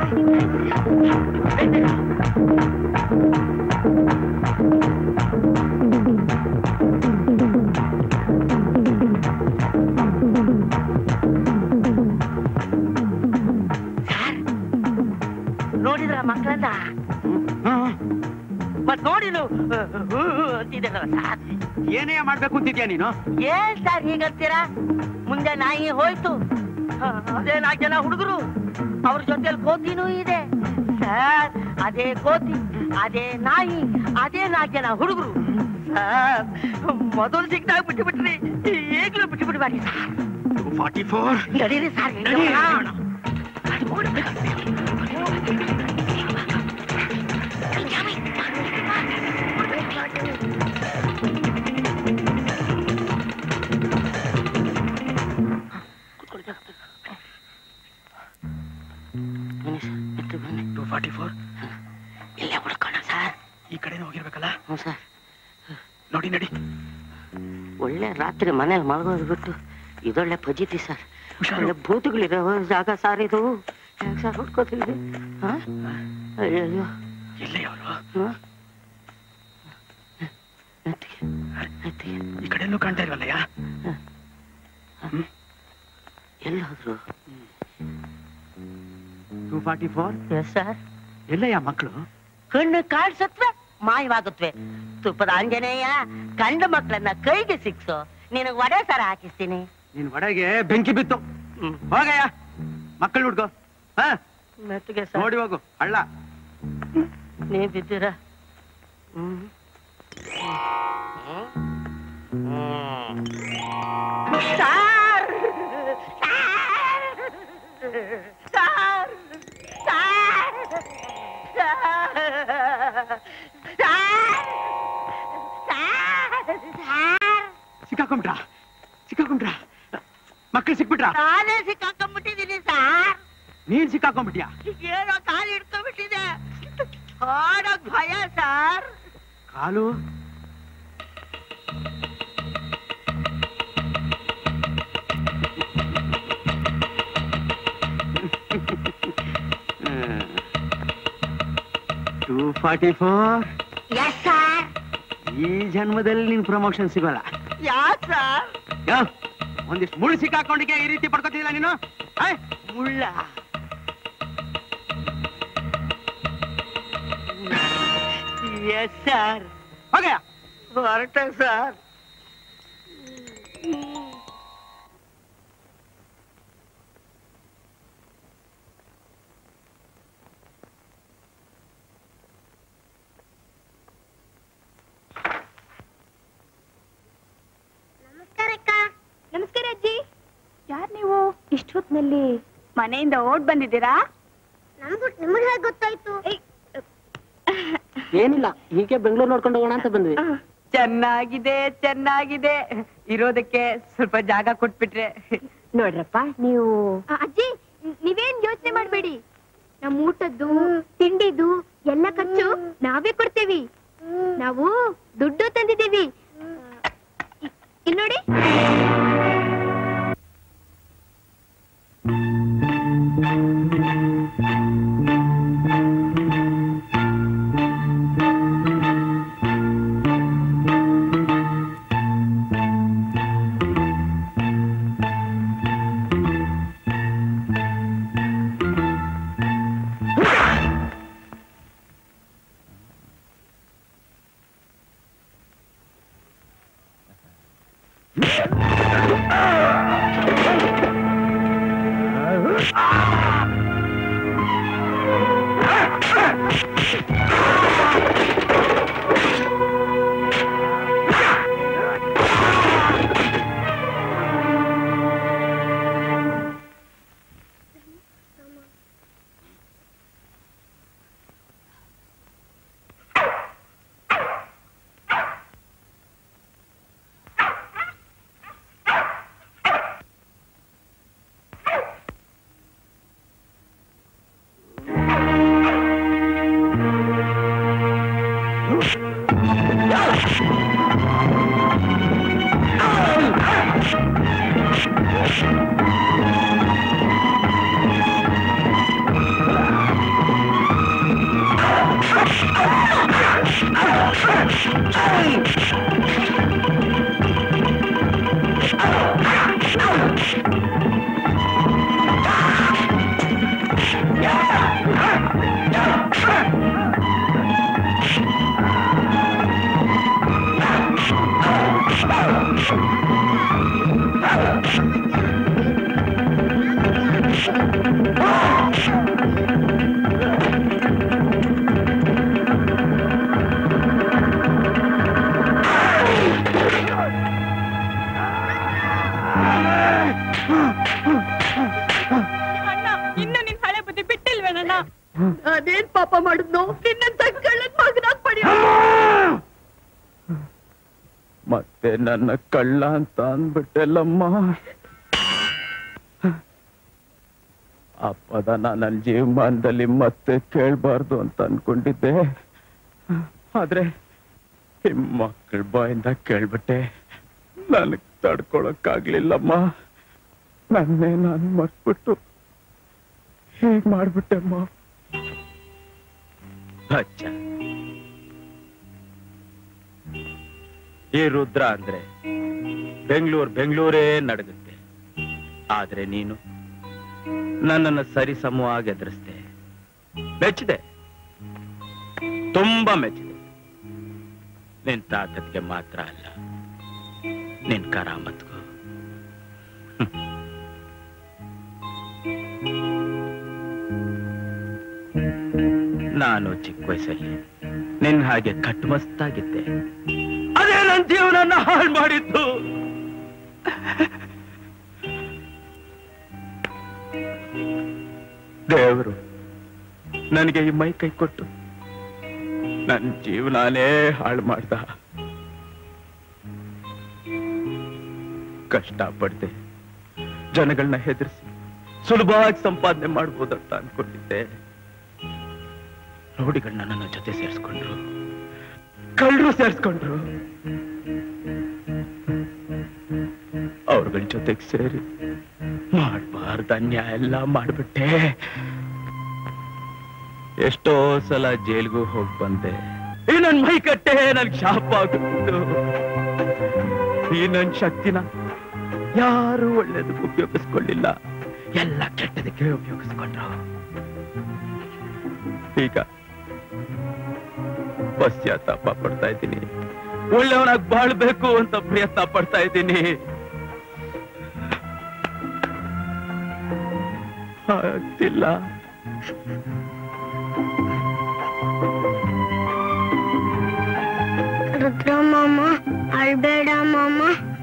ನೋಡಿದ್ರ ಮಕ್ಕಳನ್ನ ಮತ್ ನೋಡಿನು ಅಂತಿದ್ದಾರಲ್ಲ ಸಾರ್ ಏನೇ ಮಾಡ್ಬೇಕು ಅಂತಿದ್ಯಾ ನೀನು ಏನ್ ಸರ್ ಹೀಗಂತೀರಾ ಮುಂದೆ ನಾಯಿ ಹೋಯ್ತು ಹ, ಅದೇ ನಾಲ್ಕು ಜನ ಹುಡುಗರು ಅವ್ರ ಜೊತೆಲಿ ಕೋತಿನೂ ಇದೆ ಸರ್ ಅದೇ ಕೋತಿ ಅದೇ ನಾಯಿ ಅದೇ ನಾಲ್ಕು ಜನ ಹುಡುಗರು ಸರ್ ಮೊದಲು ಸಿಕ್ಕಾಗ ಬಿಟ್ಟು ಬಿಟ್ರಿ ಈಗಲೂ ಬಿಟ್ಟು ಬಿಡ್ಬೇಡಿ ಸರ್ ಫಾರ್ಟಿ ಫೋರ್ ನಡೀರಿ ಸರ್ ಟೂ ಫಾರ್ಟಿ ಫೋರ್ ಇಲ್ಲೇ ಹುಡ್ಕೋಣ ಸರ್ ಈ ಕಡೆನೇ ಹೋಗಿರ್ಬೇಕಲ್ಲ ಹ್ಞೂ ಸರ್ ನೋಡಿ ನಡಿ ಒಳ್ಳೆ ರಾತ್ರಿ ಮನೇಲಿ ಮಲಗೋದು ಬಿಟ್ಟು ಇದೊಳ್ಳೆ ಫಜಿತಿ ಸರ್ ಒಳ್ಳೆ ಭೂತಗಳಿರೋ ಜಾಗ ಸರ್ ಇದು ಹೆಂಗ್ ಸರ್ ಹುಡ್ಕೋತೀವಿ ಹಾ? ಅಯ್ಯಯ್ಯೋ ಹಾ? ಈ ಕಡೆಲ್ಲೂ ಕಾಣ್ತಾ ಇಲ್ವಲ್ಲಯ್ಯ ಎಲ್ಲಾದ್ರು two forty four yes sir ಎಲ್ಲಯ್ಯ ಮಕ್ಕಳು ಕಣ್ಣು ಕಾಣಿಸತ್ವೆ ಮಾಯವಾಗುತ್ತವೆ ತುಪ್ಪದ ಆಂಜನೇಯ ಗಂಡು ಮಕ್ಕಳನ್ನ ಕೈಗೆ ಸಿಕ್ಸು ನಿನಗ್ ಒಡೆ ಸರ ಹಾಕಿಸ್ತೀನಿ ನಿನ್ ಒಡೆಗೆ ಬೆಂಕಿ ಬಿತ್ತು ಹೋಗಯ್ಯ ಮಕ್ಕಳು ಹುಡ್ಕೋ ಹಾ ಮೆತ್ತಿಗೆ ನೋಡಿ ಹೋಗು ಹಳ್ಳ ನೀ ಬಿದ್ದೀರ ಹ್ಮ್ ಸಾರ್ ಸಾರ್ ಸಾರ್ ಸಿಕ್ಕಾಕೊಂಬಿಟ್ರ ಸಿಕ್ಕಾಕೊಂಬಿಟ್ರ ಮಕ್ಕಳು ಸಿಕ್ಬಿಟ್ರ ನಾನೇ ಸಿಕ್ಕಾಕೊಂಡ್ಬಿಟ್ಟಿದ್ದೀನಿ ಸಾರ್ ನೀನ್ ಸಿಕ್ಕಾಕೊಂಬಿಟ್ಯಾ ಏನೋ ಕಾಲು ಹಿಡ್ಕೊಂಡ್ಬಿಟ್ಟಿದೆ ಓಡೋಕ್ ಭಯ ಸಾರ್ ಕಾಲು two forty four yes sir ಈ ಜನ್ಮದಲ್ಲಿ ನಿನ್ ಪ್ರಮೋಷನ್ ಸಿಗೋಲ್ಲ ಯಾಕ್ ಸಾರ್ ಯೋ, ಒಂದಿಷ್ಟು ಮುಳ್ಳು ಸಿಕ್ಕಾಕೊಂಡಿಗೆ ಈ ರೀತಿ ಪಡ್ಕೋತಿಲ್ಲ ನೀನು ಆಯ್? ಮುಳ್ಳ ಎಸ್ ಸರ್ ಹೋಗಯ್ಯ ಹೊರಟ ಸರ್ ನಮಸ್ಕಾರ ಅಜ್ಜಿ ಯಾರ್ ನೀವು ಇಷ್ಟೊತ್ನಲ್ಲಿ ಮನೆಯಿಂದ ಓಡ್ ಬಂದಿದ್ದೀರಾ ನಮ್ಗೂ ನಿಮ್ಗೆ ಹೇಗೆ ಗೊತ್ತಾಯ್ತು ಏನಿಲ್ಲ ಹೀಗೆ ಬೆಂಗಳೂರು ನೋಡ್ಕೊಂಡು ಹೋಗೋಣ ಅಂತ ಬಂದ್ವಿ ಚೆನ್ನಾಗಿದೆ ಚೆನ್ನಾಗಿದೆ ಇರೋದಕ್ಕೆ ಸ್ವಲ್ಪ ಜಾಗ ಕೊಟ್ಬಿಟ್ರೆ ನೋಡ್ರಪ್ಪ ನೀವು ಅಜ್ಜಿ ನೀವೇನ್ ಯೋಚನೆ ಮಾಡ್ಬೇಡಿ ನಮ್ ಊಟದ್ದು ತಿಂಡಿದು ಎಲ್ಲ ಖರ್ಚು ನಾವೇ ಕೊಡ್ತೇವಿ ನಾವು ದುಡ್ಡು ತಂದಿದ್ದೀವಿ ಇ- ಇಲ್ ನೋಡಿ ಅಣ್ಣ ಇನ್ನು ನಿನ್ ಹಳೆ ಬುದ್ಧಿ ಬಿಟ್ಟಿಲ್ವೇನಣ್ಣ ಅದೇನ್ ಪಾಪ ಮಾಡಿದ್ನು ನಿನ್ನಂತ ಕಳ್ಳನ್ ಮಗನಾಗ್ ಪಡೆಯೋ ಮತ್ತೆ ನನ್ನ ಕಳ್ಳ ಅಂತ ಅಂದ್ಬಿಟ್ಟೆಲ್ಲಮ್ಮ ಆ ಪದನ ನನ್ನ ಜೀವಮಾನದಲ್ಲಿ ಮತ್ತೆ ಕೇಳಬಾರ್ದು ಅಂತ ಅನ್ಕೊಂಡಿದ್ದೆ ಆದ್ರೆ ಈ ಮಕ್ಕಳ ಬಾಯಿಂದ ಕೇಳ್ಬಿಟ್ಟೆ ನನಗ್ ತಡ್ಕೊಳಕ್ಕಾಗ್ಲಿಲ್ಲಮ್ಮ ನನ್ನೇ ನಾನು ಮರ್ಸ್ಬಿಟ್ಟು ಹೀಗ್ ಮಾಡ್ಬಿಟ್ಟೆಮ್ಮ ಅಚ್ಚ ಈ ರುದ್ರ ಅಂದ್ರೆ ಬೆಂಗಳೂರು ಬೆಂಗಳೂರೇ ನಡಗುತ್ತೆ ಆದ್ರೆ ನೀನು ನನ್ನನ್ನು ಸರಿ ಸಮವಾಗಿ ಎದುರಿಸ್ದೆ ಮೆಚ್ಚಿದೆ ತುಂಬಾ ಮೆಚ್ಚಿದೆ ನಿನ್ ತಾಕತ್ಗೆ ಮಾತ್ರ ಅಲ್ಲ ನಿನ್ ಕರಾಮತ್ಗೂ ನಾನು ಚಿಕ್ಕ ವಯಸ್ಸಲ್ಲಿ ನಿನ್ ಹಾಗೆ ಕಟ್ಮಸ್ತಾಗಿದ್ದೆ ಅದೇ ನನ್ನ ಜೀವನನ್ನ ಹಾಳು ಮಾಡಿದ್ದು ದೇವರು ನನಗೆ ಈ ಮೈ ಕೈ ಕೊಟ್ಟು ನನ್ನ ಜೀವನಾನೇ ಹಾಳು ಮಾಡ್ದ ಕಷ್ಟಪಡ್ದೆ ಜನಗಳನ್ನ ಹೆದರಿಸಿ ಸುಲಭವಾಗಿ ಸಂಪಾದನೆ ಮಾಡ್ಬೋದಂತ ಅನ್ಕೊಂಡಿದ್ದೆ ರೌಡಿಗಳನ್ನ ನನ್ನ ಜೊತೆ ಸೇರಿಸ್ಕೊಂಡ್ರು ಕಳ್ಳರು ಸೇರಿಸ್ಕೊಂಡ್ರು ಅವ್ರಗಳ ಜೊತೆಗೆ ಸೇರಿ ಮಾಡಬಾರ್ದ ಅನ್ಯಾಯ ಎಲ್ಲ ಮಾಡ್ಬಿಟ್ಟೆ ಎಷ್ಟೋ ಸಲ ಜೈಲ್ಗೂ ಹೋಗಿ ಬಂದೆ ಈ ನನ್ ಮೈ ಕಟ್ಟೆ ನನ್ ಶಾಪ ಆಗುತ್ತಿತ್ತು ಈ ನನ್ ಶಕ್ತಿನ ಯಾರು ಒಳ್ಳೇದಕ್ಕೆ ಉಪಯೋಗಿಸ್ಕೊಳ್ಳಿಲ್ಲ ಎಲ್ಲ ಕೆಟ್ಟದಕ್ಕೆ ಉಪಯೋಗಿಸ್ಕೊಂಡ್ರು ಈಗ ಪಶ್ಚಾತ್ತಾಪ ಪಡ್ತಾ ಇದ್ದೀನಿ ಒಳ್ಳೆಯವನಾಗಿ ಬಾಳ್ಬೇಕು ಅಂತ ಪ್ರಯತ್ನ ಪಡ್ತಾ ಇದ್ದೀನಿ ಆಗ್ತಿಲ್ಲ ರುದ್ರ ಮಾಮ ಅಳ್ಬೇಡ ಮಾಮ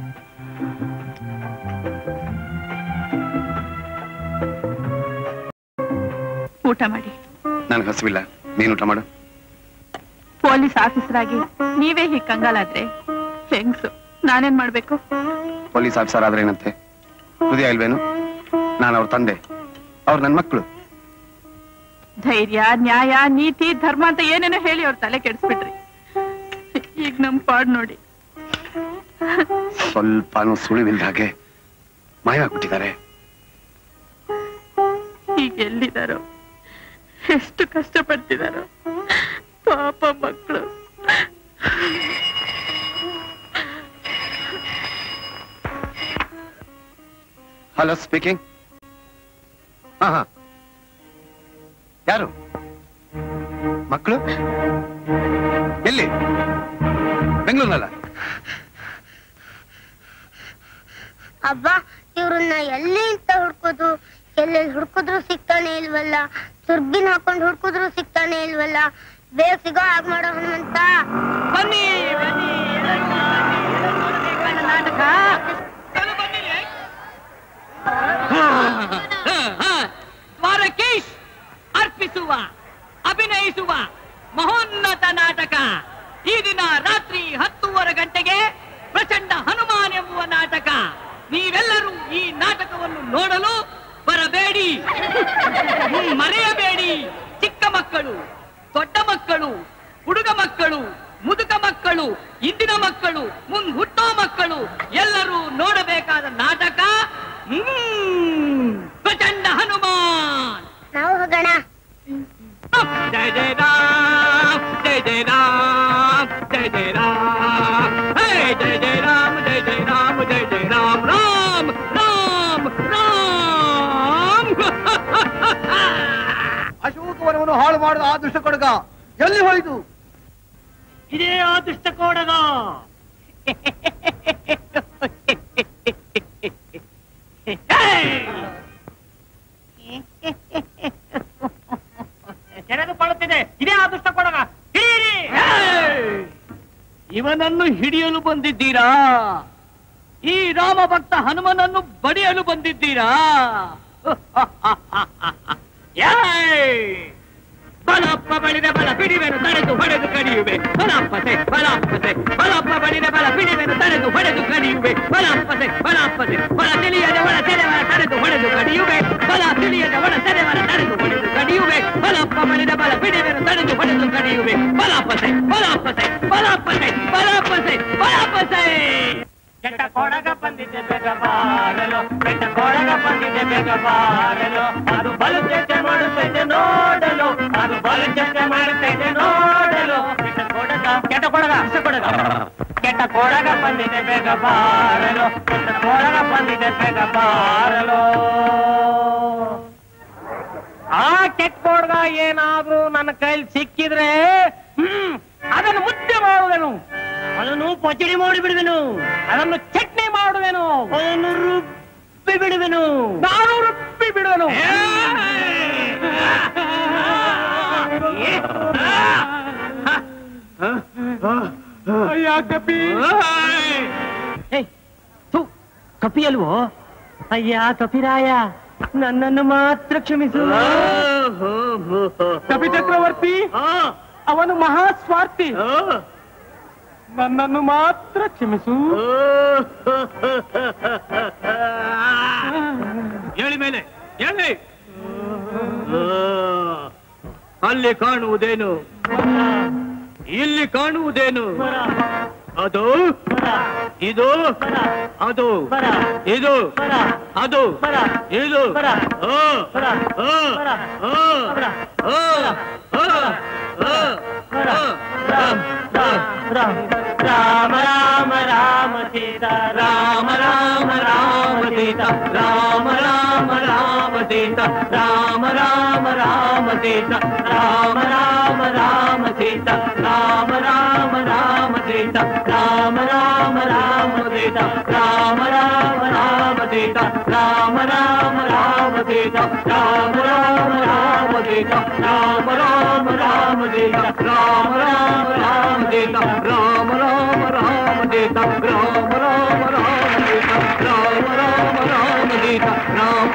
ಊಟ ಮಾಡಿ ನನಗೆ ಹಸಿವಿಲ್ಲ ನೀನು ಊಟ ಮಾಡು ಪೊಲೀಸ್ ಆಫೀಸರ್ ಆಗಿ ನೀವೇ ಹೀಗ್ ಕಂಗಾಲಾದ್ರೆ ಹೆಂಗ್ಸು ನಾನೇನ್ ಮಾಡ್ಬೇಕು ಪೊಲೀಸ್ ಆಫೀಸರ್ ಆದ್ರೆ ಏನಂತೆ ಹೃದಯ ಇಲ್ವೇನು ನಾನು ಅವ್ರ ತಂದೆ ಅವ್ರು ನನ್ನ ಮಕ್ಕಳು ಧೈರ್ಯ ನ್ಯಾಯ ನೀತಿ ಧರ್ಮ ಅಂತ ಏನೇನೋ ಹೇಳಿ ಅವ್ರ ತಲೆ ಕೆಡಿಸ್ಬಿಟ್ರಿ ಈಗ ನಮ್ ಪಾಡ್ ನೋಡಿ ಸ್ವಲ್ಪನೂ ಸುಳಿವಿಲ್ದ ಹಾಗೆ ಮಾಯವಾಗ್ಬಿಟ್ಟಿದ್ದಾರೆ ಈಗ ಎಲ್ಲಿದಾರೋ ಎಷ್ಟು ಕಷ್ಟಪಡ್ತಿದಾರೋ ಪಾಪ ಮಕ್ಕಳು ಹಲೋ ಸ್ಪೀಕಿಂಗ್ ಹಾ ಹಾ ಯಾರು ಮಕ್ಕಳು ಎಲ್ಲಿ ಬೆಂಗಳೂರಿನಲ್ಲ ಅಬ್ಬ ಇವ್ರನ್ನ ಎಲ್ಲಿ ಅಂತ ಹುಡ್ಕೋದು ಎಲ್ಲೆಲ್ಲಿ ಹುಡ್ಕಿದ್ರು ಸಿಗ್ತಾನೆ ಇಲ್ವಲ್ಲ ಸುರ್ಬಿನ್ ಹಾಕೊಂಡು ಹುಡ್ಕಿದ್ರು ಸಿಗ್ತಾನೆ ಇಲ್ವಲ್ಲ ಬೇಗ ಸಿಗೋ ಹಾಗೆ ಮಾಡೋ ಹನುಮಂತ ಬನ್ನಿ ಬನ್ನಿ ನಾಟಕ ದ್ವಾರಕೀಶ್ ಅರ್ಪಿಸುವ ಅಭಿನಯಿಸುವ ಮಹೋನ್ನತ ನಾಟಕ ಈ ದಿನ ರಾತ್ರಿ ಹತ್ತೂವರೆ ಗಂಟೆಗೆ ಪ್ರಚಂಡ ಹನುಮಾನ್ ಎಂಬುವ ನಾಟಕ ನೀವೆಲ್ಲರೂ ಈ ನಾಟಕವನ್ನು ನೋಡಲು ಬರಬೇಡಿ ಹ್ಮ್, ಮರೆಯಬೇಡಿ ಚಿಕ್ಕ ಮಕ್ಕಳು ದೊಡ್ಡ ಮಕ್ಕಳು ಹುಡುಗ ಮಕ್ಕಳು ಮುದುಕ ಮಕ್ಕಳು ಇಂದಿನ ಮಕ್ಕಳು ಮುಂದ್ ಹುಟ್ಟೋ ಮಕ್ಕಳು ಎಲ್ಲರೂ ನೋಡಬೇಕಾದ ನಾಟಕ ಹ್ಮ್, ಪ್ರಚಂಡ ಹನುಮಾನ್ ನಾವು ಹೋಗೋಣ ಜಯ ಜಯ ರಾಮ್ ಜಯ ಜಯ ರಾಮ್ ಜಯ ಜಯ ರಾಮ್ ಹೇ ಜಯ ಜಯ ರಾಮ್ ಜಯ ಜಯ ರಾಮ್ ಜಯ ಜಯ ರಾಮ್ ರಾಮ್ ರಾಮ್ ರಾಮ್ ಅಶೋಕವನವನ್ನು ಹಾಳು ಮಾಡಿದ ಆ ದುಷ್ಟ ಕೊಡಗ ಎಲ್ಲಿ ಹೋಯ್ತು ಇದೇ ಆ ದುಷ್ಟ ಕೋಡಗ ತೆರೆದುಕೊಳ್ಳುತ್ತಿದೆ ಇದೇ ಆ ದುಷ್ಟ ಕೊಡಗ ಹಿಡಿಯಿರಿ ಇವನನ್ನು ಹಿಡಿಯಲು ಬಂದಿದ್ದೀರಾ ಈ ರಾಮ ಭಕ್ತ ಹನುಮನನ್ನು ಬಡಿಯಲು ಬಂದಿದ್ದೀರಾ ಏಯ್! ಬಲಪ್ಪ ಬಳಿದ ಬಲ ಬಿಡಿವೆನು ತಡೆದು ಹೊಡೆದು ಕಡಿಯುವೆ ಬಲಪ್ಪಸೆ ಬಲಪ್ಪಸೆ ಬಲಪ್ಪ ಬಳಿದ ಬಲ ಬಿಡಿವೆನು ತಡೆದು ಹೊಡೆದು ಕಡಿಯುವೆ ಬಲಪ್ಪಸೆ ಬಲಪ್ಪಸೆ ಬಲ ತಿಳಿಯದ ಒಳ ತೆರೆವರ ತಡೆದು ಹೊಡೆದು ಕಡಿಯುವೆ ಬಲ ತಿಳಿಯದ ಒಳ ತೆರೆವರ ತಡೆದು ಹೊಡೆದು ಕಡಿಯುವೆ ಬಲಪ್ಪ ಬಳಿದ ಬಲ ಬಿಡಿವೆನು ತಡೆದು ಹೊಡೆದು ಕಡಿಯುವೆ ಬಲಪ್ಪಸೆ ಬಲಪ್ಪಸೆ ಬಲಪ್ಪಸೆ ಬಲಪ್ಪಸೆ ಬಲಪ್ಪಸೆ ಕೆಟ್ಟ ಕೊಡಗ ಬಂದಿದೆ ಬೇಗ ಬಾರಲು ಕೆಟ್ಟ ಕೊಡಗ ಬಂದಿದೆ ಬೇಗ ಬಾರಲು ಅದು ಬಲು ಚರ್ಚೆ ಮಾಡುತ್ತೈತೆ ನೋಡಲು ಅದು ಬಲು ಚರ್ಚೆ ಮಾಡುತ್ತೈತೆ ನೋಡಲು ಕೆಟ್ಟ ಕೊಡಗ ಕೆಟ್ಟ ಕೊಡಗ ಅಷ್ಟ ಕೊಡಗ ಕೆಟ್ಟ ಕೊಡಗ ಬಂದಿದೆ ಬೇಗ ಬಾರಲು ಕೆಟ್ಟ ಕೊಡಗ ಬಂದಿದೆ ಬೇಗ ಬಾರಲು ಆ ಕೆಟ್ಟ ಕೊಡಗ ಏನಾದ್ರೂ ನನ್ನ ಕೈಲಿ ಸಿಕ್ಕಿದ್ರೆ ಹ್ಮ್ ಅದನ್ನು ಮುದ್ದೆ ಮಾಡುವೆನು ಅದನ್ನು ಪಚಡಿ ಮಾಡಿ ಬಿಡುವೆನು ಅದನ್ನು ಚಟ್ನಿ ಮಾಡುವೆನು ಅದನ್ನು ರುಬ್ಬಿ ಬಿಡುವೆನು ನಾನು ರುಬ್ಬಿ ಬಿಡುವೆನು ಕಪಿ ಕಪಿ ಅಲ್ವೋ ಅಯ್ಯ ಕಪಿರಾಯ ನನ್ನನ್ನು ಮಾತ್ರ ಕ್ಷಮಿಸು ಕಪಿ ಚಕ್ರವರ್ತಿ ಅವನು ಮಹಾಸ್ವಾರ್ಥಿ ನನ್ನನ್ನು ಮಾತ್ರ ಕ್ಷಮಿಸು ಹೇಳಿ ಮೇಲೆ ಹೇಳಿ ಅಲ್ಲಿ ಕಾಣುವುದೇನು ಇಲ್ಲಿ ಕಾಣುವುದೇನು ಅದು ಇದು ಅದು ಇದು ಅದು ಇದು ಆ, ಆ, ಆ, ಆ, ಆ, ಆ, ರಾಮ ರಾಮ ರಾಮ ಸೀತಾ ರಾಮ ರಾಮ ರಾಮ ಸೀತಾ ರಾಮ ರಾಮ ರಾಮ ಸೀತಾ ರಾಮ ರಾಮ ರಾಮ ಸೀತಾ ರಾಮ ರಾಮ ರಾಮ ಸೀತಾ ರಾಮ ರಾಮ ರಾಮ ಸೀತಾ ರಾಮ ರಾಮ ರಾಮ ಸೀತಾ ರಾಮ ರಾಮ ರಾಮ ಸೀತಾ ರಾಮ ರಾಮ ರಾಮ ಸೀತಾ ರಾಮ ರಾಮ ರಾಮ ಸೀತಾ ರಾಮ ರಾಮ ರಾಮ ಸೀತಾ ರಾಮ ರಾಮ ರಾಮ ಸೀತಾ ರಾಮ ರಾಮ ರಾಮ ಸೀತಾ ರಾಮ ರಾಮ ರಾಮ ಸೀತಾ ರಾಮ ರಾಮ ರಾಮ ಸೀತಾ ರಾಮ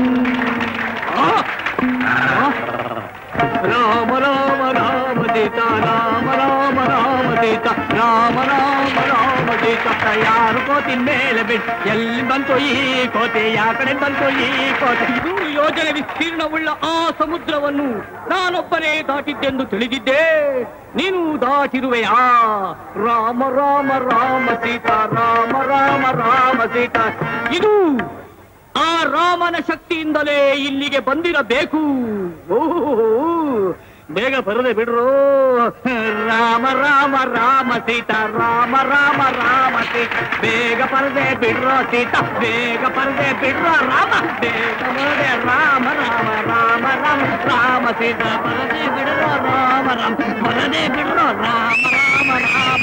ರಾಮ ರಾಮ ರಾಮ ಸೀತಾ ರಾಮ ರಾಮ ರಾಮ ಸೀತಾ ರಾಮ ರಾಮ ರಾಮ ಸೀತಾ ಯಾರು ಕೋತಿನ ಮೇಲೆ ಬಿಟ್ಟು ಎಲ್ಲಿ ಬಂತು ಈ ಕೋತೆ ಯಾ ಕಡೆ ಬಂತು ಈ ಕೋತೆ ಇದು ಯೋಜನೆ ವಿಸ್ತೀರ್ಣವುಳ್ಳ ಆ ಸಮುದ್ರವನ್ನು ನಾನೊಬ್ಬನೇ ದಾಟಿದ್ದೆಂದು ತಿಳಿದಿದ್ದೆ ನೀನು ದಾಟಿರುವೆಯಾ ರಾಮ ರಾಮ ರಾಮ ಸೀತಾ ರಾಮ ರಾಮ ರಾಮ ಸೀತಾ ಇದು ಆ ರಾಮನ ಶಕ್ತಿಯಿಂದಲೇ ಇಲ್ಲಿಗೆ ಬಂದಿರಬೇಕು ಓಹೋ ಬೇಗ ಬರದೆ ಬಿಡ್ರು ರಾಮ ರಾಮ ರಾಮ ಸೀತಾ ರಾಮ ರಾಮ ರಾಮ ಸೀತಾ ಬೇಗ ಪರದೆ ಬಿಡ್ರೋ ಸೀತಾ ಬೇಗ ಪರದೆ ಬಿಡ್ರೋ ರಾಮ ಬೇಗ ಬರದೆ ರಾಮ ರಾಮ ರಾಮ ರಾಮ ರಾಮ ಸೀತಾ ಪರದೆ ಬಿಡ್ರೋ ರಾಮ ರಾಮ ಪರದೆ ಬಿಡ್ರೋ ರಾಮ ರಾಮ ರಾಮ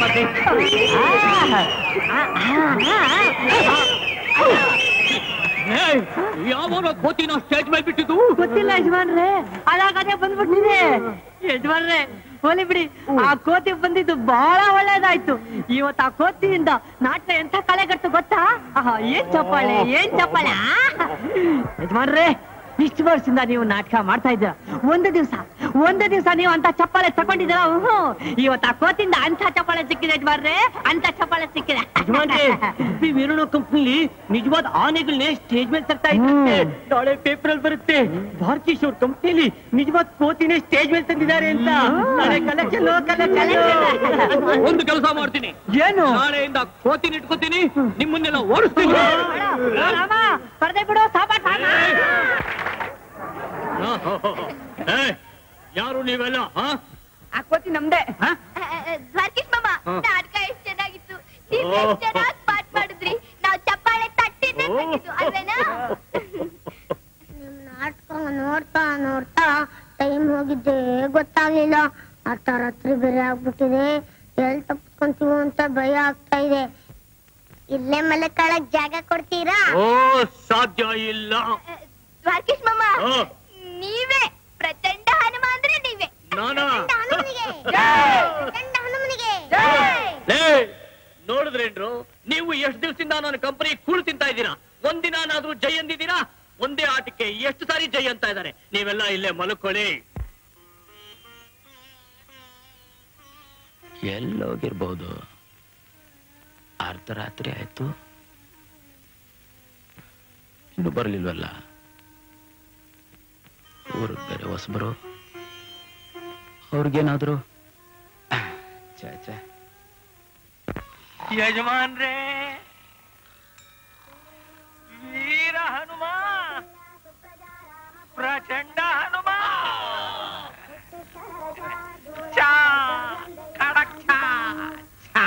ಯಾವನೋ ಕೋತಿನ ಸ್ಟೇಜ್ ಮೇಲೆ ಬಿಟ್ಟಿದ್ದು ಗೊತ್ತಿಲ್ಲ ಯಜಮಾನ್ರೆ ಅದಾಗದೇ ಬಂದ್ಬಿಟ್ಟಿದೆ ಯಜಮಾನ್ರೆ ಹೋಲಿ ಬಿಡಿ ಆ ಕೋತಿ ಬಂದಿದ್ದು ಬಹಳ ಒಳ್ಳೇದಾಯ್ತು ಇವತ್ತು ಆ ಕೋತಿಯಿಂದ ನಾಟಕ ಎಂತ ಕಳೆಗಟ್ಟು ಗೊತ್ತಾ ಆಹಾ, ಏನ್ ಚಪ್ಪಾಳೆ ಏನ್ ಚಪ್ಪಾಳೆ ಆಹಾ. ಯಜಮಾನ್ರೆ ಇಷ್ಟು ವರ್ಷದಿಂದ ನೀವು ನಾಟಕ ಮಾಡ್ತಾ ಇದ್ದೀರಾ ಒಂದು ದಿವಸ ಒಂದು ದಿವಸ ನೀವು ಅಂತ ಚಪ್ಪಾಳೆ ತಗೊಂಡಿದ್ದೀರಾ ಹ್ಮ್ ಇವತ್ತು ಆ ಕೋತಿಯಿಂದ ಅಂತ ಚಪ್ಪಾಳೆ ಸಿಕ್ಕಿದೆ ಯಜಮಾನ್ರೆ ಅಂತ ಚಪ್ಪಾಳೆ ಸಿಕ್ಕಿದೆ ಯಜಮಾನ್ರೆ ಉಡುಪಿ ವೀರಣ್ಣ ಕಂಪ್ನಿಲಿ ನಿಜವಾದ ಆನೆಗಳನ್ನೇ ಸ್ಟೇಜ್ ಮೇಲೆ ತರ್ತಾ ಇದ್ದಾರೆ ನಾಳೆ ಪೇಪರ್ ಅಲ್ಲಿ ಬರುತ್ತೆ ಭಾರತೀಶ್ ಅವ್ರ ಕಂಪ್ನಿಲಿ ನಿಜವಾದ ಕೋತಿನೇ ಸ್ಟೇಜ್ ಮೇಲೆ ತಂದಿದ್ದಾರೆ ಅಂತ ನಾಳೆ ಕಲೆಕ್ಷನ್ ಕಲೆಕ್ಷನ್ ಒಂದು ಕೆಲಸ ಮಾಡ್ತೀನಿ ಏನು ನಾಳೆಯಿಂದ ಕೋತಿನ ಇಟ್ಕೋತೀನಿ ನಿಮ್ಮನ್ನೆಲ್ಲ ಓಡಿಸ್ತೀನಿ ರಾಮ ಪರದೆ ಬಿಡು ಸಾಪಾಟ ಏ, ಯಾರು ನೀವೆಲ್ಲ ಆ? ಆ ಕೋತಿ ನಮ್ದೆ ದ್ವಾರಕೀಶ್ ಮಾಮ ಹಾ. ನಾಟಕ ಎಷ್ಟ್ ಚೆನ್ನಾಗಿತ್ತು ನೀವ್ ಎಷ್ಟ್ ಓ. ಚೆನ್ನಾಗ್ ಪಾಠ ಮಾಡಿದ್ರಿ ನಾವ್ ಚಪ್ಪಾಳೆ ತಟ್ಟಿದ್ದೆ ಬೇಕಿತ್ತು ಅಲ್ವೇನಾ ನಾಟಕ ನೋಡ್ತಾ ನೋಡ್ತಾ ಟೈಮ್ ಹೋಗಿದ್ದೆ ಗೊತ್ತಾಗ್ಲಿಲ್ಲ ಅರ್ಧ ರಾತ್ರಿ ಬೇರೆ ಆಗ್ಬಿಟ್ಟಿದೆ ಎಲ್ ತಪ್ಕೊಂತೀವೋ ಅಂತ ಭಯ ಆಗ್ತಾ ಇದೆ ಇಲ್ಲೇ ಮಲ್ಕೊಳ್ಳಕ್ ಜಾಗ ಕೊಡ್ತೀರಾ ಓ ಸಾಧ್ಯ ಇಲ್ಲ ದ್ವಾರಕೀಶ್ ಮಾಮ ಆ. ನೀವೇ ಪ್ರಚಂಡ ಹನುಮ ಅಂದ್ರೆ ನೀವೇ ನಾನಾ ಹನುಮನಿಗೆ ಹನುಮನಿಗೆ ಲೇ, ನೋಡಿದ್ರೇನ್ರು ನೀವು ಎಷ್ಟು ದಿವಸದಿಂದ ನನ್ನ ಕಂಪನಿ ಕೂಳು ತಿಂತಾ ಇದ್ದೀರಾ ಒಂದಿನಾದ್ರೂ ಜೈ ಅಂದಿದ್ದೀರಾ ಒಂದೇ ಆಟಕ್ಕೆ ಎಷ್ಟು ಸಾರಿ ಜೈ ಅಂತ ಇದ್ದಾರೆ ನೀವೆಲ್ಲ ಇಲ್ಲೇ ಮಲ್ಕೊಳ್ಳಿ ಎಲ್ಲೋಗಿರ್ಬೋದು ಅರ್ಧರಾತ್ರಿ ಆಯ್ತು ಇನ್ನು ಬರ್ಲಿಲ್ವಲ್ಲ ಊರಿಗೆ ಬೇರೆ ಹೊಸಬರು ಅವ್ರಿಗೇನಾದ್ರು ಛೇ ಛೇ ಯಜಮಾನ್ರೇ ಪ್ರಚಂಡ ಹನುಮ ಚಾ ಕಡಕ್ ಚಾ ಚಾ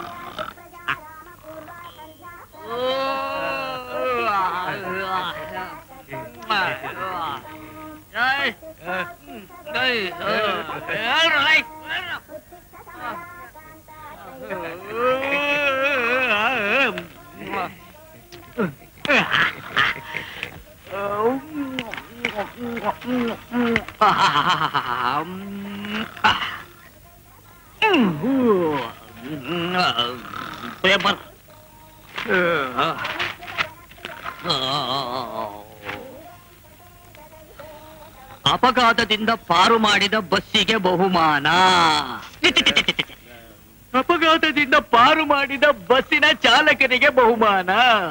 ಪೇಪರ್ ಅಪಘಾತದಿಂದ ಪಾರು ಮಾಡಿದ ಬಸ್ಸಿಗೆ ಬಹುಮಾನ ಅಪಘಾತದಿಂದ ಪಾರು ಮಾಡಿದ ಬಸ್ಸಿನ ಚಾಲಕನಿಗೆ ಬಹುಮಾನ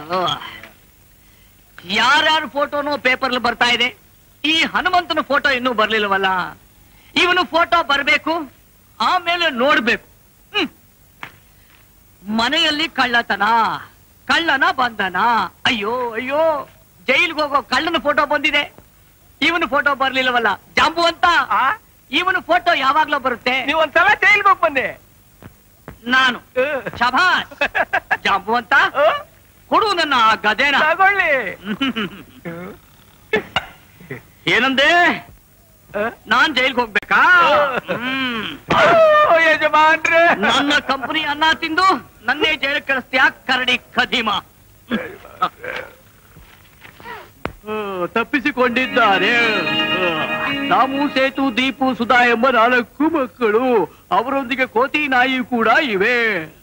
ಯಾರ್ಯಾರ ಫೋಟೋನು ಪೇಪರ್ಲಿ ಬರ್ತಾ ಇದೆ ಈ ಹನುಮಂತನ ಫೋಟೋ ಇನ್ನೂ ಬರ್ಲಿಲ್ವಲ್ಲ ಇವನು ಫೋಟೋ ಬರ್ಬೇಕು ಆಮೇಲೆ ನೋಡ್ಬೇಕು ಹ್ಮ್. ಮನೆಯಲ್ಲಿ ಕಳ್ಳತನ ಕಳ್ಳನ ಬಂಧನ ಅಯ್ಯೋ ಅಯ್ಯೋ ಜೈಲ್ಗೆ ಹೋಗೋ ಕಳ್ಳನ ಫೋಟೋ ಬಂದಿದೆ ಇವನು ಫೋಟೋ ಬರ್ಲಿಲ್ಲವಲ್ಲ ಜಾಂಬು ಅಂತ ಇವನು ಫೋಟೋ ಯಾವಾಗ್ಲೂ ಬರುತ್ತೆ ನೀವ್ ಒಂದ್ಸಲ ಜೈಲ್ಗೆ ಹೋಗ್ ಬಂದೆ ನಾನು ಶಭಾಸ್ ಜಾಂಬು ಅಂತ ಕೊಡು ನನ್ನ ಆ ಗದೆನ ತಗೊಳ್ಳಿ ಏನಂದೆ ನಾನ್ ಜೈಲ್ಗೆ ಹೋಗ್ಬೇಕಾ ಹ್ಮ್. ಯಜಮಾನ್ರೆ ನನ್ನ ಕಂಪನಿ ಅನ್ನ ತಿಂದು ನನ್ನೇ ಜೈಲಿಗೆ ಕಳಿಸ್ತೀಯಾ ಕರಡಿ ಖದೀಮ ತಪ್ಪಿಸಿಕೊಂಡಿದ್ದಾರೆ ರಾಮು ಸೇತು ದೀಪು ಸುಧಾ ಎಂಬ ನಾಲ್ಕು ಮಕ್ಕಳು ಅವರೊಂದಿಗೆ ಕೋತಿ ನಾಯಿ ಕೂಡ ಇವೆ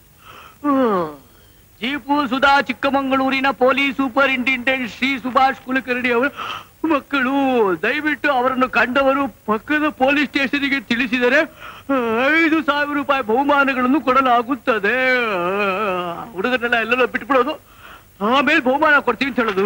ದೀಪು ಸುಧಾ ಚಿಕ್ಕಮಗಳೂರಿನ ಪೊಲೀಸ್ ಸೂಪರಿಂಟೆಂಡೆಂಟ್ ಶ್ರೀ ಸುಭಾಷ್ ಕುಲಕರ್ಣಿ ಅವರ ಮಕ್ಕಳು ದಯವಿಟ್ಟು ಅವರನ್ನು ಕಂಡವರು ಪಕ್ಕದ ಪೊಲೀಸ್ ಸ್ಟೇಷನ್ಗೆ ತಿಳಿಸಿದರೆ ಐದು ಸಾವಿರ ರೂಪಾಯಿ ಬಹುಮಾನಗಳನ್ನು ಕೊಡಲಾಗುತ್ತದೆ ಹುಡುಗರನ್ನೆಲ್ಲ ಎಲ್ಲೆಲ್ಲೋ ಬಿಟ್ಬಿಡೋದು ಆಮೇಲೆ ಬಹುಮಾನ ಕೊಡ್ತೀವಿ ಅಂತ ಹೇಳೋದು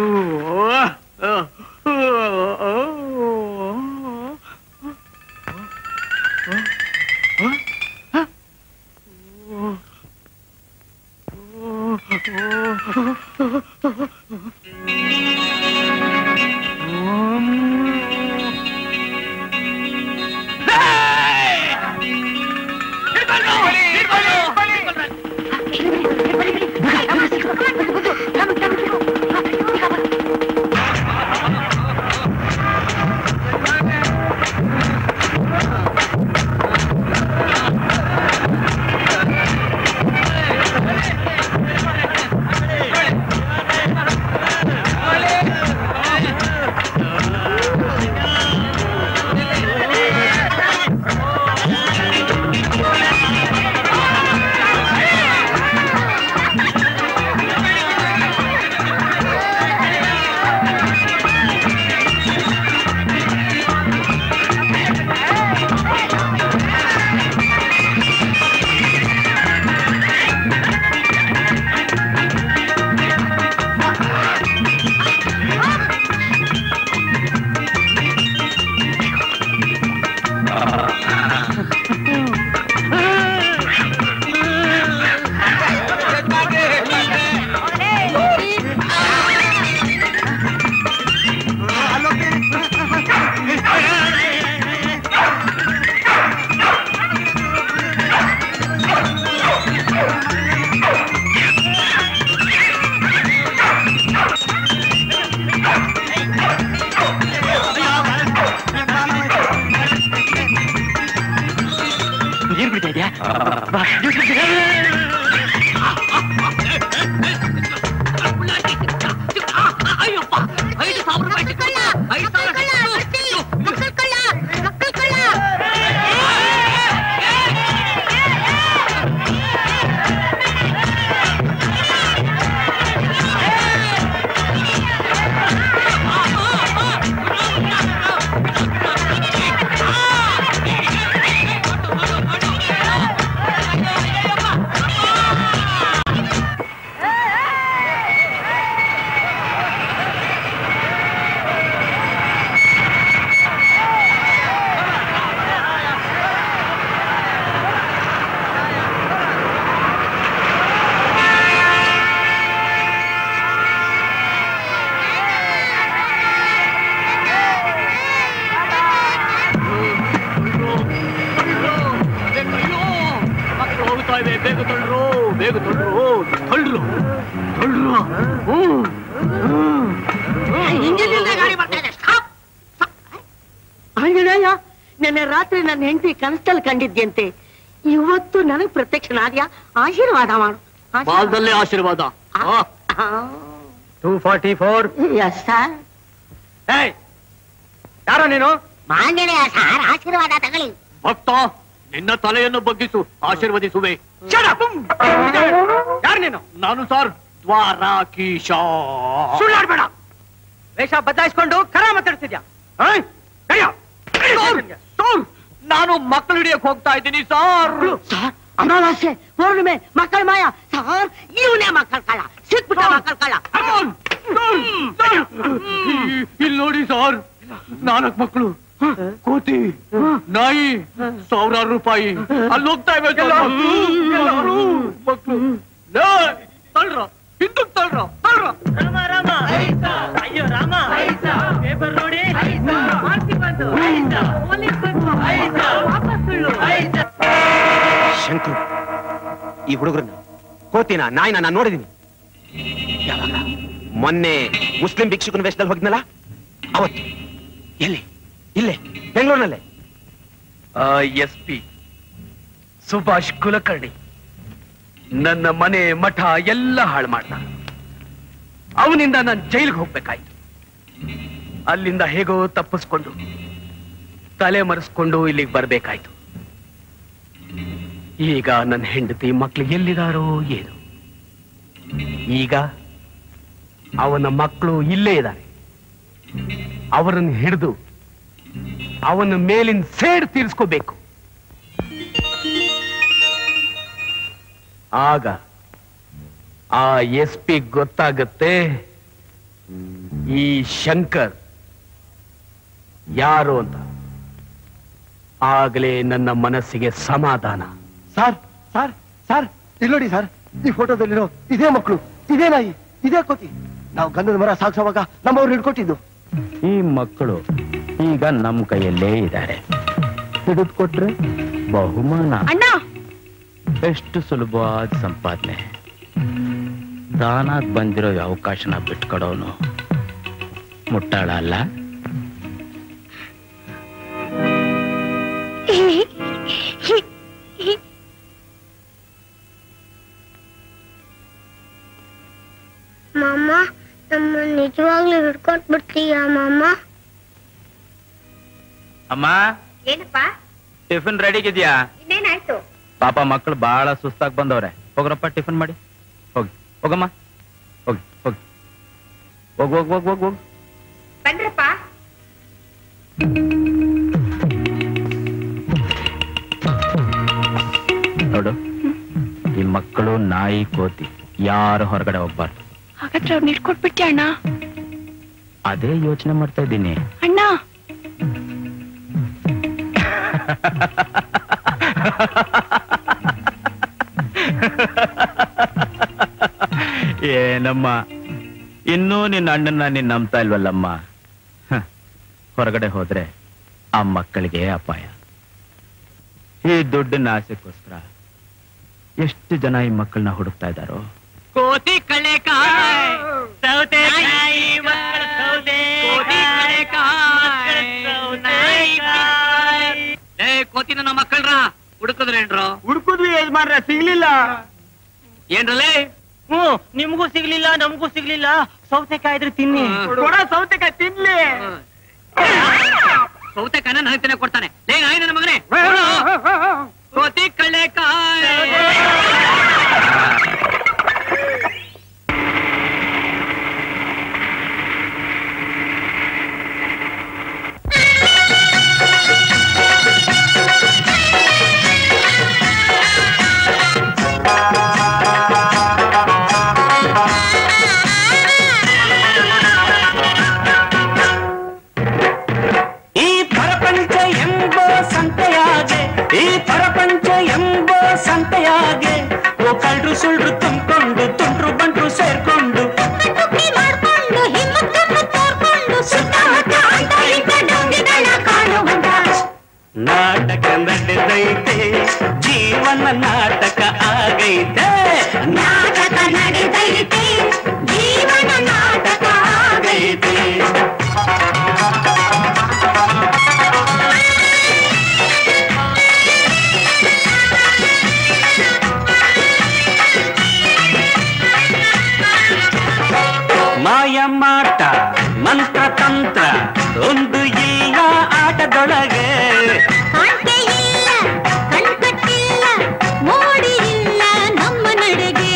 Hey! ಬೇಗ ತೊಳ್ರು ತೊಳ್ರು ತೊಳ್ರು ಹ್ಮ್ ಇಂಜಿನಿಂದ ಗಾಡಿ ಬರ್ತಾ ಇದೆ ಸ್ಟಾಪ್ ಆಂಜನೇಯ ನಿನ್ನೆ ರಾತ್ರಿ ನನ್ನ ಹೆಂಡತಿ ಕನಸಲ್ಲಿ ಕಂಡಿದ್ಯಂತೆ ಇವತ್ತು ನನಗ್ ಪ್ರತ್ಯಕ್ಷನಾದ್ಯಾ ಆಶೀರ್ವಾದ ಮಾಡು ಬಾಲ್ದಲ್ಲೇ ಆಶೀರ್ವಾದ two forty four yes sir ಏಯ್ ಯಾರ ನೀನು ಆಂಜನೇಯ ಸಾರ್ ಆಶೀರ್ವಾದ ತಗೊಳ್ಳಿ ಭಕ್ತ ನಿನ್ನ ತಲೆಯನ್ನು ಬಗ್ಗಿಸು ಆಶೀರ್ವದಿಸುವೆ ಯಾರು ನೀನು ನಾನು ಸರ್ ದ್ವಾರಾಕೀಶ ಸುಳ್ಳಾಡ್ಬೇಡ ವೇಷ ಬದಲಾಯಿಸ್ಕೊಂಡು ಕರ ಮಾತಾಡ್ತಿದ್ಯಾ ನಾನು ಮಕ್ಕಳು ಹಿಡಿಯಕ್ ಹೋಗ್ತಾ ಇದ್ದೀನಿ ಸರ್ ಸರ್ ಅಮಾವಾಸ್ಯೆ ಪೌರ್ಣಿಮೆ ಮಕ್ಕಳ ಮಾಯ ಸರ್ ಇವನೇ ಮಕ್ಕಳ ಕಳ್ಳ ಸಿಕ್ಬಿಟ್ಟ ಮಕ್ಕಳ ಕಳ್ಳ ಇಲ್ಲಿ ನೋಡಿ ಸರ್ ನಾಲ್ಕು ಮಕ್ಕಳು ಕೋತಿ ನಾಯಿ ಸಾವಿರಾರು ರೂಪಾಯಿ ಅಲ್ಲಿ ಹೋಗ್ತಾ ಇವೆ ಸರ್ ಮಕ್ಕಳು. ಮಕ್ಕಳು ಲೇ, ತಳ್ರ ಹಿಂದಕ್ಕೆ ತಳ್ರ ತಳ್ರ ರಾಮ ರಾಮ ಅಯ್ಯೋ ರಾಮ ಪೇಪರ್ ನೋಡಿ ಮಾರ್ತಿ ಬಂತು ಪೊಲೀಸ್ ಬಂತು ವಾಪಸ್ ಸುಳ್ಳು ಶಂಕರು ಈ ಹುಡುಗರನ್ನ ಕೋತಿನ ನಾಯಿನ ನಾನು ನೋಡಿದೀನಿ ಯಾವಾಗ ಮೊನ್ನೆ ಮುಸ್ಲಿಂ ಭಿಕ್ಷುಕನ ವೇಷದಲ್ಲಿ ಹೋಗಿದ್ನಲ್ಲ ಅವತ್ತು ಎಲ್ಲಿ ಇಲ್ಲೇ ಬೆಂಗಳೂರಿನಲ್ಲೇ ಎಸ್ ಪಿ ಸುಭಾಷ್ ಕುಲಕರ್ಣಿ ನನ್ನ ಮನೆ ಮಠ ಎಲ್ಲ ಹಾಳು ಮಾಡ್ದ ಅವನಿಂದ ನಾನು ಜೈಲಿಗೆ ಹೋಗ್ಬೇಕಾಯ್ತು ಅಲ್ಲಿಂದ ಹೇಗೋ ತಪ್ಪಿಸ್ಕೊಂಡು ತಲೆ ಮರೆಸ್ಕೊಂಡು ಇಲ್ಲಿಗೆ ಬರ್ಬೇಕಾಯ್ತು ಈಗ ನನ್ನ ಹೆಂಡತಿ ಮಕ್ಳು ಎಲ್ಲಿದಾರೋ ಏನು ಈಗ ಅವನ ಮಕ್ಕಳು ಇಲ್ಲೇ ಇದ್ದಾರೆ ಅವರನ್ನು ಹಿಡಿದು ಅವನ ಮೇಲಿನ ಸೇಡ್ ತೀರಿಸ್ಕೋಬೇಕು ಆಗ ಆ ಎಸ್ ಪಿ ಗೊತ್ತಾಗತ್ತೆ ಈ ಶಂಕರ್ ಯಾರು ಅಂತ ಆಗಲೇ ನನ್ನ ಮನಸ್ಸಿಗೆ ಸಮಾಧಾನ ಸರ್ ಸರ್ ಸರ್ ಇಲ್ಲಿ ನೋಡಿ ಸರ್ ಈ ಫೋಟೋದಲ್ಲಿರೋ ಇದೇ ಮಕ್ಕಳು ಇದೇ ನಾಯಿ ಇದೇ ಕೋತಿ ನಾವು ಗಂಧದ ಮರ ಸಾಗಿಸುವಾಗ ನಮ್ಮವ್ರು ಹಿಡ್ಕೊಟ್ಟಿದ್ದು ಈ ಮಕ್ಕಳು ಈಗ ನಮ್ಮ ಕೈಯಲ್ಲೇ ಇದ್ದಾರೆ ಹಿಡಿದು ಕೊಟ್ರೆ ಬಹುಮಾನ ಅಣ್ಣ ಎಷ್ಟು ಸುಲಭವಾದ ಸಂಪಾದನೆ ತಾನಾಗ್ ಬಂದಿರೋ ಈ ಅವಕಾಶನ ಬಿಟ್ಕೊಡೋನು ಮುಟ್ಟಾಳ ಅಲ್ಲ ಮಾಮ ನಮ್ಮ ನಿಜವಾಗ್ಲೂ ಹಿಡ್ಕೊಟ್ಬಿಡ್ತೀಯಾ ಮಾಮ ಅಮ್ಮ ಏನಪ್ಪ ಟಿಫಿನ್ ರೆಡಿಗಿದ್ಯಾ ಇನ್ನೇನಾಯ್ತು ಪಾಪ ಮಕ್ಕಳು ಬಹಳ ಸುಸ್ತಾಗಿ ಬಂದವ್ರೆ ಹೋಗ್ರಪ್ಪ ಟಿಫಿನ್ ಮಾಡಿ ಹೋಗಿ ಹೋಗಮ್ಮ ಹೋಗಿ ಹೋಗಿ ಹೋಗ್ ಹೋಗ್ ಹೋಗ್ ಹೋಗ್ ಹೋಗ್ ಬನ್ರಪ್ಪ ನೋಡು ಈ ಮಕ್ಕಳು ನಾಯಿ ಕೋತಿ ಯಾರು ಹೊರಗಡೆ ಹೋಗ್ಬಾರ್ದು ಹಾಗಾದ್ರೆ ಅವ್ರನ್ನ ಇಟ್ಕೊಟ್ಬಿಟ್ಟಿ ಅಣ್ಣ ಅದೇ ಯೋಚನೆ ಮಾಡ್ತಾ ಇದ್ದೀನಿ ಅಣ್ಣ ಏನಮ್ಮ ಇನ್ನೂ ನಿನ್ನ ಅಣ್ಣನ್ನ ನೀನ್ ನಂಬ್ತಾ ಇಲ್ವಲ್ಲಮ್ಮ ಹ, ಹೊರಗಡೆ ಹೋದ್ರೆ ಆ ಮಕ್ಕಳಿಗೆ ಅಪಾಯ ಈ ದುಡ್ಡಿನ ಆಸೆಗೋಸ್ಕರ ಎಷ್ಟು ಜನ ಈ ಮಕ್ಕಳನ್ನ ಹುಡುಕ್ತಾ ಇದ್ದಾರೋ ಕೋತಿ ಕಳೆಕಾಯ್ ಸೌತೆಕಾಯಿ ಮಕ್ಕಳ ಸೌದೆ ಕೋತಿ ಕಳೆಕಾಯ್ ಸೌತೆಕಾಯ್ ಏ ಕೋತಿ ನನ್ನ ಮಕ್ಕಳ್ರ ಹುಡುಕದ್ರೇನ್ರು ಹುಡುಕುದ್ವಿ ಯಜಮಾನ್ರ ಸಿಗ್ಲಿಲ್ಲ ಏನ್ರಲ್ಲೇ ಹ್ಮ್ ನಿಮ್ಗೂ ಸಿಗ್ಲಿಲ್ಲ ನಮಗೂ ಸಿಗ್ಲಿಲ್ಲ ಸೌತೆಕಾಯಿ ಇದ್ರೆ ತಿನ್ನಿ ಕೊಡ ಸೌತೆಕಾಯಿ ತಿನ್ಲಿ ಸೌತೆಕಾಯಿನ ನನಗೆ ಕೊಡ್ತಾನೆ ಲೇ ನಾಯಿ ನನ್ನ ಮಗನೇ ಕೊಡು. ಕೋತಿ ಕಳೆಕಾಯ್ ಈ ಪ್ರಪಂಚ ಎಂಬ ಸಂತೆಯಾಗೆ ಈ ಪ್ರಪಂಚ ಎಂಬ ಸಂತೆಯಾಗೆ ಓ ಕಳ್ರು ಸುಳ್ರು ತುಂಬಿಕೊಂಡು ತುಂಟ್ರು ಬಂಟ್ರು ಸೇರ್ಕೊಂಡು ಮಾಡ್ಕೊಂಡು ಹಿಮ್ಮತ್ತನ್ನು ತೋರ್ಕೊಂಡು ಸುತ್ತಮುತ್ತ ಅಂತ ಇಂಥ ಡೊಂಗಿಗಳ ಕಾಣುವಂತ ನಾಟಕ ನಡೆದೈತೆ ಜೀವನ ನಾಟಕ ಆಗೈತೆ ಮಾಯ ಮಾಟ ಮಂತ್ರ ತಂತ್ರ ಒಂದು ಇಲ್ಲ ಆಟದೊಳಗೆ ಕಾಂತೆ ಇಲ್ಲ ಕಣ್ಕಟ್ಟಿಲ್ಲ ಮೋಡಿ ಇಲ್ಲ ನಮ್ಮ ನಡೆಗೆ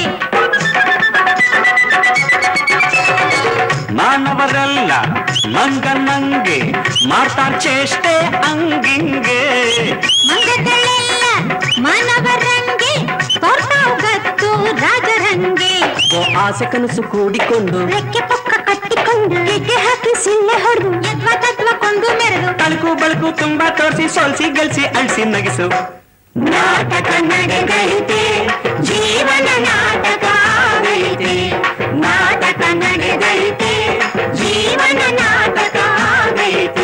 ಮಾನವರೆಲ್ಲ ಮಂಗ ನಂಗೆ ಮಾಡ್ತಾರ್ ಚೇಷ್ಟೆ ಹಂಗಿಂಗೆ ಮಂಗಗಳೆಲ್ಲ ಮಾನವರಂಗೆ ತೋರ್ತಾವ್ ಗತ್ತು ರಾಜರಂಗೆ ಓ ಆಸೆ ಕನಸು ಕೂಡಿಕೊಂಡು ರೆಕ್ಕೆ ಪಕ್ಕ ಕಟ್ಟಿಕೊಂಡು ಗೆಗೆ ಹಾಕಿ ಸಿಳ್ಳೆ ಹೊಡೆದು ಯದ್ವ ತದ್ವ ಕೊಂಡು ಮೆರೆದು ತಳಕು ಬಳಕು ತುಂಬಾ ತೋರಿಸಿ ಸೋಲ್ಸಿ ಗೆಲ್ಸಿ ಅಳ್ಸಿ ನಗಿಸು ನಾಟಕ ನಡೆದೈತೆ ಜೀವನ ನಾಟಕ ಆಗೈತೆ ನಾಟಕ ನಡೆದೈತೆ ಜೀವನ ನಾಟಕ ಆಗೈತೆ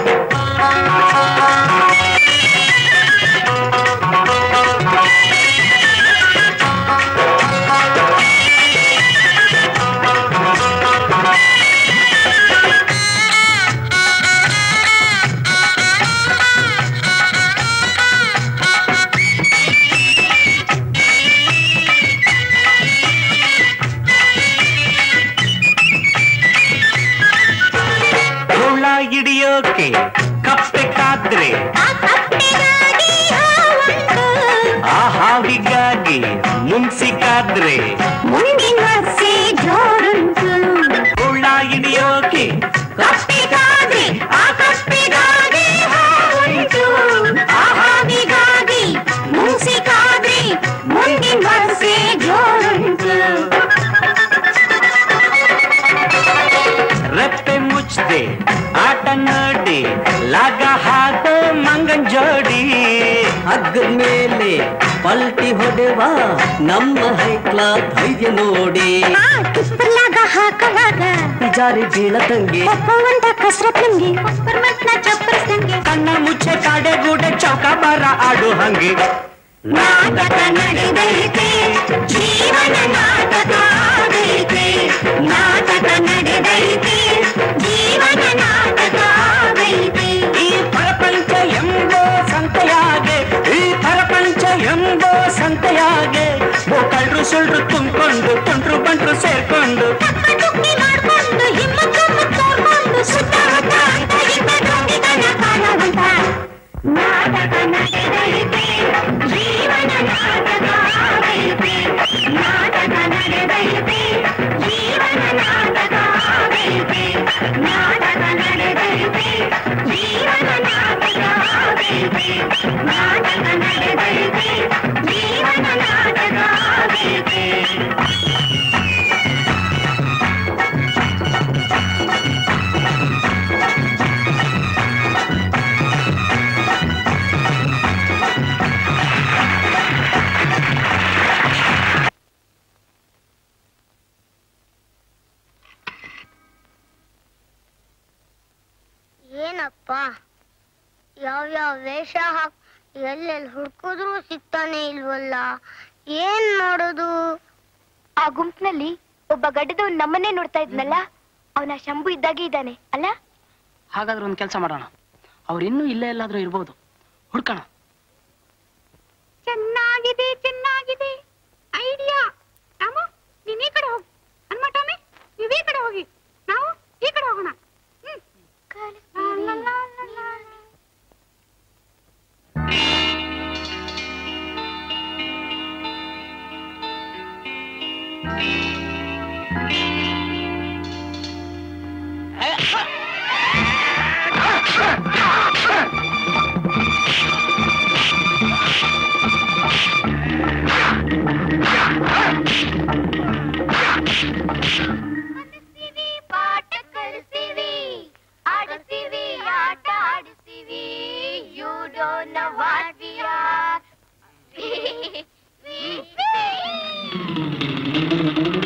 ಹುಳ ಹಿಡಿಯೋಕೆ ಕಪ್ಪೆ ಕಾದ್ರೆ ಆ ಹಾವಿಗಾಗಿ ಮುಂಗ್ಸಿ ಕಾದ್ರೆ ಮುಂದಿನ ವರ್ಷೆ ಜೋರುಂಟು ಹುಳ ಹಿಡಿಯೋಕೆ ಕಪ್ಪಿಗಾದೆ ಆ ಕಪ್ಪಿಗಾದೆ ಹಾವುಂಟು ಆ ಹಾವಿಗಾಗಿ ಮೂಸಿಗಾದ್ರೆ ಮುಂದಿನ ವರ್ಷೆ ಜೋರುಂಟು ರೆಪ್ಪೆ ಮುಚ್ಚದೆ ಆಟ ನೋಡಿ ಲಾಗ ಹಾಕ ಮಂಗನ್ ಜೋಡಿ ಹಗ್ಗದ ಮೇಲೆ ಪಲ್ಟಿ ಹೊಡೆವ ನಮ್ಮ ಹೈಕ್ಲ ಧೈರ್ಯ ನೋಡಿ ಕಿಪ್ಪಲಾಗ ಹಾಕಲಾಗ ಜಾರಿ ಬೀಳದಂಗೆ ಒಪ್ಪವಂತ ಕಸರತ್ತಂಗೆ ಒಪ್ಪರ್ಮತ್ನ ಚಪ್ಪರ್ಸಂಗೆ ಕಣ್ಣ ಮುಚ್ಚೆ ಕಾಡೆ ಗೂಡೆ ಚೌಕ ಬಾರ ಆಡು ಹಂಗೆ ನಾಟಕ ನಡೆದೈತೆ ಜೀವನ ನಾಟಕ ಆಗೈತೆ ನಾಟಕ ನಡೆದೈತೆ ಜೀವನ ನಾಟಕ ಆಗೈತೆ ಈ ಪ್ರಪಂಚ ಎಂಬೋ ಸಂತೆಯಾಗೆ ಈ ಪ್ರಪಂಚ ಎಂಬೋ ಸಂತೆಯಾಗೆ ಕಳ್ರು ಸುಳ್ರು ತುಂಬಿಕೊಂಡು ತುಂಟ್ರು ಬಂಟ್ರು ಸೇರ್ಕೊಂಡು ತುಕ್ಕಿ ಮಾಡ್ಕೊಂಡು ಹಿಮ್ಮತ್ತು ತೋರ್ಕೊಂಡು ಸುತ್ತಮುತ್ತ ಅಂತ ಇದ್ದ ದೊಂಗಿತನ ಕಾಣವಂತ ನಾಟಕ ನಡೆದೈತೆ ಜೀವನ ನಾಟಕ ಆಗೈತೆ ನಾಟಕ ನಡೆದೈತೆ ಜೀವನ ನಾಟಕ ಆಗೈತೆ ನಾಟಕ ನಡೆದೈತೆ ಜೀವನ ನಾಟಕ ಆಗೈತೆ ನಾಟಕ ನಡೆದೈತೆ ಜೀವನ ನಾಟಕ ಆಗೈತೆ ಏನಪ್ಪ ಯಾವ್ಯಾವ ವೇಷ ಹಾಕ್ ಎಲ್ಲೆಲ್ಲಿ ಹುಡ್ಕಿದ್ರು ಸಿಗ್ತಾನೆ ಇಲ್ವಲ್ಲ ಏನ್ ಮಾಡೋದು ಆ ಗುಂಪಿನಲ್ಲಿ ಒಬ್ಬ ಗಡ್ಡದವನ್ ನಮ್ಮನ್ನೇ ನೋಡ್ತಾ ಇದ್ನಲ್ಲ ಅವನ ಶಂಭು ಇದ್ದಾಗೆ ಇದ್ದಾನೆ ಅಲ್ಲ ಹಾಗಾದ್ರೆ ಒಂದು ಕೆಲಸ ಮಾಡೋಣ ಅವ್ರು ಇನ್ನೂ ಇಲ್ಲೇ ಎಲ್ಲಾದ್ರೂ ಇರ್ಬೋದು ಹುಡ್ಕೋಣ ಚೆನ್ನಾಗಿದೆ ಚೆನ್ನಾಗಿದೆ ಐಡಿಯಾ ರಾಮು ನೀನ್ ಈ ಕಡೆ ಹೋಗಿ ಹನುಮಟಾಮಿ ನೀವ್ ಈ ಕಡೆ ಹೋಗಿ ನಾವು ಈ ಕಡೆ ಹೋಗೋಣ ಹ್ಮ್ ಲಾ, ಲಾ, ಲಾ, ಲಾ, ಲಾ. ಪಾಠ ಕಲಿಸ್ತೀವಿ ಆಡಿಸ್ತೀವಿ ಆಟ ಆಡಿಸ್ತೀವಿ you don't know what we are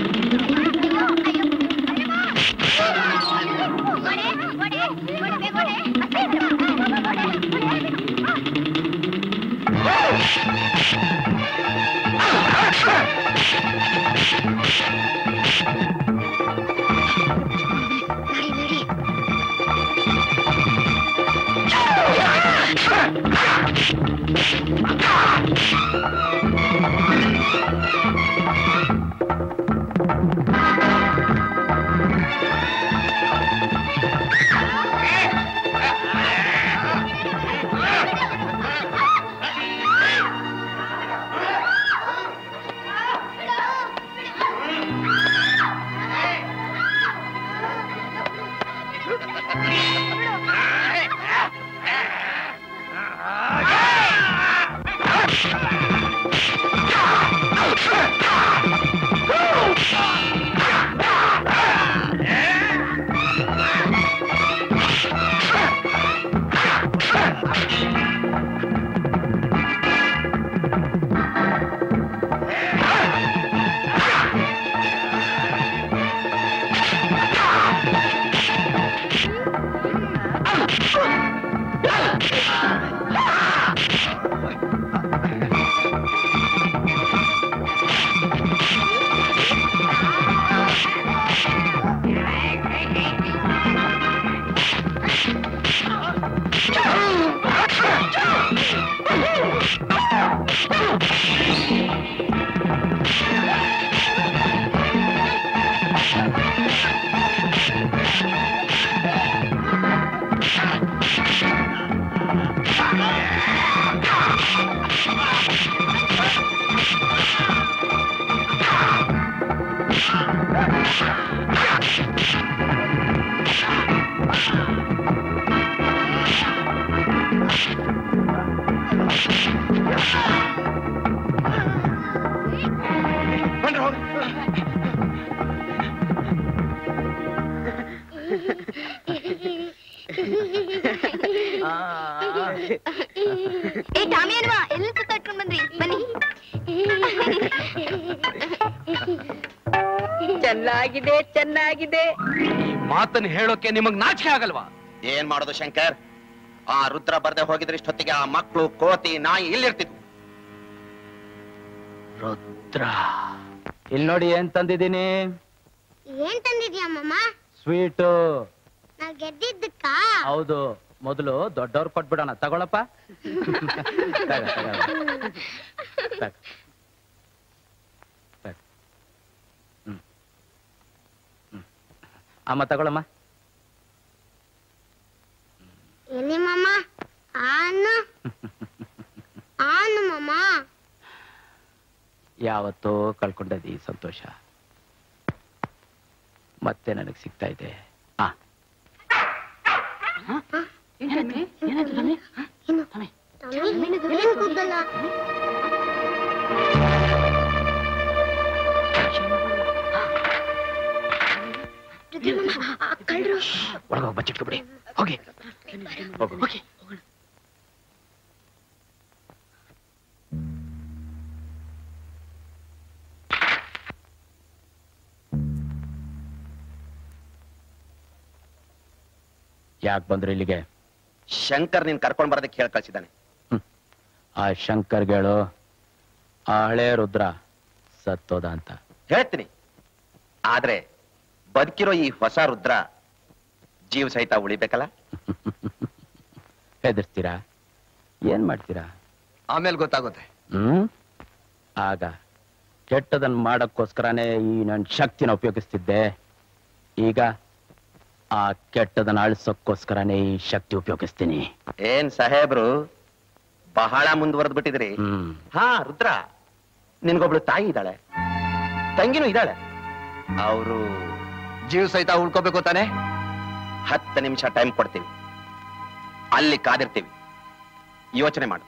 ಬಂದ್ರೆ ಹೋಗಿ ಏ ಟಾಮಿ ಅಲ್ವಾ ಎಲ್ಲಿ ಸುತ್ತಾಡ್ಕೊಂಡ್ ಬಂದ್ರಿ ಬನ್ನಿ ಚೆನ್ನಾಗಿದೆ ಚೆನ್ನಾಗಿದೆ ಮಾತನ್ನ ಹೇಳೋಕೆ ನಿಮಗ್ ನಾಚಿಕೆ ಆಗಲ್ವಾ ಏನ್ ಮಾಡೋದು ಶಂಕರ್ ಆ ರುದ್ರ ಬರ್ದೆ ಹೋಗಿದ್ರೆ ಇಷ್ಟೊತ್ತಿಗೆ ಆ ಮಕ್ಕಳು ಕೋತಿ ನಾಯಿ ಇಲ್ಲಿರ್ತಿದ್ವು ರುದ್ರ ಇಲ್ಲಿ ನೋಡಿ ಏನ್ ತಂದಿದ್ದೀನಿ ಏನ್ ತಂದಿದ್ಯಾ ಮಾಮ ಸ್ವೀಟು ನಾವ್ ಗೆದ್ದಿದ್ದಕ್ಕ ಹೌದು ಮೊದಲು ದೊಡ್ಡವ್ರು ಕೊಟ್ಬಿಡೋಣ ತಗೊಳಪ್ಪ ತಗ, ತಗ. ತಗ. ತಗ. ಹ್ಮ್. ಹ್ಮ್. ಅಮ್ಮ ತಗೊಳಮ್ಮ ಎಲ್ಲಿ ಮಾಮ ಆನು ಆನು ಮಾಮ ಯಾವತ್ತೋ ಕಳ್ಕೊಂಡದ್ದು ಈ ಸಂತೋಷ ಮತ್ತೆ ನನಗೆ ಸಿಗ್ತಾ ಇದೆ ಆ ಏನ್ ಕೂದಲ್ಲ ಕಳ್ರು ಒಳಗೋಗಿ ಬಚ್ಚಿಟ್ಕೊಬಿಡಿ ಹೋಗಿ ಹೋಗು ಹೋಗಿ ಯಾಕೆ ಬಂದ್ರು ಇಲ್ಲಿಗೆ ಶಂಕರ್ ನೀನ್ ಕರ್ಕೊಂಡ್ ಬರೋದಕ್ಕೆ ಹೇಳಿ ಕಳ್ಸಿದ್ದಾನೆ ಆ ಶಂಕರ್ಗಳು ಆ ಹಳೆ ರುದ್ರ ಸತ್ತೋದ ಅಂತ ಹೇಳ್ತೀನಿ ಆದ್ರೆ ಬದುಕಿರೋ ಈ ಹೊಸ ರುದ್ರ ಜೀವ ಸಹಿತ ಉಳಿಬೇಕಲ್ಲ ಹೆದರ್ಸ್ತೀರಾ ಏನ್ ಮಾಡ್ತೀರಾ ಆಮೇಲೆ ಗೊತ್ತಾಗುತ್ತೆ ಹ್ಮ್ ಆಗ ಕೆಟ್ಟದನ್ನ ಮಾಡಕ್ಕೋಸ್ಕರನೇ ಈ ನನ್ನ ಶಕ್ತಿನ ಉಪಯೋಗಿಸ್ತಿದ್ದೆ ಈಗ ಆ ಕೆಟ್ಟದನ್ನ ಅಳಿಸೋಕ್ಕೋಸ್ಕರನೇ ಈ ಶಕ್ತಿ ಉಪಯೋಗಿಸ್ತೀನಿ ಏನ್ ಸಾಹೇಬ್ರು ಬಹಳ ಮುಂದುವರೆದ್ ಬಿಟ್ಟಿದ್ರಿ ಹಾ ರುದ್ರ ನಿನ್ಗೊಬ್ಳು ತಾಯಿ ಇದ್ದಾಳೆ ತಂಗಿನೂ ಇದ್ದಾಳೆ ಅವರು ಜೀವ ಸಹಿತ ಉಳ್ಕೋಬೇಕು ತಾನೆ ಹತ್ತು ನಿಮಿಷ ಟೈಮ್ ಕೊಡ್ತೀವಿ ಅಲ್ಲಿ ಕಾದಿರ್ತೀವಿ ಯೋಚನೆ ಮಾಡು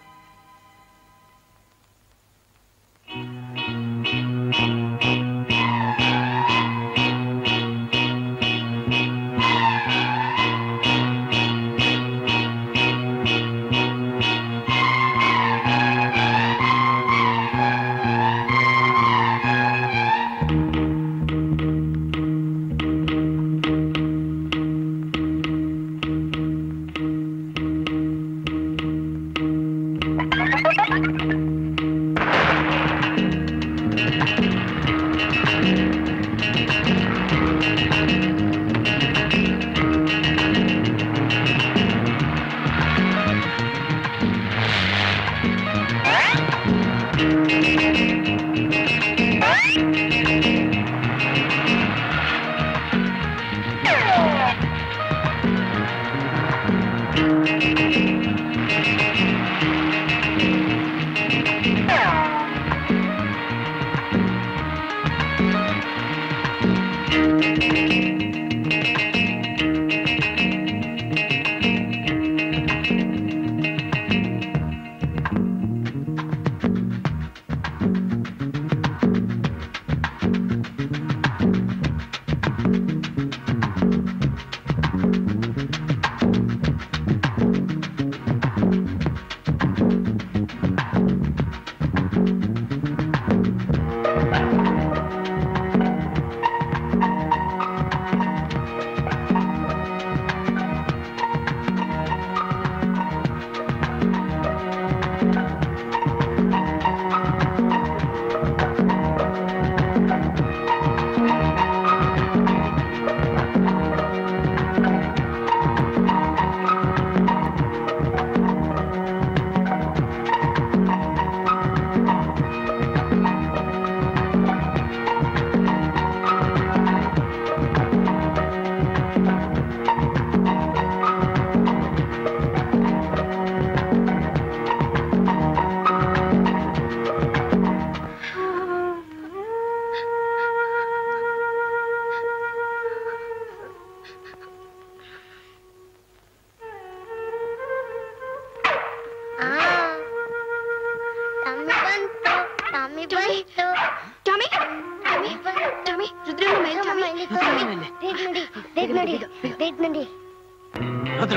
ಬೇಗ ನಡಿ ಬೇಗ ನಡಿ ರುದ್ರ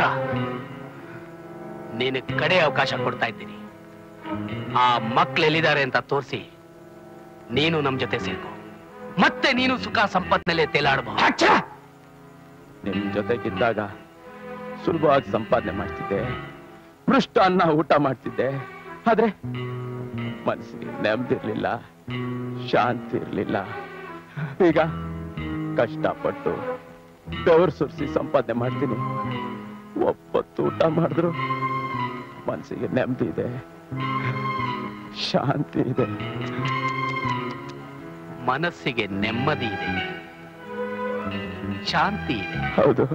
ನೀನು ಕಡೆ ಅವಕಾಶ ಕೊಡ್ತಾ ಇದ್ದೀನಿ ಆ ಮಕ್ಳು ಎಲ್ಲಿದ್ದಾರೆ ಅಂತ ತೋರಿಸಿ ನೀನು ನಮ್ ಜೊತೆ ಸೇರ್ಕೊ ಮತ್ತೆ ನೀನು ಸುಖ ಸಂಪತ್ನಲ್ಲೇ ತೇಲಾಡಬಹುದು ನಿಮ್ ಜೊತೆಗಿದ್ದಾಗ ಸುಲಭವಾಗಿ ಸಂಪಾದನೆ ಮಾಡ್ತಿದ್ದೆ ಪೃಷ್ಠ ಅನ್ನ ಊಟ ಮಾಡ್ತಿದ್ದೆ ಆದ್ರೆ ಮನಸ್ಸಿಗೆ ನೆಮ್ಮದಿ ಇರ್ಲಿಲ್ಲ ಶಾಂತಿ ಇರ್ಲಿಲ್ಲ ಈಗ ಕಷ್ಟಪಟ್ಟು ಬೆವರು ಸುರಿಸಿ ಸಂಪಾದನೆ ಮಾಡ್ತೀನಿ ಒಪ್ಪತ್ತು ಊಟ ಮಾಡಿದ್ರು ಮನಸ್ಸಿಗೆ ನೆಮ್ಮದಿ ಇದೆ ಶಾಂತಿ ಇದೆ ಮನಸ್ಸಿಗೆ ನೆಮ್ಮದಿ ಇದೆ ಶಾಂತಿ ಇದೆ ಹೌದು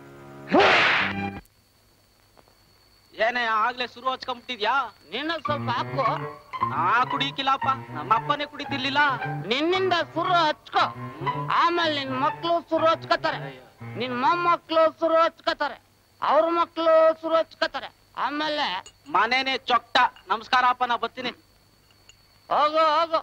ಏನೇ ಆಗ್ಲೇ ಶುರು ಹಚ್ಕೊಂಬಿಟ್ಟಿದ್ಯಾ ನಿನ್ನ ಸ್ವಲ್ಪ ಹಾಕು ನಾ ಕುಡಿಕಿಲ್ಲಪ್ಪ ನಮ್ಮ ಅಪ್ಪನೇ ಕುಡಿತಿರ್ಲಿಲ್ಲ ನಿನ್ನಿಂದ ಸುರು ಹಚ್ಕೋ ಆಮೇಲೆ ನಿನ್ ಮಕ್ಳು ಸುರು ಹಚ್ಕೋತಾರೆ ನಿನ್ ಮೊಮ್ಮಕ್ಳು ಸುರು ಹಚ್ಕೋತಾರೆ ಅವ್ರ ಮಕ್ಳು ಸುರು ಹಚ್ಕೋತಾರೆ ಆಮೇಲೆ ಮನೇನೆ ಚೊಕ್ಟ ನಮಸ್ಕಾರ ಅಪ್ಪ ನಾ ಬರ್ತೀನಿ ಹೋಗು ಹೋಗು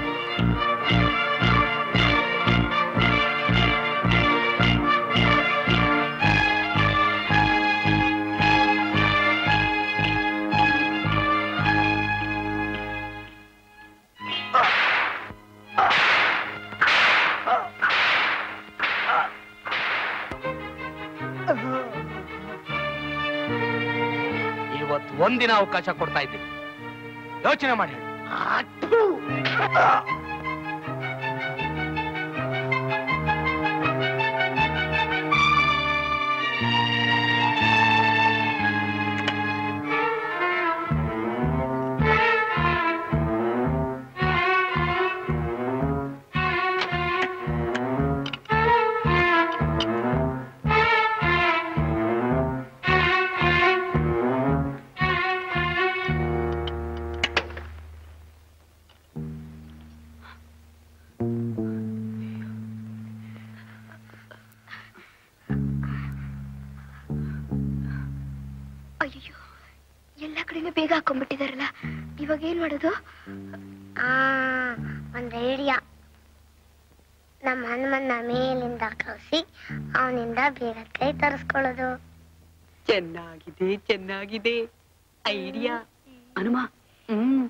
ಇವತ್ತು ಒಂದಿನ ಅವಕಾಶ ಕೊಡ್ತಾ ಇದ್ದೀನಿ ಯೋಚನೆ ಮಾಡಿ ಹೇಳು. ಅಯ್ಯೋ ಎಲ್ಲ ಕಡೆನೂ ಬೇಗ ಹಾಕೊಂಡ್ಬಿಟ್ಟಿದಾರಲ್ಲ ಇವಾಗ ಏನ್ ಮಾಡೋದು ಆ ಒಂದ್ ಐಡಿಯಾ ನಮ್ಮ ಹನುಮನ್ನ ಮೇಲಿಂದ ಕಳಿಸಿ ಅವನಿಂದ ಬೇಗ ಕೈ ತರಿಸ್ಕೊಳ್ಳೋದು ಚೆನ್ನಾಗಿದೆ ಚೆನ್ನಾಗಿದೆ ಐಡಿಯಾ ಹನುಮ ಹ್ಮ್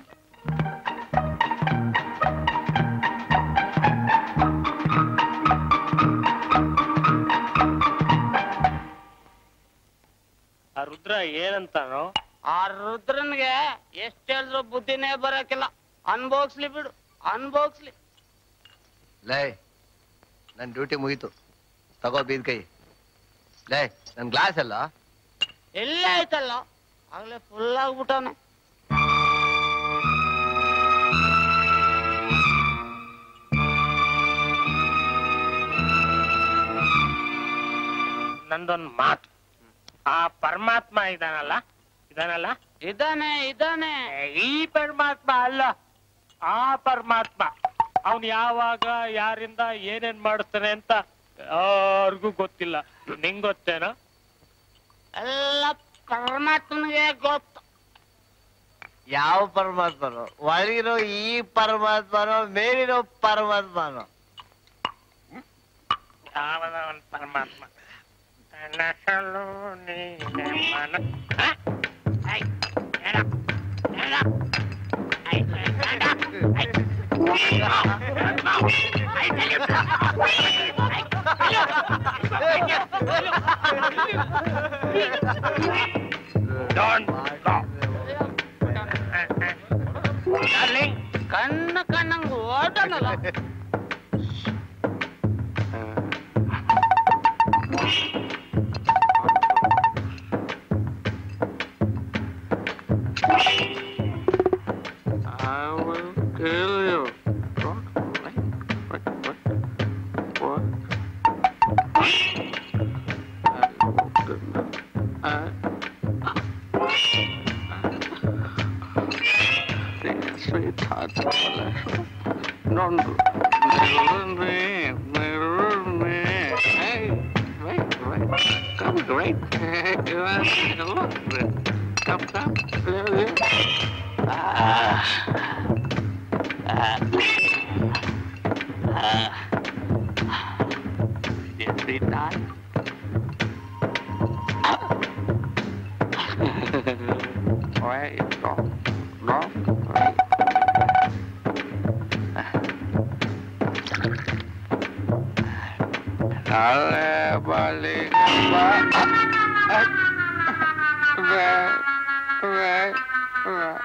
ಆ ರುದ್ರ ಏನಂತಾನೋ ಆ ರುದ್ರನ್ಗೆ ಎಷ್ಟ್ ಹೇಳಿದ್ರು ಬುದ್ಧಿನೇ ಬರಕಿಲ್ಲ ಅನ್ಭೋಗ್ಸ್ಲಿ ಬಿಡು ಅನ್ಭೋಗ್ಸ್ಲಿ ಲೇ ನನ್ ಡ್ಯೂಟಿ ಮುಗೀತು ತಗೋ ಬೀದ್ ಕೈ ಲೇ ನನ್ ಗ್ಲಾಸ್ ಅಲ್ಲ ಎಲ್ಲೇ ಆಯ್ತಲ್ಲ ಆಗ್ಲೇ ಫುಲ್ ಆಗ್ಬಿಟ್ಟವನೆ ನಂದೊಂದ್ ಮಾತು ಆ ಪರಮಾತ್ಮ ಇದಾನಲ್ಲ ಇದಾನಲ್ಲ ಇದಾನೆ ಇದಾನೆ ಈ ಪರಮಾತ್ಮ ಅಲ್ಲ ಆ ಪರಮಾತ್ಮ ಅವನ್ ಯಾವಾಗ ಯಾರಿಂದ ಏನೇನ್ ಮಾಡಿಸ್ತಾನೆ ಅಂತ ಯಾರಿಗೂ ಗೊತ್ತಿಲ್ಲ ನಿಂಗ್ ಗೊತ್ತೇನೋ ಎಲ್ಲ ಪರಮಾತ್ಮನಿಗೆ ಗೊತ್ತು ಯಾವ ಪರಮಾತ್ಮನೋ ಒಳಗಿರೋ ಈ ಪರಮಾತ್ಮನೋ ಮೇಲಿರೋ ಪರಮಾತ್ಮನೋ ಯಾವನ ಅವನ್ ಪರಮಾತ್ಮ ನಸಲು ನೀನೆ ಮನ ಹ? ಐ, ಎಡ, ಎಡ. ಐ, ಎಡ, ಐ. ಐ, ತಲೆ. ಐ, Don't stop. ಡಾರ್ಲಿಂಗ್ ಕಣ್ಣ ಕಣ್ಣಂಗ್ ಓಡನಲ್ಲ I will kill you. Sweetheart, don't ruin me, ruin me. Hey, wait, wait, come great. You are look, come, come, Ah. Ah. Ah. Yes. sweetheart. Wait, no, no, wait. Dale, balik, ba- ah, ah, re, re, re.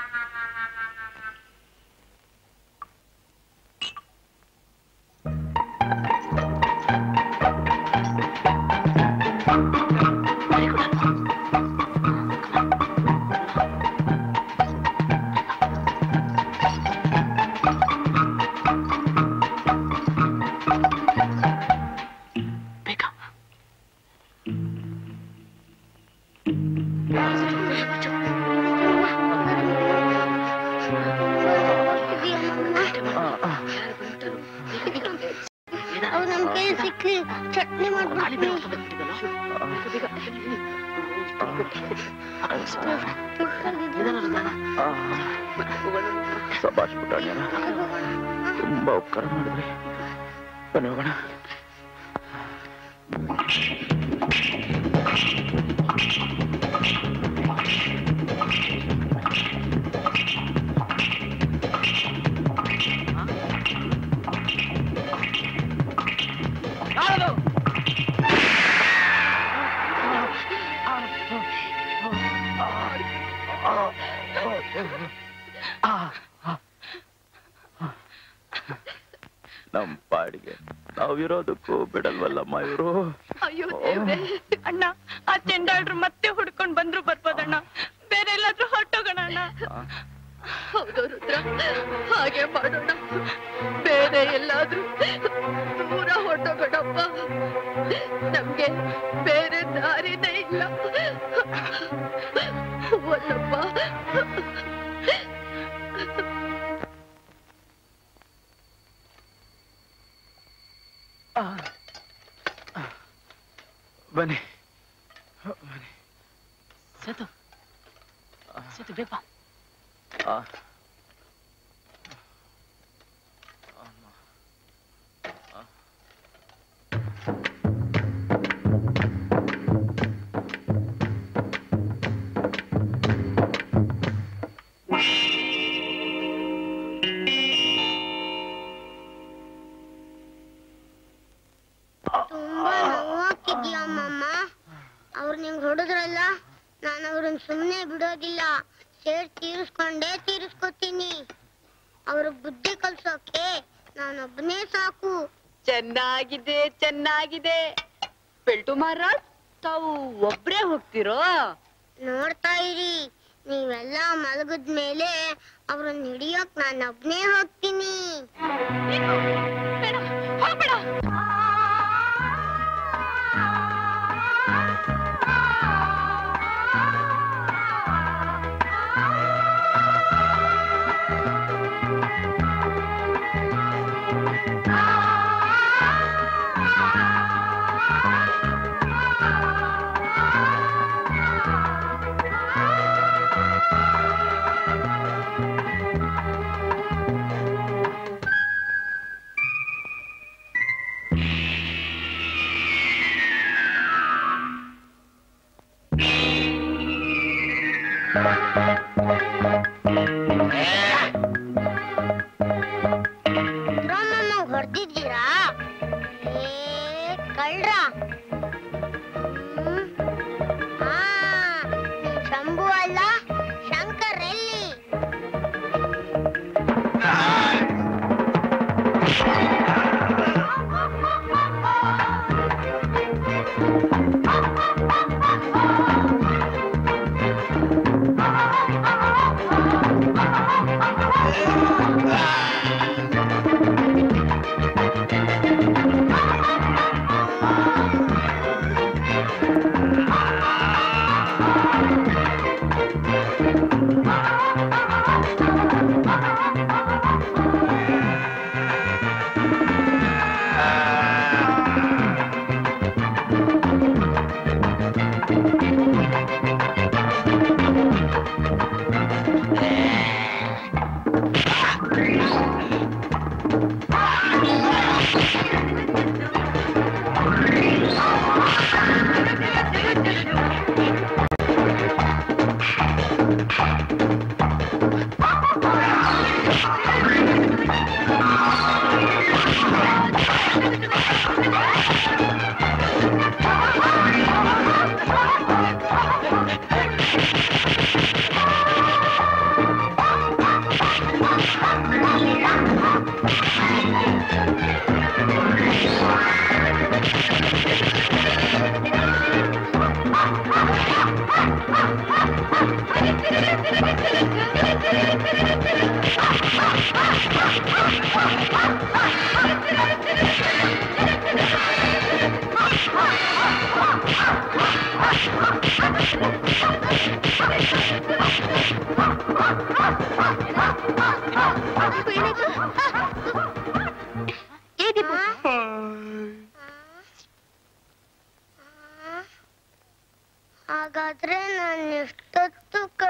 ಅವ್ರು ನಮ್ ಕೈ ಸಿಕ್ಕಿ ಚಟ್ನಿ ಮಾಡ್ಬಿಡ್ತೀನಿ ಸಭಾಷ್ ಪುಟಾಣ್ಯ ತುಂಬಾ ಉಪಕಾರ ಮಾಡಿದ್ರಿ ಬನ್ನಿ ಹೋಗೋಣ ನಮ್ ಪಾಡಿಗೆ ನಾವಿರೋದಕ್ಕೂ ಬಿಡಲ್ವಲ್ಲಮ್ಮ ಇವರು ಅಯ್ಯೋ ದೇವ್ರೆ ಅಣ್ಣ ಆ ಚೆಂಡಾಡ್ರು ಮತ್ತೆ ಹುಡ್ಕೊಂಡ್ ಬಂದ್ರು ಬರ್ಬೋದಣ್ಣ ಬೇರೆ ಎಲ್ಲಾದ್ರೂ ಹೊರಟೋಗೋಣ ಅಣ್ಣ ಹೌದು ರುದ್ರ ಹಾಗೆ ಮಾಡೋಣ ಬೇರೆ ಎಲ್ಲಾದ್ರೂ ದೂರ ಹೊರಟೋಗೋಣಪ್ಪ ನಮ್ಗೆ ಬೇರೆ ದಾರಿನೇ ಇಲ್ಲ ಒಲ್ಲಪ್ಪ ಬನ್ನಿ ಸೇತು ಸೇತು ಬೇಗ ಬಾ. ಆ. ತುಂಬಾ ನೋವಾಗ್ತಿದ್ಯಮ್ಮಮ್ಮ ಅವ್ರು ನಿಂಗ್ ಹೊಡೆದ್ರಲ್ಲ ನಾನು ಅವ್ರನ್ನ ಸುಮ್ನೆ ಬಿಡೋದಿಲ್ಲ ಸೇರ್ ತೀರಿಸ್ಕೊಂಡೇ ತೀರಿಸ್ಕೊತೀನಿ ಅವ್ರ ಬುದ್ಧಿ ಕಲ್ಸೋಕೆ ನಾನೊಬ್ಬನೇ ಸಾಕು ಚೆನ್ನಾಗಿದೆ ಚೆನ್ನಾಗಿದೆ ಬೆಲ್ಟು ಮಹಾರಾಜ್ ತಾವು ಒಬ್ರೇ ಹೋಗ್ತಿರೋ ನೋಡ್ತಾ ಇರಿ ನೀವೆಲ್ಲ ಮಲಗಿದ್ಮೇಲೆ ಅವ್ರನ್ನ ಹಿಡಿಯೋಕ್ ನಾನೊಬ್ನೇ ಹೋಗ್ತೀನಿ ಹೋಗ್ಬೇಡ ದ್ರೋಮಮ್ಮ ಹೊಡೆದಿದ್ದೀರಾ ಏ ಕಳ್ರ ಹ್ಮ್. ಆ, ನೀನ್ ಶಂಭು ಅಲ್ಲ ಶಂಕರ್ ಎಲ್ಲಿ ಆ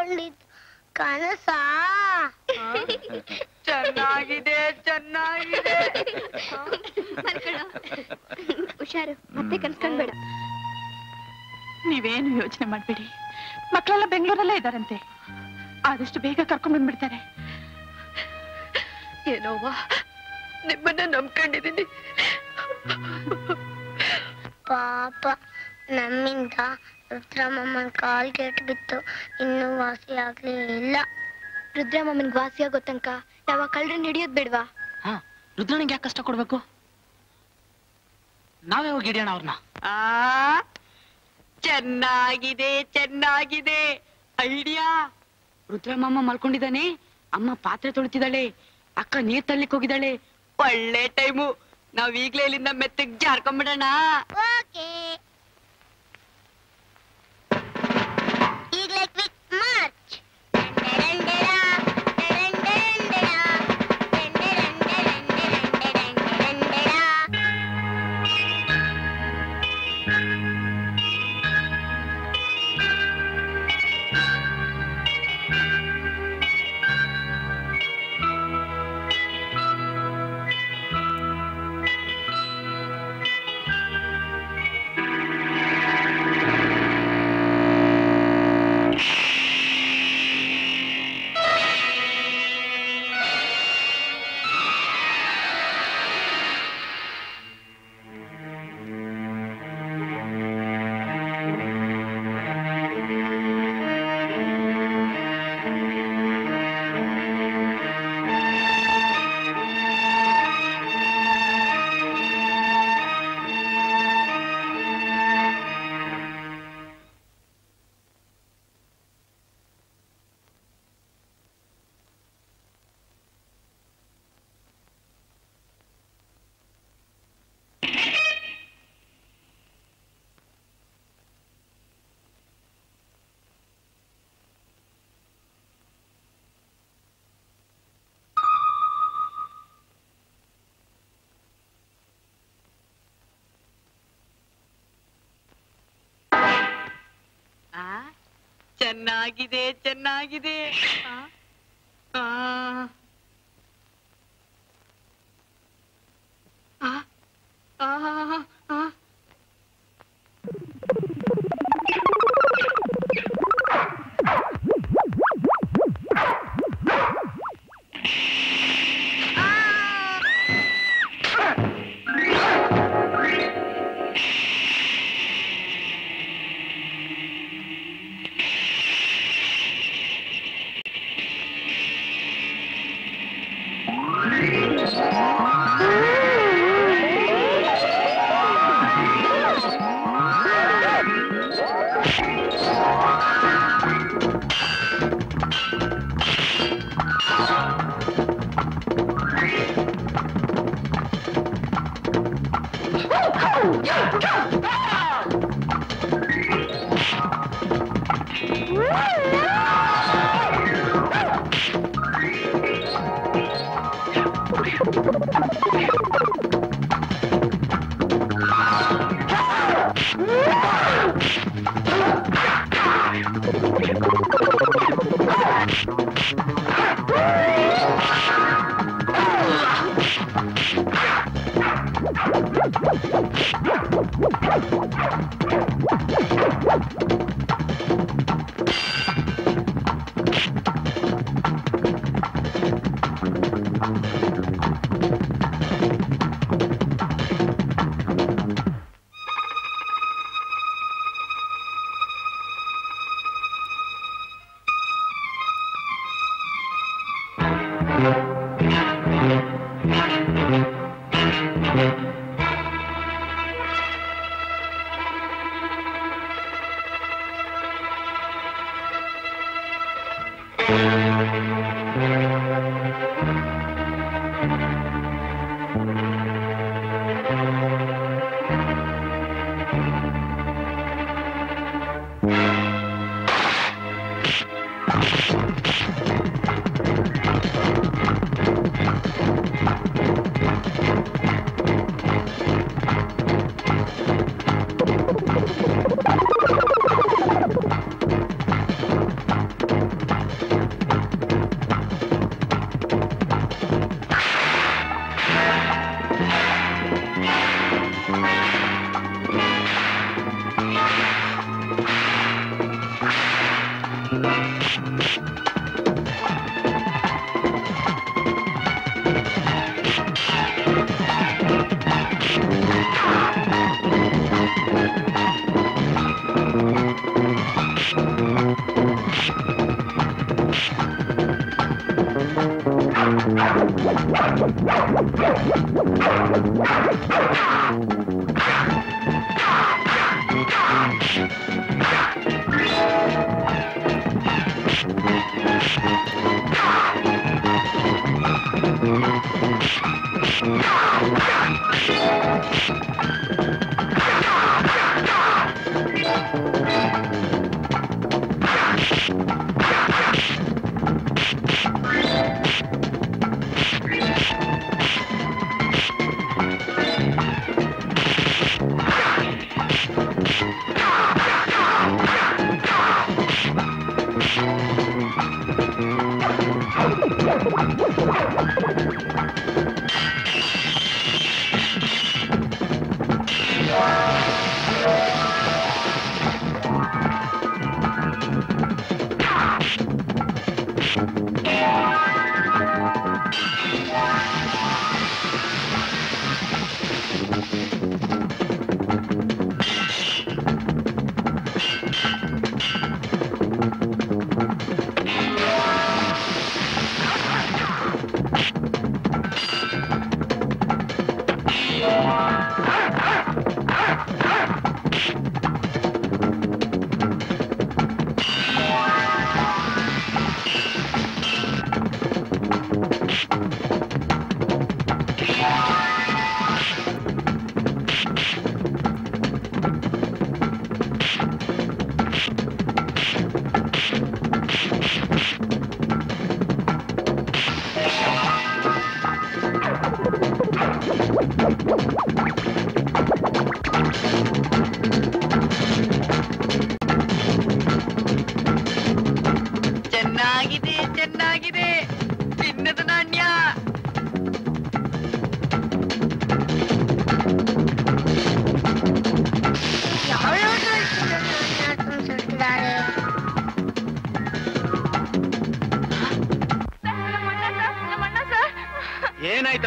ಕಂಡಿದ್ದು ಕನಸಾ ಚೆನ್ನಾಗಿದೆ ಚೆನ್ನಾಗಿದೆ ಹುಷಾರು ಮತ್ತೆ ಕನ್ಸ್ಕೊಂಡ್ಬೇಡ ನೀವೇನು ಯೋಚನೆ ಮಾಡ್ಬೇಡಿ ಮಕ್ಕಳೆಲ್ಲ ಬೆಂಗಳೂರಲ್ಲೇ ಇದ್ದಾರಂತೆ ಆದಷ್ಟು ಬೇಗ ಕರ್ಕೊಂಡ್ ಬಂದ್ಬಿಡ್ತಾರೆ ಏನೋವಾ ನಿಮ್ಮನ್ನ ನಂಬ್ಕೊಂಡಿದ್ದೀನಿ ಪಾಪ ನಮ್ಮಿಂದ ರುದ್ರಮ್ಮನ ಕಾಲ್ ಕೆಟ್ಟು ಬಿತ್ತು ಇನ್ನೂ ವಾಸಿ ಆಗ್ಲೇ ಇಲ್ಲ ರುದ್ರಮ್ಮನ್ ವಾಸಿ ಆಗೋ ತನಕ ನಾವ್ ಆ ಕಳ್ರನ್ನ ಹಿಡಿಯೋದ್ ಬೇಡ್ವಾ ಹಾ ರುದ್ರನಿಗೆ ಯಾಕೆ ಕಷ್ಟ ಕೊಡ್ಬೇಕು ನಾವೇ ಹೋಗಿ ಹಿಡಿಯೋಣ ಅವ್ರನ್ನ ಆ ಚೆನ್ನಾಗಿದೆ ಚೆನ್ನಾಗಿದೆ ಐಡಿಯಾ ರುದ್ರಮಾಮ ಮಲ್ಕೊಂಡಿದ್ದಾನೆ ಅಮ್ಮ ಪಾತ್ರೆ ತೊಳಿತಿದ್ದಾಳೆ ಅಕ್ಕ ನೀರ್ ತರ್ಲಿಕ್ ಹೋಗಿದ್ದಾಳೆ ಒಳ್ಳೆ ಟೈಮು ನಾವ್ ಈಗ್ಲೇ ಇಲ್ಲಿಂದ ಮೆತ್ತಗ್ ಜಾರ್ಕೊಂಡ್ಬಿಡೋಣ ಈಗಲೇ ಕ್ವಿಕ್ ಮಾರ್ಚ್ ಆ ಚೆನ್ನಾಗಿದೆ ಚೆನ್ನಾಗಿದೆ ಆ, ಆ. ಆ, ಆ, ಆ.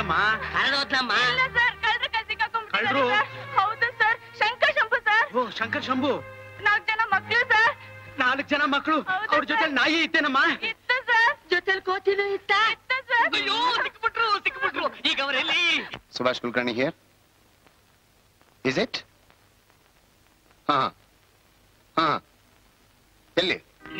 ಎಲ್ಲಮ್ಮ ಕಳೆದೋದ್ನಮ್ಮ ಕಳ್ರು ಹೌದು ಸರ್ ಶಂಕರ್ ಶಂಭು ಸರ್ ಓ ಶಂಕರ್ ಶಂಭು ನಾಲ್ಕು ಜನ ಮಕ್ಳು ಸರ್ ನಾಲ್ಕು ಜನ ಮಕ್ಕಳು ಅವ್ರ ಜೊತೆ ನಾಯಿ ಇತ್ತೇನಮ್ಮ ಇತ್ತು ಸರ್ ಜೊತೆಲ್ ಕೋತಿನೂ ಇತ್ತ ಇತ್ತು ಸರ್ ಅಯ್ಯೋ ಸಿಕ್ಬಿಟ್ರು ಸಿಕ್ಬಿಟ್ರು ಈಗ ಅವರೆಲ್ಲಿ Subhash Kulkarni here is it ಹಾ ಹಾ ಎಲ್ಲಿ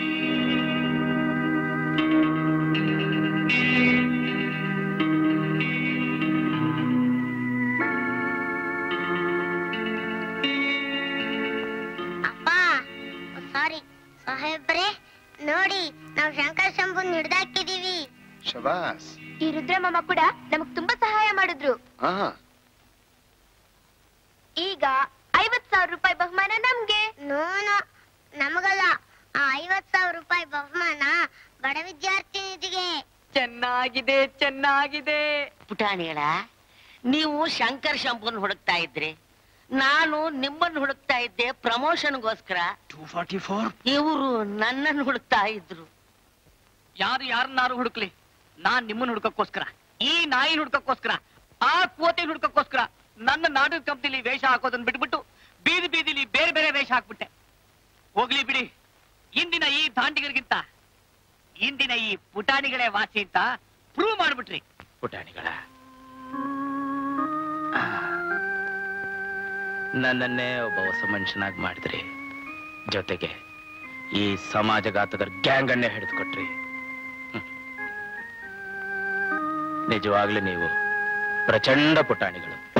ಅಪ್ಪ ಸಾರಿ ಸಾಹೇಬ್ರೆ ನೋಡಿ ನಾವು ಶಂಕರ್ ಶಂಭುನ್ ಹಿಡ್ದಾಕಿದೀವಿ ಶಬಾಸ್ ಈ ರುದ್ರಮಾಮ ಕೂಡ ನಮಗ್ ತುಂಬಾ ಸಹಾಯ ಮಾಡಿದ್ರು ಹಾ ಈಗ ಐವತ್ ಸಾವಿರ ರೂಪಾಯಿ ಬಹುಮಾನ ನಮ್ಗೆ ನೋನು ನಮಗಲ್ಲ ಆ ಐವತ್ ಸಾವಿರ ರೂಪಾಯಿ ಬಹುಮಾನ ಬಡ ವಿದ್ಯಾರ್ಥಿ ನಿಧಿಗೆ ಚೆನ್ನಾಗಿದೆ ಚೆನ್ನಾಗಿದೆ ಪುಟಾಣಿಗಳ ನೀವು ಶಂಕರ್ ಶಂಭುನ್ ಹುಡುಕ್ತಾ ಇದ್ರಿ ನಾನು ನಿಮ್ಮನ್ನು ಹುಡುಕ್ತಾ ಇದ್ದೆ ಪ್ರಮೋಷನ್ಗೋಸ್ಕರ ಟೂ ಫಾರ್ಟಿ ಫೋರ್ ಇವರು ನನ್ನನ್ನು ಹುಡುಕ್ತಾ ಇದ್ರು ಯಾರು ಯಾರನ್ನಾರು ಹುಡುಕ್ಲಿ ನಾನ್ ನಿಮ್ಮನ್ನ ಹುಡ್ಕಕ್ಕೋಸ್ಕರ ಈ ನಾಯಿನ ಹುಡ್ಕಕ್ಕೋಸ್ಕರ ಆ ಕೋಟೆನ ಹುಡ್ಕಕ್ಕೋಸ್ಕರ ನನ್ನ ನಾಟಕ ಕಂಪ್ನಿಲಿ ವೇಷ ಹಾಕೋದನ್ನ ಬಿಟ್ಬಿಟ್ಟು ಬೀದಿ ಬೀದಿಲಿ ಬೇರೆ ಬೇರೆ ವೇಷ ಹಾಕ್ಬಿಟ್ಟೆ ಹೋಗ್ಲಿ ಬಿಡಿ ಇಂದಿನ ಈ ದಾಂಡಿಗರಿಗಿಂತ ಇಂದಿನ ಈ ಪುಟಾಣಿಗಳೇ ವಾಸಿ ಅಂತ ಪ್ರೂವ್ ಮಾಡ್ಬಿಟ್ರಿ ಪುಟಾಣಿಗಳ ನನ್ನನ್ನೇ ಒಬ್ಬ ಹೊಸ ಮನುಷ್ಯನಾಗಿ ಮಾಡಿದ್ರಿ ಜೊತೆಗೆ ಈ ಸಮಾಜಘಾತಕರ ಗ್ಯಾಂಗ್ ಅನ್ನೇ ಹಿಡಿದುಕೊಟ್ರಿ ನಿಜವಾಗ್ಲೂ ನೀವು ಪ್ರಚಂಡ ಪುಟಾಣಿಗಳು